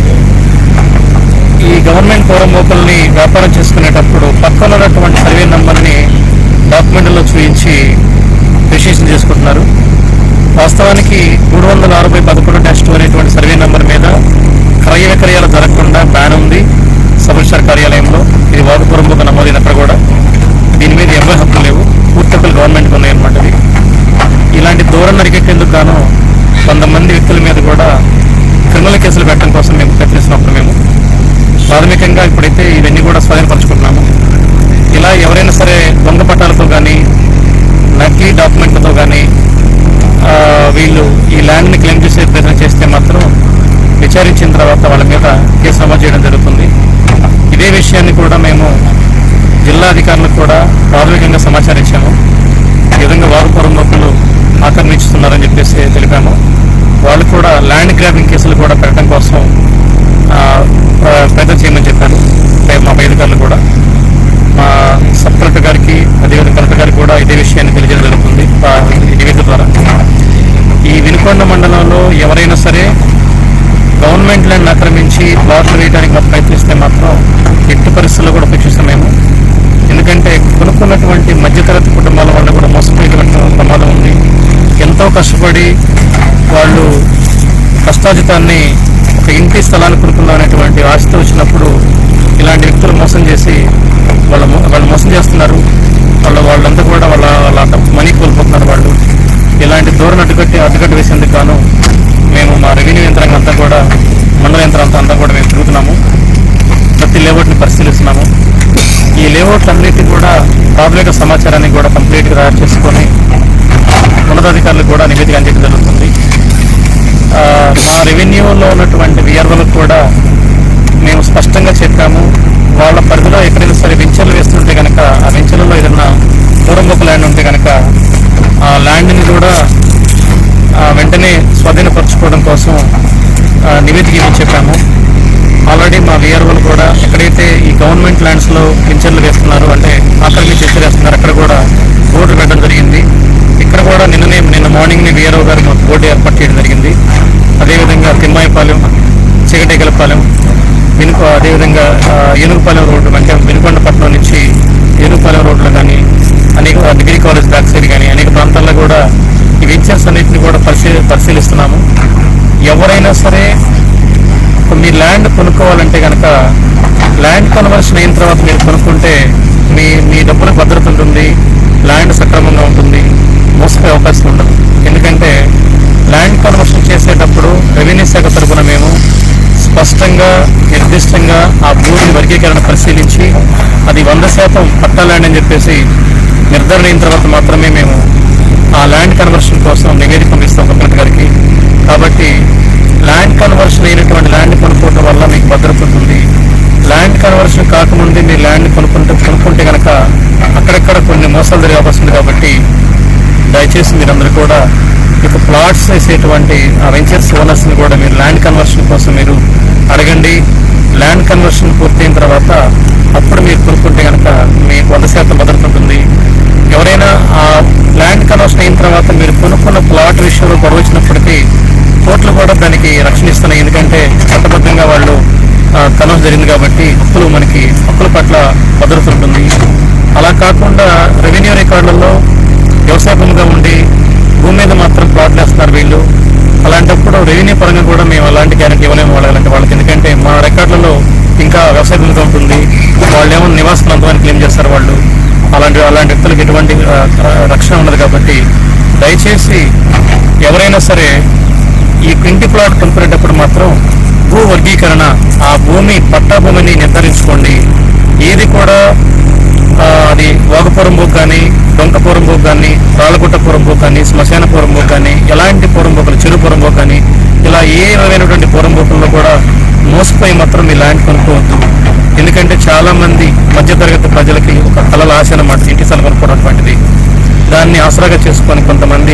ఈ గవర్నమెంట్ పౌరమోకల్ని వ్యాపారం చేసుకునేటప్పుడు పక్కన ఉన్నటువంటి సర్వే నంబర్ని డాక్యుమెంట్లో చూపించి రిజిస్ట్రేషన్ చేసుకుంటున్నారు వాస్తవానికి మూడు వందల అరవై పదకొండు డాష్ టూ అనేటువంటి సర్వే నంబర్ మీద క్రయ విక్రయాలు జరగకుండా బ్యాన్ ఉంది సబ్ రిజిస్ట్రార్ కార్యాలయంలో ఇది వాకుపూర్వక నమోదైనప్పుడు కూడా దీని మీద ఎవరి హక్కులు లేవు పూర్తి హక్కులు గవర్నమెంట్కి ఉన్నాయన్నమాట ఇవి ఇలాంటి దూరం నరికెట్టేందుకు గాను కొంతమంది వ్యక్తుల మీద కూడా క్రిమినల్ కేసులు పెట్టడం కోసం మేము ప్రయత్నిస్తున్నప్పుడు మేము ప్రాథమికంగా ఇప్పుడైతే ఇవన్నీ కూడా స్వాధీనపరచుకుంటున్నాము ఇలా ఎవరైనా సరే దొంగ పట్టాలతో కానీ నకిలీ డాక్యుమెంట్లతో కానీ వీళ్ళు ఈ ల్యాండ్ని క్లెయిమ్ చేసే ప్రయత్నం చేస్తే మాత్రం విచారించిన తర్వాత వాళ్ళ మీద కేసు నమోదు చేయడం జరుగుతుంది ఇదే విషయాన్ని కూడా మేము జిల్లా అధికారులకు కూడా ప్రాథమికంగా సమాచారం ఇచ్చాము ఈ విధంగా వారుపురం లోపలు ఆక్రమించుతున్నారని చెప్పేసి తెలిపాము వాళ్ళు కూడా ల్యాండ్ గ్రాబింగ్ కేసులు కూడా పెట్టడం కోసం ఆ, ఆ, ప్రయత్నం చేయమని చెప్పారు పై- మా పై అధికారులు కూడా మా సబ్ కలెక్టర్ గారికి అదేవిధంగా కలెక్టర్ గారికి కూడా ఇదే విషయాన్ని తెలియజేయడం జరుగుతుంది ఆ, ఈ నివేదిక ద్వారా ఈ వినుకొండ మండలంలో ఎవరైనా సరే గవర్నమెంట్ ల్యాండ్ ఆక్రమించి ప్లాట్లు వేయడానికి మాత్రం ప్రయత్నిస్తే మాత్రం ఎట్టి పరిస్థితుల్లో కూడా ఉపేక్షిస్తాం మేము ఎందుకంటే కొనుక్కు చదువుకున్నటువంటి మధ్యతరగతి కుటుంబాల వల్ల కూడా మోసపోయేటువంటి ప్రమాదం ఉంది ఎంతో కష్టపడి వాళ్ళు కష్టాజితాన్ని ఒక ఇంటి స్థలాన్ని కొనుక్కుందాం అనేటువంటి ఆశతో వచ్చినప్పుడు ఇలాంటి వ్యక్తులు మోసం చేసి వాళ్ళ మో- వాళ్ళు మోసం చేస్తున్నారు వాళ్ళ వాళ్ళంతా కూడా వాళ్ళ వాళ్ళ మనీ కోల్పోతున్నారు వాళ్ళు ఇలాంటి ధోరణ అడ్డుకట్టి అడ్డుకట్టు వేసేందుకు గాను మేము మా రెవెన్యూ యంత్రాంగం అంతా కూడా మండల యంత్రాంగం అంతా కూడా మేము తిరుగుతున్నాము ప్రతి లేఅవుట్ని పరిశీలిస్తున్నాము ఈ లేఅవుట్లన్నిటి కూడా ప్రాథమిక సమాచారాన్ని కూడా కంప్లీట్గా తయారు చేసుకొని ఉన్నతాధికారులకు కూడా నివేదిక అందించడం జరుగుతుంది ఆ, మా రెవెన్యూలో ఉన్నటువంటి విఆర్ఓలకు కూడా మేము స్పష్టంగా చెప్పాము వాళ్ళ పరిధిలో ఎక్కడైనా సరే వెంచర్లు వేస్తుంటే కనుక ఆ వెంచర్లలో ఏదైనా పూర్వముఖ ల్యాండ్ ఉంటే కనుక ఆ ల్యాండ్ని కూడా ఆ, వెంటనే స్వాధీనపరచుకోవడం కోసం ఆ, నివేదిక ఇవ్వని చెప్పాము ఆల్రెడీ మా విఆర్ఓలు కూడా ఎక్కడైతే ఈ గవర్నమెంట్ ల్యాండ్స్ లో వెంచర్లు వేస్తున్నారు అంటే ఆక్రమించి వెంచర్ వేస్తున్నారు అక్కడ కూడా బోర్డు పెట్టడం జరిగింది ఇక్కడ కూడా నిన్ననే నిన్న మార్నింగ్ ని విఆర్ఓ గారు మాకు బోర్డు ఏర్పాటు చేయడం జరిగింది అదేవిధంగా తిమ్మాయిపాలెం చీకటేకలపాలెం వెనుక అదేవిధంగా ఆ, ఏనుగుపాలెం రోడ్డు అంటే వెనుకొండపట్నం నుంచి ఏనుగుపాలెం రోడ్లో కానీ అనేక డిగ్రీ కాలేజ్ బ్యాక్ సైడ్ కానీ అనేక ప్రాంతాల్లో కూడా ఈ వెంచర్స్ అన్నింటిని కూడా పరిశీలి పరిశీలిస్తున్నాము ఎవరైనా సరే మీ ల్యాండ్ కొనుక్కోవాలంటే కనుక ల్యాండ్ కన్వర్షన్ అయిన తర్వాత మీరు కొనుక్కుంటే మీ మీ డబ్బులకు భద్రత ఉంటుంది ల్యాండ్ సక్రమంగా ఉంటుంది మోసపోయే అవకాశం ఉండదు ఎందుకంటే ల్యాండ్ కన్వర్షన్ చేసేటప్పుడు రెవెన్యూ శాఖ తరఫున మేము స్పష్టంగా నిర్దిష్టంగా ఆ భూమిని వర్గీకరణ పరిశీలించి అది వంద శాతం పట్టా ల్యాండ్ అని చెప్పేసి నిర్ధారణ అయిన తర్వాత మాత్రమే మేము ఆ ల్యాండ్ కన్వర్షన్ కోసం నివేదిక పంపిస్తాం కలెక్టర్ గారికి కాబట్టి ల్యాండ్ కన్వర్షన్ అయినటువంటి ల్యాండ్ కొనుక్కోవడం వల్ల మీకు భద్రత ఉంటుంది ల్యాండ్ కన్వర్షన్ కాకముందే మీరు ల్యాండ్ కొనుక్కుంటే కొనుక్కుంటే కనుక అక్కడక్కడ కొన్ని మోసాలు జరిగే అవకాశం ఉంది కాబట్టి దయచేసి మీరందరూ కూడా ఇక ప్లాట్స్ వేసేటువంటి ఆ వెంచర్స్ ఓనర్స్ ని కూడా మీరు ల్యాండ్ కన్వర్షన్ కోసం మీరు అడగండి ల్యాండ్ కన్వర్షన్ పూర్తయిన తర్వాత అప్పుడు మీరు కొనుక్కుంటే కనుక మీకు వంద శాతం భద్రత ఉంటుంది ఎవరైనా ఆ ల్యాండ్ కన్వర్షన్ అయిన తర్వాత మీరు కొనుక్కున్న ప్లాట్ విషయంలో గొడవ వచ్చినప్పటికీ కోర్టులు కూడా దానికి రక్షణ ఇస్తున్నాయి ఎందుకంటే చట్టబద్ధంగా వాళ్ళు కన్వర్స్ జరిగింది కాబట్టి హక్కులు మనకి హక్కుల పట్ల భద్రత ఉంటుంది అలా కాకుండా రెవెన్యూ రికార్డులలో వ్యవసాయ భూమిగా ఉండి భూమి మీద మాత్రం ప్లాట్లు వేస్తున్నారు వీళ్ళు అలాంటప్పుడు రెవెన్యూ పరంగా కూడా మేము అలాంటి గ్యారెంటీ ఇవ్వలేము వాళ్ళకి అలాంటి వాళ్ళకి ఎందుకంటే మా రికార్డులలో ఇంకా వ్యవసాయ భూమిగా ఉంటుంది వాళ్ళు ఏమో నివాస ప్రాంతాన్ని క్లెయిమ్ చేస్తారు వాళ్ళు అలాంటి అలాంటి వ్యక్తులకు ఎటువంటి ఆ, ఆ, రక్షణ ఉండదు కాబట్టి దయచేసి ఎవరైనా సరే ఈ ఇంటి ప్లాట్ కొనుక్కునేటప్పుడు మాత్రం భూ వర్గీకరణ ఆ భూమి పట్టా భూమిని నిర్ధారించుకోండి ఏది కూడా ఆ, అది వాగపురం బుక్ కానీ డొంకపురం బుక్ కానీ రాళ్ళగుట్టపురం బుక్ కానీ శ్మశానపురం బుక్ కానీ ఎలాంటి పురం బుక్కలు చెరుపురం బుక్ కానీ ఇలా ఏ రకమైనటువంటి పురం బుక్కుల్లో కూడా మోసపోయి మాత్రం మీ ల్యాండ్ కొనుక్కోవద్దు ఎందుకంటే చాలా మంది మధ్యతరగతి ప్రజలకి ఒక కళల ఆశ అన్నమాట ఇంటి స్థలం కొనుక్కోవడం దాన్ని ఆసరాగా చేసుకొని కొంతమంది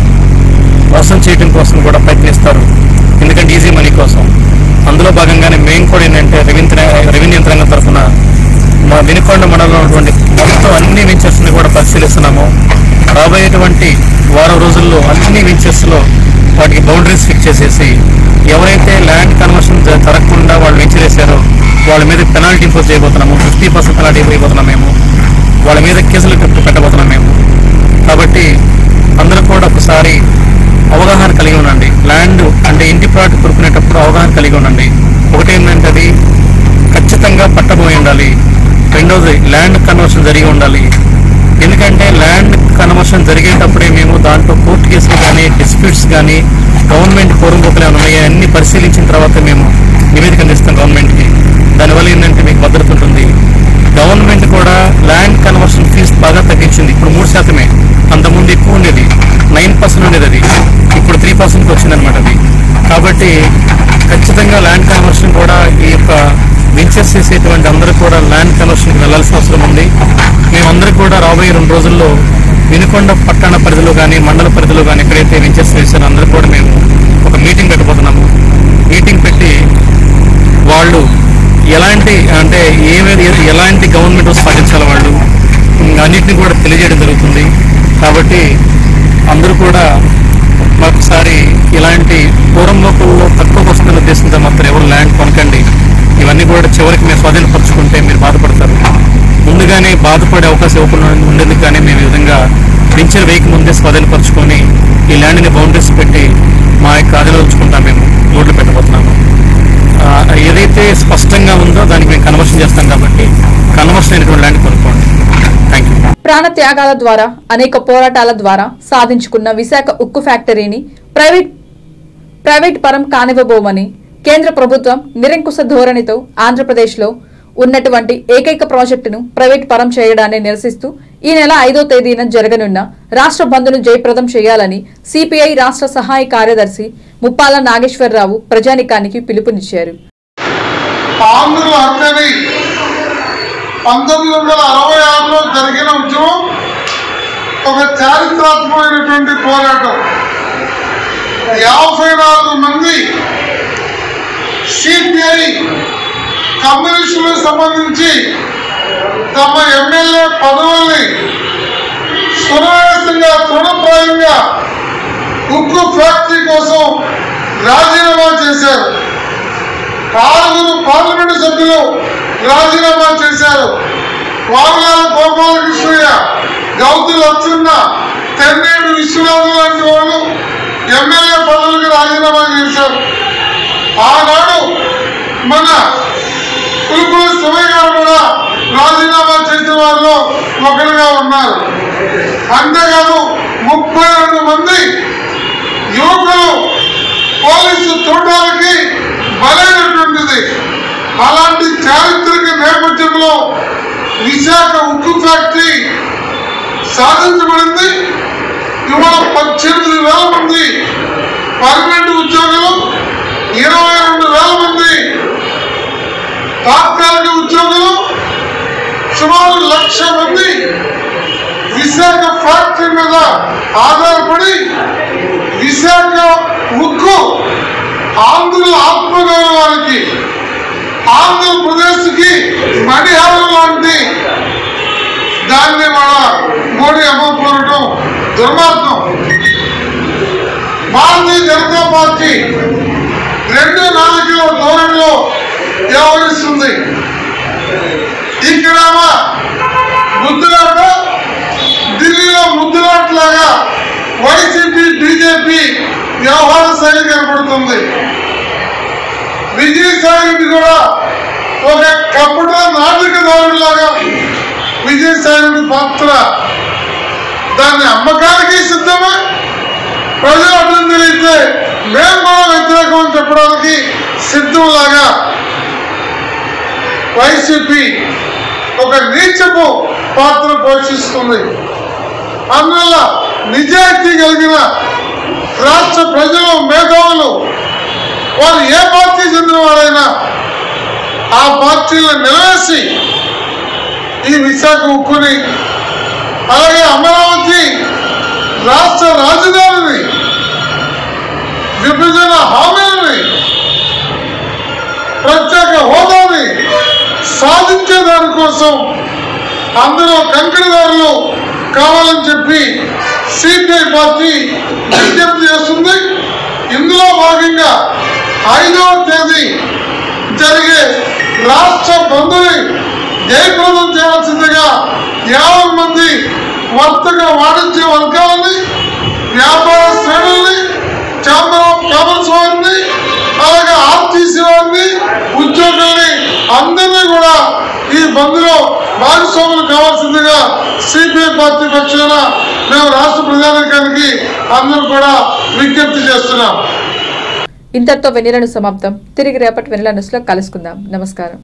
మోసం చేయడం కోసం కూడా ప్రయత్నిస్తారు ఎందుకంటే ఈజీ మనీ కోసం అందులో భాగంగానే మేము కూడా ఏంటంటే రెవెన్యూ రెవెన్యూ యంత్రాంగం తరఫున మా వినుకొండ మండలంలో ఉన్నటువంటి మొత్తం అన్ని వెంచర్స్ని కూడా పరిశీలిస్తున్నాము రాబోయేటువంటి వారం రోజుల్లో అన్ని వెంచర్స్లో వాటికి బౌండరీస్ ఫిక్స్ చేసేసి ఎవరైతే ల్యాండ్ కన్వర్షన్ జ- జరగకుండా వాళ్ళు వెంచర్ వేశారో వాళ్ళ మీద పెనాల్టీ ఇంపోజ్ చేయబోతున్నాము ఫిఫ్టీ పర్సెంట్ పెనాల్టీ వేయబోతున్నాం మేము వాళ్ళ మీద కేసులు పెట్ట- పెట్టబోతున్నాం మేము కాబట్టి అందరూ కూడా ఒకసారి అవగాహన కలిగి ఉండండి ల్యాండ్ అంటే ఇంటి ప్లాట్ కొనుక్కునేటప్పుడు అవగాహన కలిగి ఉండండి ఒకటి ఏంటంటే అది ఖచ్చితంగా పట్టబోయి ఉండాలి రెండోది ల్యాండ్ కన్వర్షన్ జరిగి ఉండాలి ఎందుకంటే ల్యాండ్ కన్వర్షన్ జరిగేటప్పుడే మేము దాంట్లో కోర్టు కేసులు కానీ డిస్ప్యూట్స్ కానీ గవర్నమెంట్ పూర్వపోకలు ఏమైనా ఉన్నాయో అన్ని పరిశీలించిన తర్వాత మేము నివేదిక అందిస్తాం గవర్నమెంట్కి దానివల్ల ఏంటంటే మీకు భద్రత ఉంటుంది గవర్నమెంట్ కూడా ల్యాండ్ కన్వర్షన్ ఫీజు బాగా తగ్గించింది ఇప్పుడు మూడు శాతమే అంతకుముందు ఎక్కువ ఉండేది నైన్ పర్సెంట్ ఉండేది అది ఇప్పుడు త్రీ పర్సెంట్కి వచ్చింది అనమాట అది కాబట్టి ఖచ్చితంగా ల్యాండ్ కన్వర్షన్ కూడా ఈ యొక్క వెంచర్స్ చేసేటువంటి అందరూ కూడా ల్యాండ్ కన్వర్షన్కి వెళ్ళాల్సిన అవసరం ఉంది మేమందరూ కూడా రాబోయే రెండు రోజుల్లో వినుకొండ పట్టణ పరిధిలో కానీ మండల పరిధిలో కానీ ఎక్కడైతే వెంచర్స్ వేసారో అందరూ కూడా మేము ఒక మీటింగ్ పెట్టబోతున్నాము మీటింగ్ పెట్టి వాళ్ళు ఎలాంటి అంటే ఏమేది ఎలాంటి గవర్నమెంట్ రూల్స్ పాటించాలి వాళ్ళు ఉమ్, అన్నిటిని కూడా తెలియజేయడం జరుగుతుంది కాబట్టి అందరూ కూడా మరొకసారి ఇలాంటి పూర్వంలోకుల్లో తక్కువ వస్తున్న ఉద్దేశంతో మాత్రం ఎవరు ల్యాండ్ కొనకండి ఇవన్నీ కూడా చివరికి మీరు స్వాధీనపరచుకుంటే మీరు బాధపడతారు ముందుగా చూడగానే బాధపడే అవకాశం ఇవ్వకుండా ఉండేందుకు కానీ మేము ఈ విధంగా పింఛన్ వేయక ముందే స్వాధీనపరచుకొని ఈ ల్యాండ్ని బౌండరీస్ పెట్టి మా యొక్క ఆదిలో ఉంచుకుంటాం మేము రోడ్లు పెట్టబోతున్నాము ఆ, ఏదైతే స్పష్టంగా ఉందో దానికి మేము కన్వర్షన్ చేస్తాం కాబట్టి కన్వర్షన్ అయినటువంటి ల్యాండ్ కొనుక్కోండి థ్యాంక్ యూ ప్రాణ త్యాగాల ద్వారా అనేక పోరాటాల ద్వారా సాధించుకున్న విశాఖ ఉక్కు ఫ్యాక్టరీని ప్రైవేట్ ప్రైవేట్ పరం కానివ్వబోమని కేంద్ర ప్రభుత్వం నిరంకుశ ధోరణితో ఆంధ్రప్రదేశ్లో ఉన్నటువంటి ఏకైక ప్రాజెక్టును ప్రైవేట్ పరం చేయడాన్ని నిరసిస్తూ ఈ నెల ఐదో తేదీన జరగనున్న రాష్ట్ర బంద్ను జయప్రదం చేయాలని సిపిఐ రాష్ట్ర సహాయ కార్యదర్శి ముప్పాల నాగేశ్వరరావు ప్రజానికానికి పిలుపునిచ్చారు ఆంధ్రుల హత్యని పంతొమ్మిది వందల అరవై ఆరులో జరిగిన ఉద్యమం ఒక చారిత్రాత్మకమైనటువంటి పోరాటం యాభై నాలుగు మంది సిపిఐ కమ్యూనిస్టులకు సంబంధించి తమ ఎమ్మెల్యే పదవుల్ని సునాయాసంగా తృణప్రాయంగా ఉక్కు ఫ్యాక్టరీ కోసం రాజీనామా చేశారు ఆరుగురు పార్లమెంటు సభ్యులు రాజీనామా చేశారు వామనాల గోపాలకృష్ణయ్య గౌతు లచ్చన్న తెన్నేడు విశ్వనాథ్ లాంటి వాళ్ళు ఎమ్మెల్యే పదవులకు రాజీనామా చేశారు ఆనాడు మన పులుపుల శివయ్య గారు కూడా రాజీనామా చేసిన వారిలో ఒకరిగా ఉన్నారు అంతేకాదు ముప్పై రెండు మంది యువకులు పోలీసు చూడడానికి బలైనటువంటిది అలాంటి చారిత్రక నేపథ్యంలో విశాఖ ఉక్కు ఫ్యాక్టరీ సాధించబడింది ఇవాళ పద్దెనిమిది వేల మంది పర్మనెంట్ ఉద్యోగులు ఇరవై రెండు వేల మంది తాత్కాలిక ఉద్యోగులు సుమారు లక్ష మంది విశాఖ ఫ్యాక్టరీ మీద ఆధారపడి విశాఖ ఉక్కు ఆంధ్రుల ఆత్మగౌరవానికి ఆంధ్రప్రదేశ్కి మణిహారం లాంటి దాన్ని మన మోడీ అమ్మకూడటం దుర్మార్గం భారతీయ జనతా పార్టీ రెండు నాలుగుల ధోరణిలో వ్యవహరిస్తుంది ఇక్కడ ముద్దులాట ఢిల్లీలో ముద్దులాటలాగా వైసీపీ బీజేపీ వ్యవహార శైలి కనపడుతుంది విజయసాయి రెడ్డి కూడా ఒక కపట నాటక దారులాగా విజయసాయి రెడ్డి పాత్ర దాన్ని అమ్మకానికి సిద్ధమే ప్రజలు అర్థం తెలిస్తే మేము కూడా వ్యతిరేకం అని చెప్పడానికి సిద్ధంలాగా వైసీపీ ఒక నీచపు పాత్ర పోషిస్తుంది అందువల్ల నిజాయితీ కలిగిన రాష్ట్ర ప్రజలు మేధావులు వారు ఏ పార్టీ చెందిన వారైనా ఆ పార్టీలను నిలవేసి ఈ విశాఖ ఉక్కుని అలాగే అమరావతి రాష్ట్ర రాజధానిని విభజన హామీలని ప్రత్యేక హోదాని సాధించే దానికోసం అందులో కంకణదారులు కావాలని చెప్పి సిపిఐ పార్టీ విజ్ఞప్తి చేస్తుంది ఇందులో భాగంగా ఐదవ తేదీ జరిగే రాష్ట్ర బంధుని జయప్రదం చేయాల్సిందిగా యాభై మంది వర్తక వాణిజ్య వర్గాలని వ్యాపార శ్రేణుల్ని ఛాంబర్ ఆఫ్ కామర్స్ వారిని అలాగే ఆర్టీసీ వారిని ఉద్యోగుల్ని అందరినీ కూడా ఈ బంద్లో భాగస్వాములు కావాల్సిందిగా సిపిఐ పార్టీ పక్షాన మేము రాష్ట్ర ప్రజానికానికి అందరూ కూడా విజ్ఞప్తి చేస్తున్నాం ఇంతటితో వెనిలను సమాప్తం తిరిగి రేపటి వెనిల న్యూస్లో కలుసుకుందాం నమస్కారం